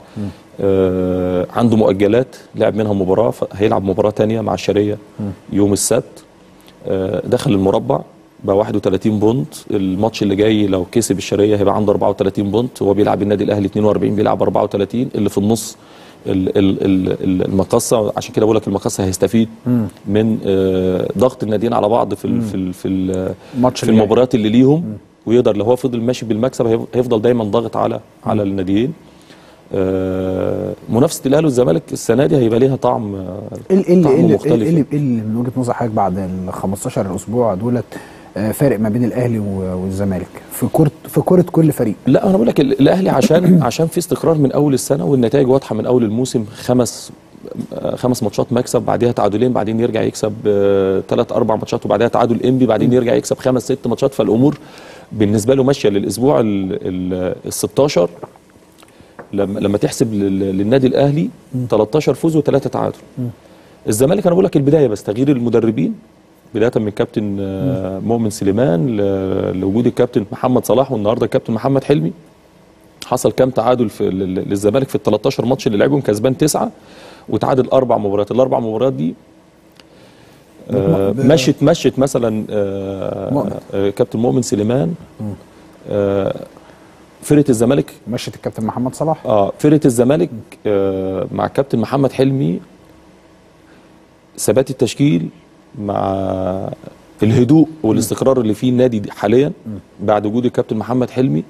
آه عنده مؤجلات لعب منها مباراه ف- هيلعب مباراه ثانيه مع الشريه يوم السبت آه دخل المربع بقى 31 بونت الماتش اللي جاي لو كسب الشريه هيبقى عنده 34 بونت هو بيلعب النادي الاهلي 42 بيلعب 34 اللي في النص ال- ال- ال- ال- المقصه عشان كده بقول لك المقصه هيستفيد من آه، ضغط الناديين على بعض في ال في ال في, ال الماتش في اللي جاي. المباريات اللي ليهم ويقدر لو هو فضل ماشي بالمكسب هيف- هيفضل دايما ضاغط على على الناديين آه، منافسه الاهلي والزمالك السنه دي هيبقى ليها طعم آه، ايه ال- ايه ال- طعم ايه ال- مختلف ايه اللي- إيه اللي من وجهه نظر حضرتك بعد ال 15 اسبوع دولت آه، فارق ما بين الاهلي و- والزمالك في كره في كره كل فريق لا انا بقول لك ال- الاهلي عشان عشان في استقرار من اول السنه والنتائج واضحه من اول الموسم خمس آه، خمس ماتشات مكسب بعدها تعادلين بعدين يرجع يكسب ثلاث اربع ماتشات وبعدها تعادل انبي بعدين يرجع يكسب خمس ست ماتشات فالامور بالنسبه له ماشيه للاسبوع ال 16 لما لما تحسب لل- للنادي الاهلي 13 فوز وثلاثه تعادل الزمالك انا بقول لك البدايه بس تغيير المدربين بدايه من كابتن آه، مؤمن سليمان ل- لوجود الكابتن محمد صلاح والنهارده الكابتن محمد حلمي حصل كام تعادل في لل- للزمالك في ال 13 ماتش اللي لعبهم كسبان تسعه وتعادل اربع مباريات الاربع مباريات دي آه، ب- مشت مشت مثلا آه، مؤمن. آه، كابتن مؤمن سليمان آه، فرقه الزمالك مشت الكابتن محمد صلاح اه فرقه الزمالك آه مع الكابتن محمد حلمي ثبات التشكيل مع الهدوء والاستقرار اللي فيه النادي دي حاليا بعد وجود الكابتن محمد حلمي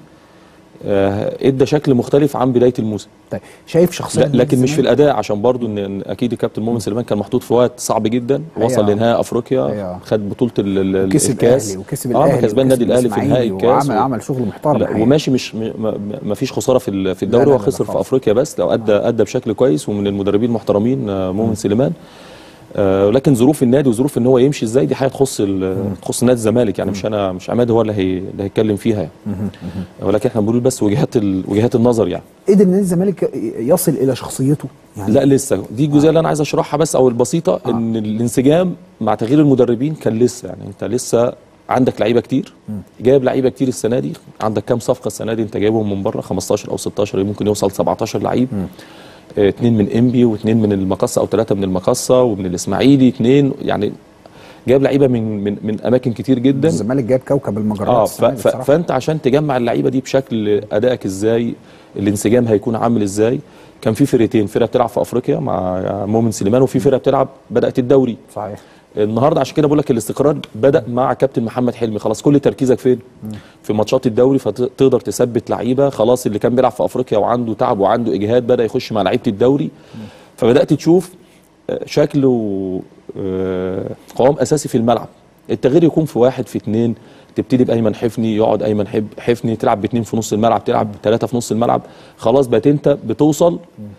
آه ادى شكل مختلف عن بدايه الموسم طيب شايف شخصيا لا لكن مش في الزمالك؟ الاداء عشان برضو ان إن اكيد الكابتن مؤمن سليمان كان محطوط في وقت صعب جدا وصل أيوة. لنهائي افريقيا أيوة. خد بطوله ال- ال- وكسب الكاس الاهلي وكسب اه الاهلي كسبان النادي وكسب الاهلي في نهائي الإسماعيلي الكاس وعمل و- عمل شغل محترم لا الحقيقة. وماشي مش م- ما- ما فيش خساره في ال- في الدوري لا، لا، وخسر لا في خالص. افريقيا بس لو ادى ادى بشكل كويس ومن المدربين المحترمين آه، مؤمن سليمان آه، ولكن ظروف النادي وظروف ان هو يمشي ازاي دي حاجه تخص ال- تخص نادي الزمالك يعني مش انا مش عماد هو اللي هي اللي هيتكلم فيها يعني ولكن احنا بنقول بس وجهات ال- وجهات النظر يعني قدر نادي الزمالك يصل الى شخصيته يعني لا لسه دي الجزئيه اللي انا عايز اشرحها بس او البسيطه آه. ان الانسجام مع تغيير المدربين كان لسه يعني انت لسه عندك لعيبه كتير جايب لعيبه كتير السنه دي عندك كام صفقه السنه دي انت جايبهم من بره 15 او 16 ممكن يوصل 17 لعيب آه، اتنين من انبي واثنين من المقصه او ثلاثه من المقصه ومن الاسماعيلي اثنين يعني جايب لعيبه من من من اماكن كتير جدا الزمالك جايب كوكب المجرات اه ف السنة دي ف بصراحة. فانت عشان تجمع اللعيبه دي بشكل ادائك ازاي الانسجام هيكون عامل ازاي كان في فرقتين فرقه بتلعب في افريقيا مع مؤمن سليمان وفي فرقه بتلعب بدات الدوري صحيح النهارده عشان كده بقول لك الاستقرار بدا مع كابتن محمد حلمي خلاص كل تركيزك فين في ماتشات الدوري فتقدر تثبت لعيبه خلاص اللي كان بيلعب في افريقيا وعنده تعب وعنده اجهاد بدا يخش مع لعيبه الدوري فبدات تشوف آه، شكل و آه، قوام اساسي في الملعب التغيير يكون في واحد في اثنين تبتدي بايمن حفني يقعد ايمن حب حفني تلعب باثنين في نص الملعب تلعب ثلاثه في نص الملعب خلاص بقت انت بتوصل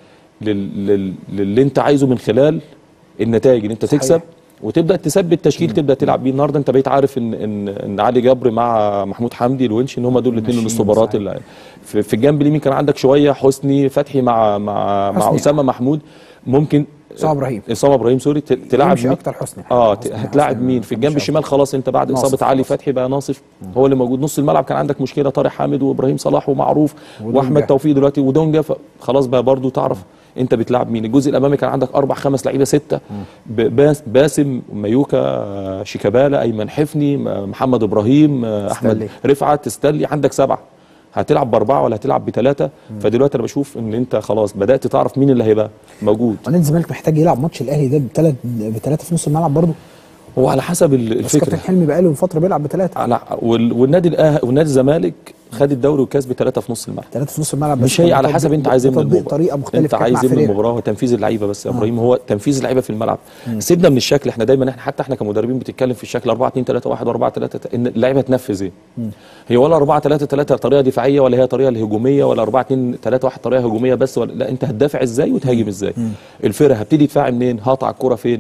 لل... لل... للي انت عايزه من خلال النتائج ان انت صحيح. تكسب وتبدا تثبت تشكيل تبدا تلعب بيه النهارده انت بقيت عارف ان ان ان علي جبر مع محمود حمدي الونش ان هم دول الاثنين ماشيين، الاستوبرات صحيح. اللي في, في الجنب اليمين كان عندك شويه حسني فتحي مع مع مع حسني. اسامه محمود ممكن اسامه ابراهيم اسامه ابراهيم سوري ت- تلعب يمشي مين؟ اكتر حسني اه حسني- ت- هتلاعب حسني مين في الجنب مش الشمال خلاص انت بعد ناصف اصابه علي خلاص. فتحي بقى ناصف هو اللي موجود نص الملعب كان عندك مشكله طارق حامد وابراهيم صلاح ومعروف ودونجا. واحمد توفيق دلوقتي ودونجا ف- خلاص بقى برضو تعرف انت بتلعب مين الجزء الامامي كان عندك اربع خمس لعيبه سته ب- باس باسم ميوكا آه، شيكابالا ايمن حفني م- محمد ابراهيم آه، احمد تستلي. رفعت تستلي عندك سبعه هتلعب باربعه ولا هتلعب بثلاثه فدلوقتي انا بشوف ان انت خلاص بدات تعرف مين اللي هيبقى موجود ونادي الزمالك محتاج يلعب ماتش الاهلي ده بثلاث بثلاثه في نص الملعب برضه هو على حسب ال- بس كابتن الفكره حلمي بقاله فتره بيلعب بثلاثه على وال- والنادي الاهلي والنادي الزمالك خد الدوري والكاس بثلاثه في نص الملعب ثلاثه في نص الملعب بس مش هي كان على بتطبيق- حسب انت عايز ايه من بتطبيق المباراه طريقه مختلفه انت كانت عايز مع ايه من فريرة. المباراه هو تنفيذ اللعيبه بس يا ابراهيم هو تنفيذ اللعيبه في الملعب سيبنا من الشكل احنا دايما احنا حتى احنا كمدربين بتتكلم في الشكل 4 2 3 1 4 3 ان اللعيبه تنفذ ايه هي ولا 4 3 3 طريقه دفاعيه ولا هي طريقه الهجوميه ولا 4 2 3 1 طريقه هجوميه بس ولا لا انت هتدافع ازاي وتهاجم ازاي الفرقه هبتدي دفاع منين هقطع الكره فين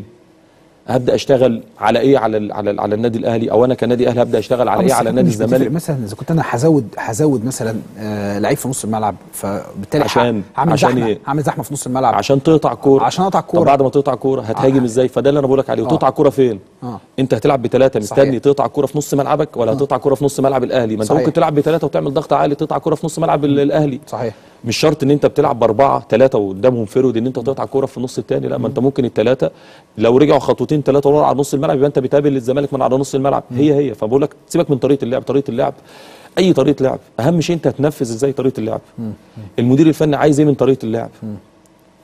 هبدا اشتغل على ايه على ال على, ال على النادي الاهلي او انا كنادي اهلي هبدا اشتغل على آه، ايه بس على أكيد نادي مش بتفرق. الزمالك مثلا اذا كنت انا هزود هزود مثلا آه لعيب في نص الملعب فبالتالي عشان- ه- هعمل عشان زحمه إيه؟ هعمل زحمه في نص الملعب عشان تقطع كوره عشان أقطع كورة. طب بعد ما تقطع كوره هتهاجم آه. ازاي فده اللي انا بقول لك عليه وتقطع كوره فين آه. انت هتلعب بثلاثه مستني صحيح. تقطع كوره في نص ملعبك ولا هتقطع كوره في نص ملعب الاهلي ما انت صحيح. ممكن تلعب بثلاثه وتعمل ضغط عالي تقطع كوره في نص ملعب ال- الاهلي صحيح مش شرط ان انت بتلعب باربعه ثلاثه وقدامهم فرود ان انت تقطع كوره في النص الثاني لا ما انت ممكن الثلاثه لو رجعوا خطوتين ثلاثه ورا على نص الملعب يبقى انت بتقابل الزمالك من على نص الملعب هي هي فبقول لك سيبك من طريقه اللعب طريقه اللعب اي طريقه لعب اهم شيء انت هتنفذ ازاي طريقه اللعب المدير الفني عايز ايه من طريقه اللعب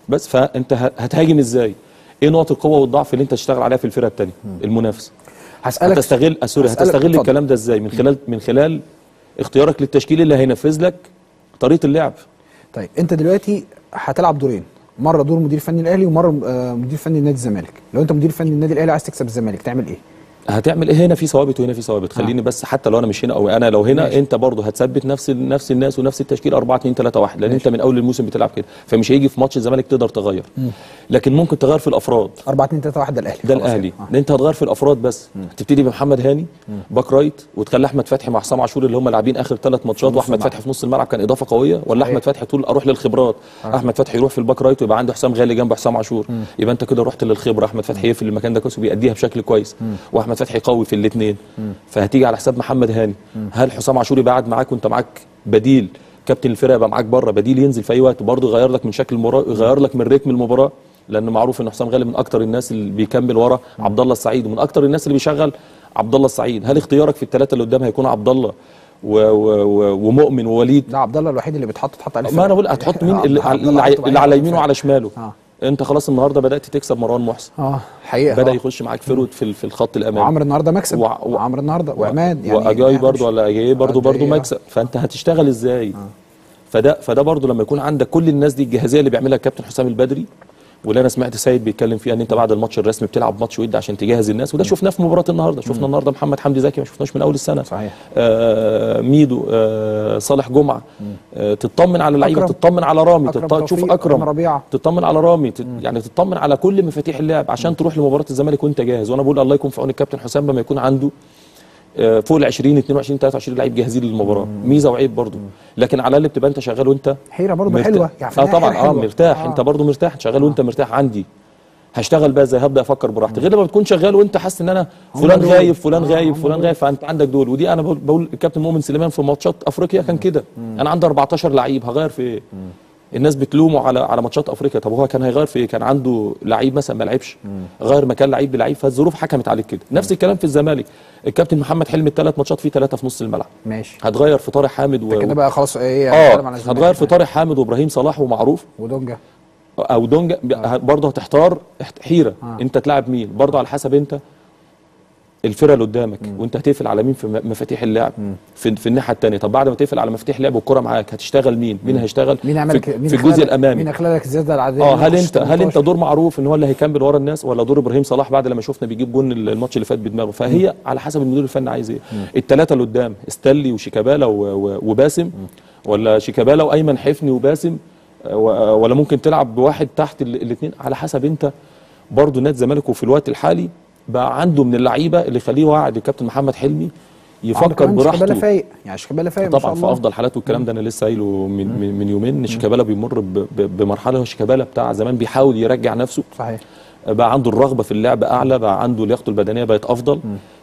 بس فانت ه- هتهاجم ازاي ايه نقط القوه والضعف اللي انت تشتغل عليها في الفرقه الثانيه المنافس هسالك هتستغل آه، سوري هسألك- هتستغل اتفضل. الكلام ده ازاي من خلال من خلال اختيارك للتشكيل اللي هينفذ لك طريقه اللعب طيب انت دلوقتي هتلعب دورين مره دور مدير فني الاهلي ومره آه، مدير فني نادي الزمالك لو انت مدير فني النادي الاهلي عايز تكسب الزمالك تعمل ايه هتعمل ايه هنا في ثوابت وهنا في ثوابت خليني بس حتى لو انا مش هنا او انا لو هنا ماشي. انت برضه هتثبت نفس ال- نفس الناس ونفس التشكيل 4 2 3 1 لان ماشي. انت من اول الموسم بتلعب كده فمش هيجي في ماتش الزمالك تقدر تغير لكن ممكن تغير في الافراد 4 2 3 1 ده الاهلي ده خلاص الاهلي يعني. ده انت هتغير في الافراد بس هتبتدي بمحمد هاني باك رايت وتخلي احمد فتحي مع حسام عاشور اللي هم لاعبين اخر ثلاث ماتشات نص واحمد الملعب. فتحي في نص الملعب كان اضافه قويه ولا صحيح. احمد فتحي تقول اروح للخبرات احمد فتحي يروح في الباك رايت ويبقى عنده حسام غالي جنب حسام عاشور يبقى انت كده رحت للخبره احمد فتحي يقفل المكان ده كويس وبيأديها بشكل كويس واحمد فتحي قوي في الاثنين فهتيجي على حساب محمد هاني هل حسام عاشور يبقى قاعد معاك وانت معاك بديل كابتن الفرقه يبقى معاك بره بديل ينزل في اي وقت وبرضه يغير لك من شكل المباراه يغير لك من رتم المباراه لان معروف ان حسام غالي من اكتر الناس اللي بيكمل ورا عبد الله السعيد ومن اكتر الناس اللي بيشغل عبد الله السعيد هل اختيارك في الثلاثه اللي قدام هيكون عبد الله و و و ومؤمن ووليد ده عبد الله الوحيد اللي بيتحط تحط عليه ما انا بقول هتحط مين اللي, عبد الله اللي, حطه اللي على بعدين يمينه حطه وعلى شماله اه انت خلاص النهارده بدات تكسب مروان محسن اه حقيقه بدا آه. يخش معاك فرود في ال- في الخط الامامي وعمرو النهارده مكسب وع- و- وعمرو النهارده وعماد يعني واجاي يعني برضو مش- ولا اجاي برضو أجاي، برضو آه. مكسب فانت هتشتغل ازاي فده فده برضو لما يكون عندك كل الناس دي الجاهزيه اللي بيعملها الكابتن حسام البدري واللي انا سمعت سيد بيتكلم فيها ان انت بعد الماتش الرسمي بتلعب ماتش ود عشان تجهز الناس وده شفناه في مباراه النهارده شفنا النهارده محمد حمدي زكي ما شفناش من اول السنه صحيح. آه ميدو آه صالح جمعه آه تطمن على اللعيبه أكرم. تطمن على رامي أكرم تط- تشوف توفيق، اكرم أكرم ربيعة. تطمن على رامي تت... يعني تطمن على كل مفاتيح اللعب عشان تروح لمباراه الزمالك وانت جاهز وانا بقول الله يكون في عون الكابتن حسام لما يكون عنده آه، فوق ال 20 22 23 لعيب جاهزين للمباراه ميزه وعيب برضه لكن على الاقل بتبقى انت شغال وانت حيره برضه مرتاح. حلوه يعني في اه النهاية طبعا حيرة اه حلوة. مرتاح آه. انت برضه مرتاح شغال وانت مرتاح عندي هشتغل بقى ازاي هبدا افكر براحتي غير لما بتكون شغال وانت حاسس ان انا فلان دول. غايب فلان آه، غايب هم فلان دول. غايب فانت عندك دول ودي انا بقول, بقول الكابتن مؤمن سليمان في ماتشات افريقيا كان كده انا عندي 14 لعيب هغير في ايه الناس بتلومه على على ماتشات افريقيا طب هو كان هيغير في ايه كان عنده لعيب مثلا ما لعبش غير مكان لعيب بلعيب فالظروف حكمت عليك كده نفس الكلام في الزمالك الكابتن محمد حلمي الثلاث ماتشات فيه ثلاثه في نص الملعب ماشي هتغير في طارق حامد و... كده بقى خلاص ايه اه هنتكلم على الزمالك. هتغير في طارق حامد وابراهيم صلاح ومعروف ودونجا او دونجا برضه هتحتار احت- حيره آه. انت تلعب مين برضه على حسب انت الفرقه اللي قدامك وانت هتقفل على مين في م- مفاتيح اللعب في, في الناحيه الثانيه طب بعد ما تقفل على مفاتيح اللعب والكره معاك هتشتغل مين مين هيشتغل مين يعمل في, لك مين في يخلق الجزء لك- الامامي مين يخلق لك الزياده العاديه اه اللي هل مش انت هل انت 18. دور معروف ان هو اللي هيكمل ورا الناس ولا دور ابراهيم صلاح بعد لما شفنا بيجيب جون ال- الماتش اللي فات بدماغه فهي على حسب المدير الفني عايز ايه الثلاثه اللي قدام استلي وشيكابالا و- و- وباسم ولا شيكابالا وايمن حفني وباسم آه، و- آه، ولا ممكن تلعب بواحد تحت الاثنين على حسب انت برضه نادي الزمالك وفي الوقت الحالي بقى عنده من اللعيبه اللي يخليه واعد الكابتن محمد حلمي عنده يفكر كمان شيكابالا براحته فايق يعني شيكابالا فايق ما طبعا شاء في الله افضل حالاته الكلام ده انا لسه قايله من من, من يومين ان شيكابالا بيمر ب- ب- بمرحله هو شيكابالا بتاع زمان بيحاول يرجع نفسه صحيح بقى عنده الرغبه في اللعب اعلى بقى عنده لياقته البدنيه بقت افضل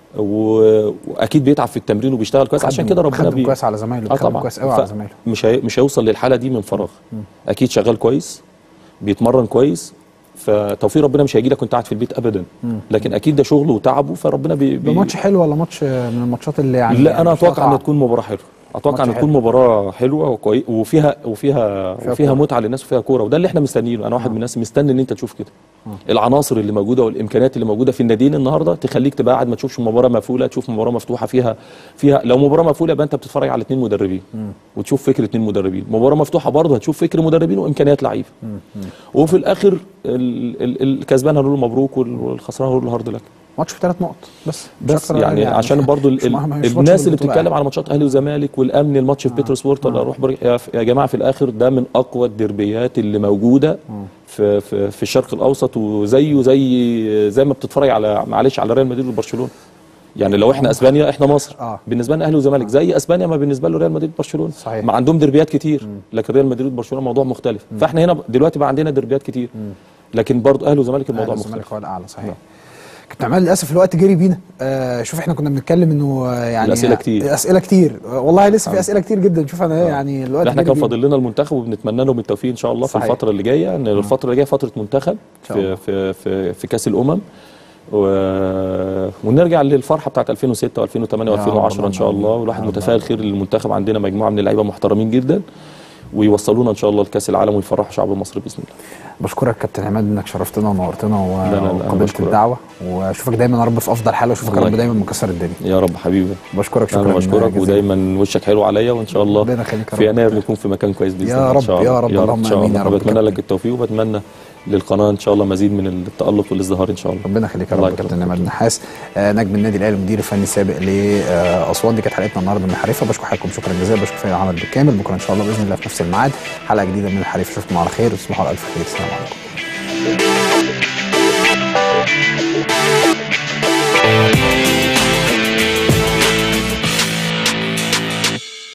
و- واكيد بيتعب في التمرين وبيشتغل كويس عشان خدم- كده ربنا خدم كويس على زمايله اه بيخدم طبعا كويس قوي على زمايله مش هي... مش هيوصل للحاله دي من فراغ اكيد شغال كويس بيتمرن كويس فتوفيق ربنا مش هيجي لك وانت قاعد في البيت ابدا لكن اكيد ده شغله وتعبه فربنا بي... ده بي... ماتش حلو ولا ماتش من الماتشات اللي يعني لا انا مش فيها اتوقع ان تعب؟ تكون مباراه حلوه اتوقع ان ماتش تكون حلو. مباراه حلوه وكوي... وفيها وفيها فيها وفيها كورة. متعه للناس وفيها كوره وده اللي احنا مستنيينه انا واحد من الناس مستني ان انت تشوف كده العناصر اللي موجوده والامكانيات اللي موجوده في الناديين النهارده تخليك تبقى قاعد ما تشوفش مباراه مقفوله تشوف مباراه مفتوحه فيها فيها لو مباراه مقفوله يبقى انت بتتفرج على اثنين مدربين وتشوف فكر اثنين مدربين مباراه مفتوحه برضه هتشوف فكر مدربين وامكانيات لعيبه وفي الاخر ال- ال- الكسبان هنقول له مبروك وال- والخسران هنقول له هارد لك ماتش بثلاث نقط بس مش بس أكتر يعني, عشان برضو مش ال- مهم- مش ماتش الناس اللي بالبطولة بتتكلم يعني. على ماتشات اهلي وزمالك والامن الماتش في بيتر سبورت ولا اروح برج... يا, ف- يا جماعه في الاخر ده من اقوى الدربيات اللي موجوده في في, في الشرق الاوسط وزيه زي زي ما بتتفرج على معلش على ريال مدريد وبرشلونه يعني لو احنا اسبانيا احنا مصر آه. بالنسبه لنا اهلي وزمالك زي اسبانيا ما بالنسبه له ريال مدريد وبرشلونه صحيح. ما عندهم دربيات كتير لكن ريال مدريد وبرشلونه موضوع مختلف فاحنا هنا دلوقتي بقى عندنا دربيات كتير لكن برضو اهلي وزمالك الموضوع أهلي مختلف والزمالك هو الاعلى صحيح كابتن عماد للاسف الوقت جري بينا آه شوف احنا كنا بنتكلم انه آه، يعني الأسئلة كتير. اسئله كتير آه، والله لسه في اسئله كتير جدا شوف انا يعني الوقت احنا جري كان بينا. فاضل لنا المنتخب وبنتمنى لهم التوفيق ان شاء الله صحيح. في الفتره اللي جايه ان الفتره اللي جايه فتره منتخب شاء في الله. في في, في كاس الامم و... ونرجع للفرحه بتاعت 2006 و2008 يا و2010 رب ان شاء الله والواحد يا رب. متفائل خير للمنتخب عندنا مجموعه من اللعيبه محترمين جدا ويوصلونا ان شاء الله لكاس العالم ويفرحوا شعب مصر باذن الله بشكرك كابتن عماد انك شرفتنا ونورتنا لا، لا، لا، وقبلت بشكرك. الدعوه واشوفك دايما يا رب في افضل حال واشوفك يا الله رب دايما يخليك. مكسر الدنيا يا رب حبيبي بشكرك انا شكرا بشكرك جزيلا. ودايما وشك حلو عليا وان شاء الله ربنا يخليك يا في رب. يناير نكون في مكان كويس باذن يا الله رب، ان شاء الله يا رب، اللهم ان شاء آمين يا الله رب بتمنى كابتن. لك التوفيق وبتمنى للقناه ان شاء الله مزيد من التالق والازدهار ان شاء الله ربنا يخليك يا الله رب يكرمك. كابتن عماد نحاس آه، نجم النادي الاهلي المدير الفني السابق لاسوان دي كانت حلقتنا النهارده من الحريفه بشكر حضراتكم شكرا جزيلا بشكر فريق العمل بالكامل بكره ان شاء الله باذن الله في نفس الميعاد حلقه جديده من الحريفه اشوفكم على خير وتصبحوا على الف خير السلام عليكم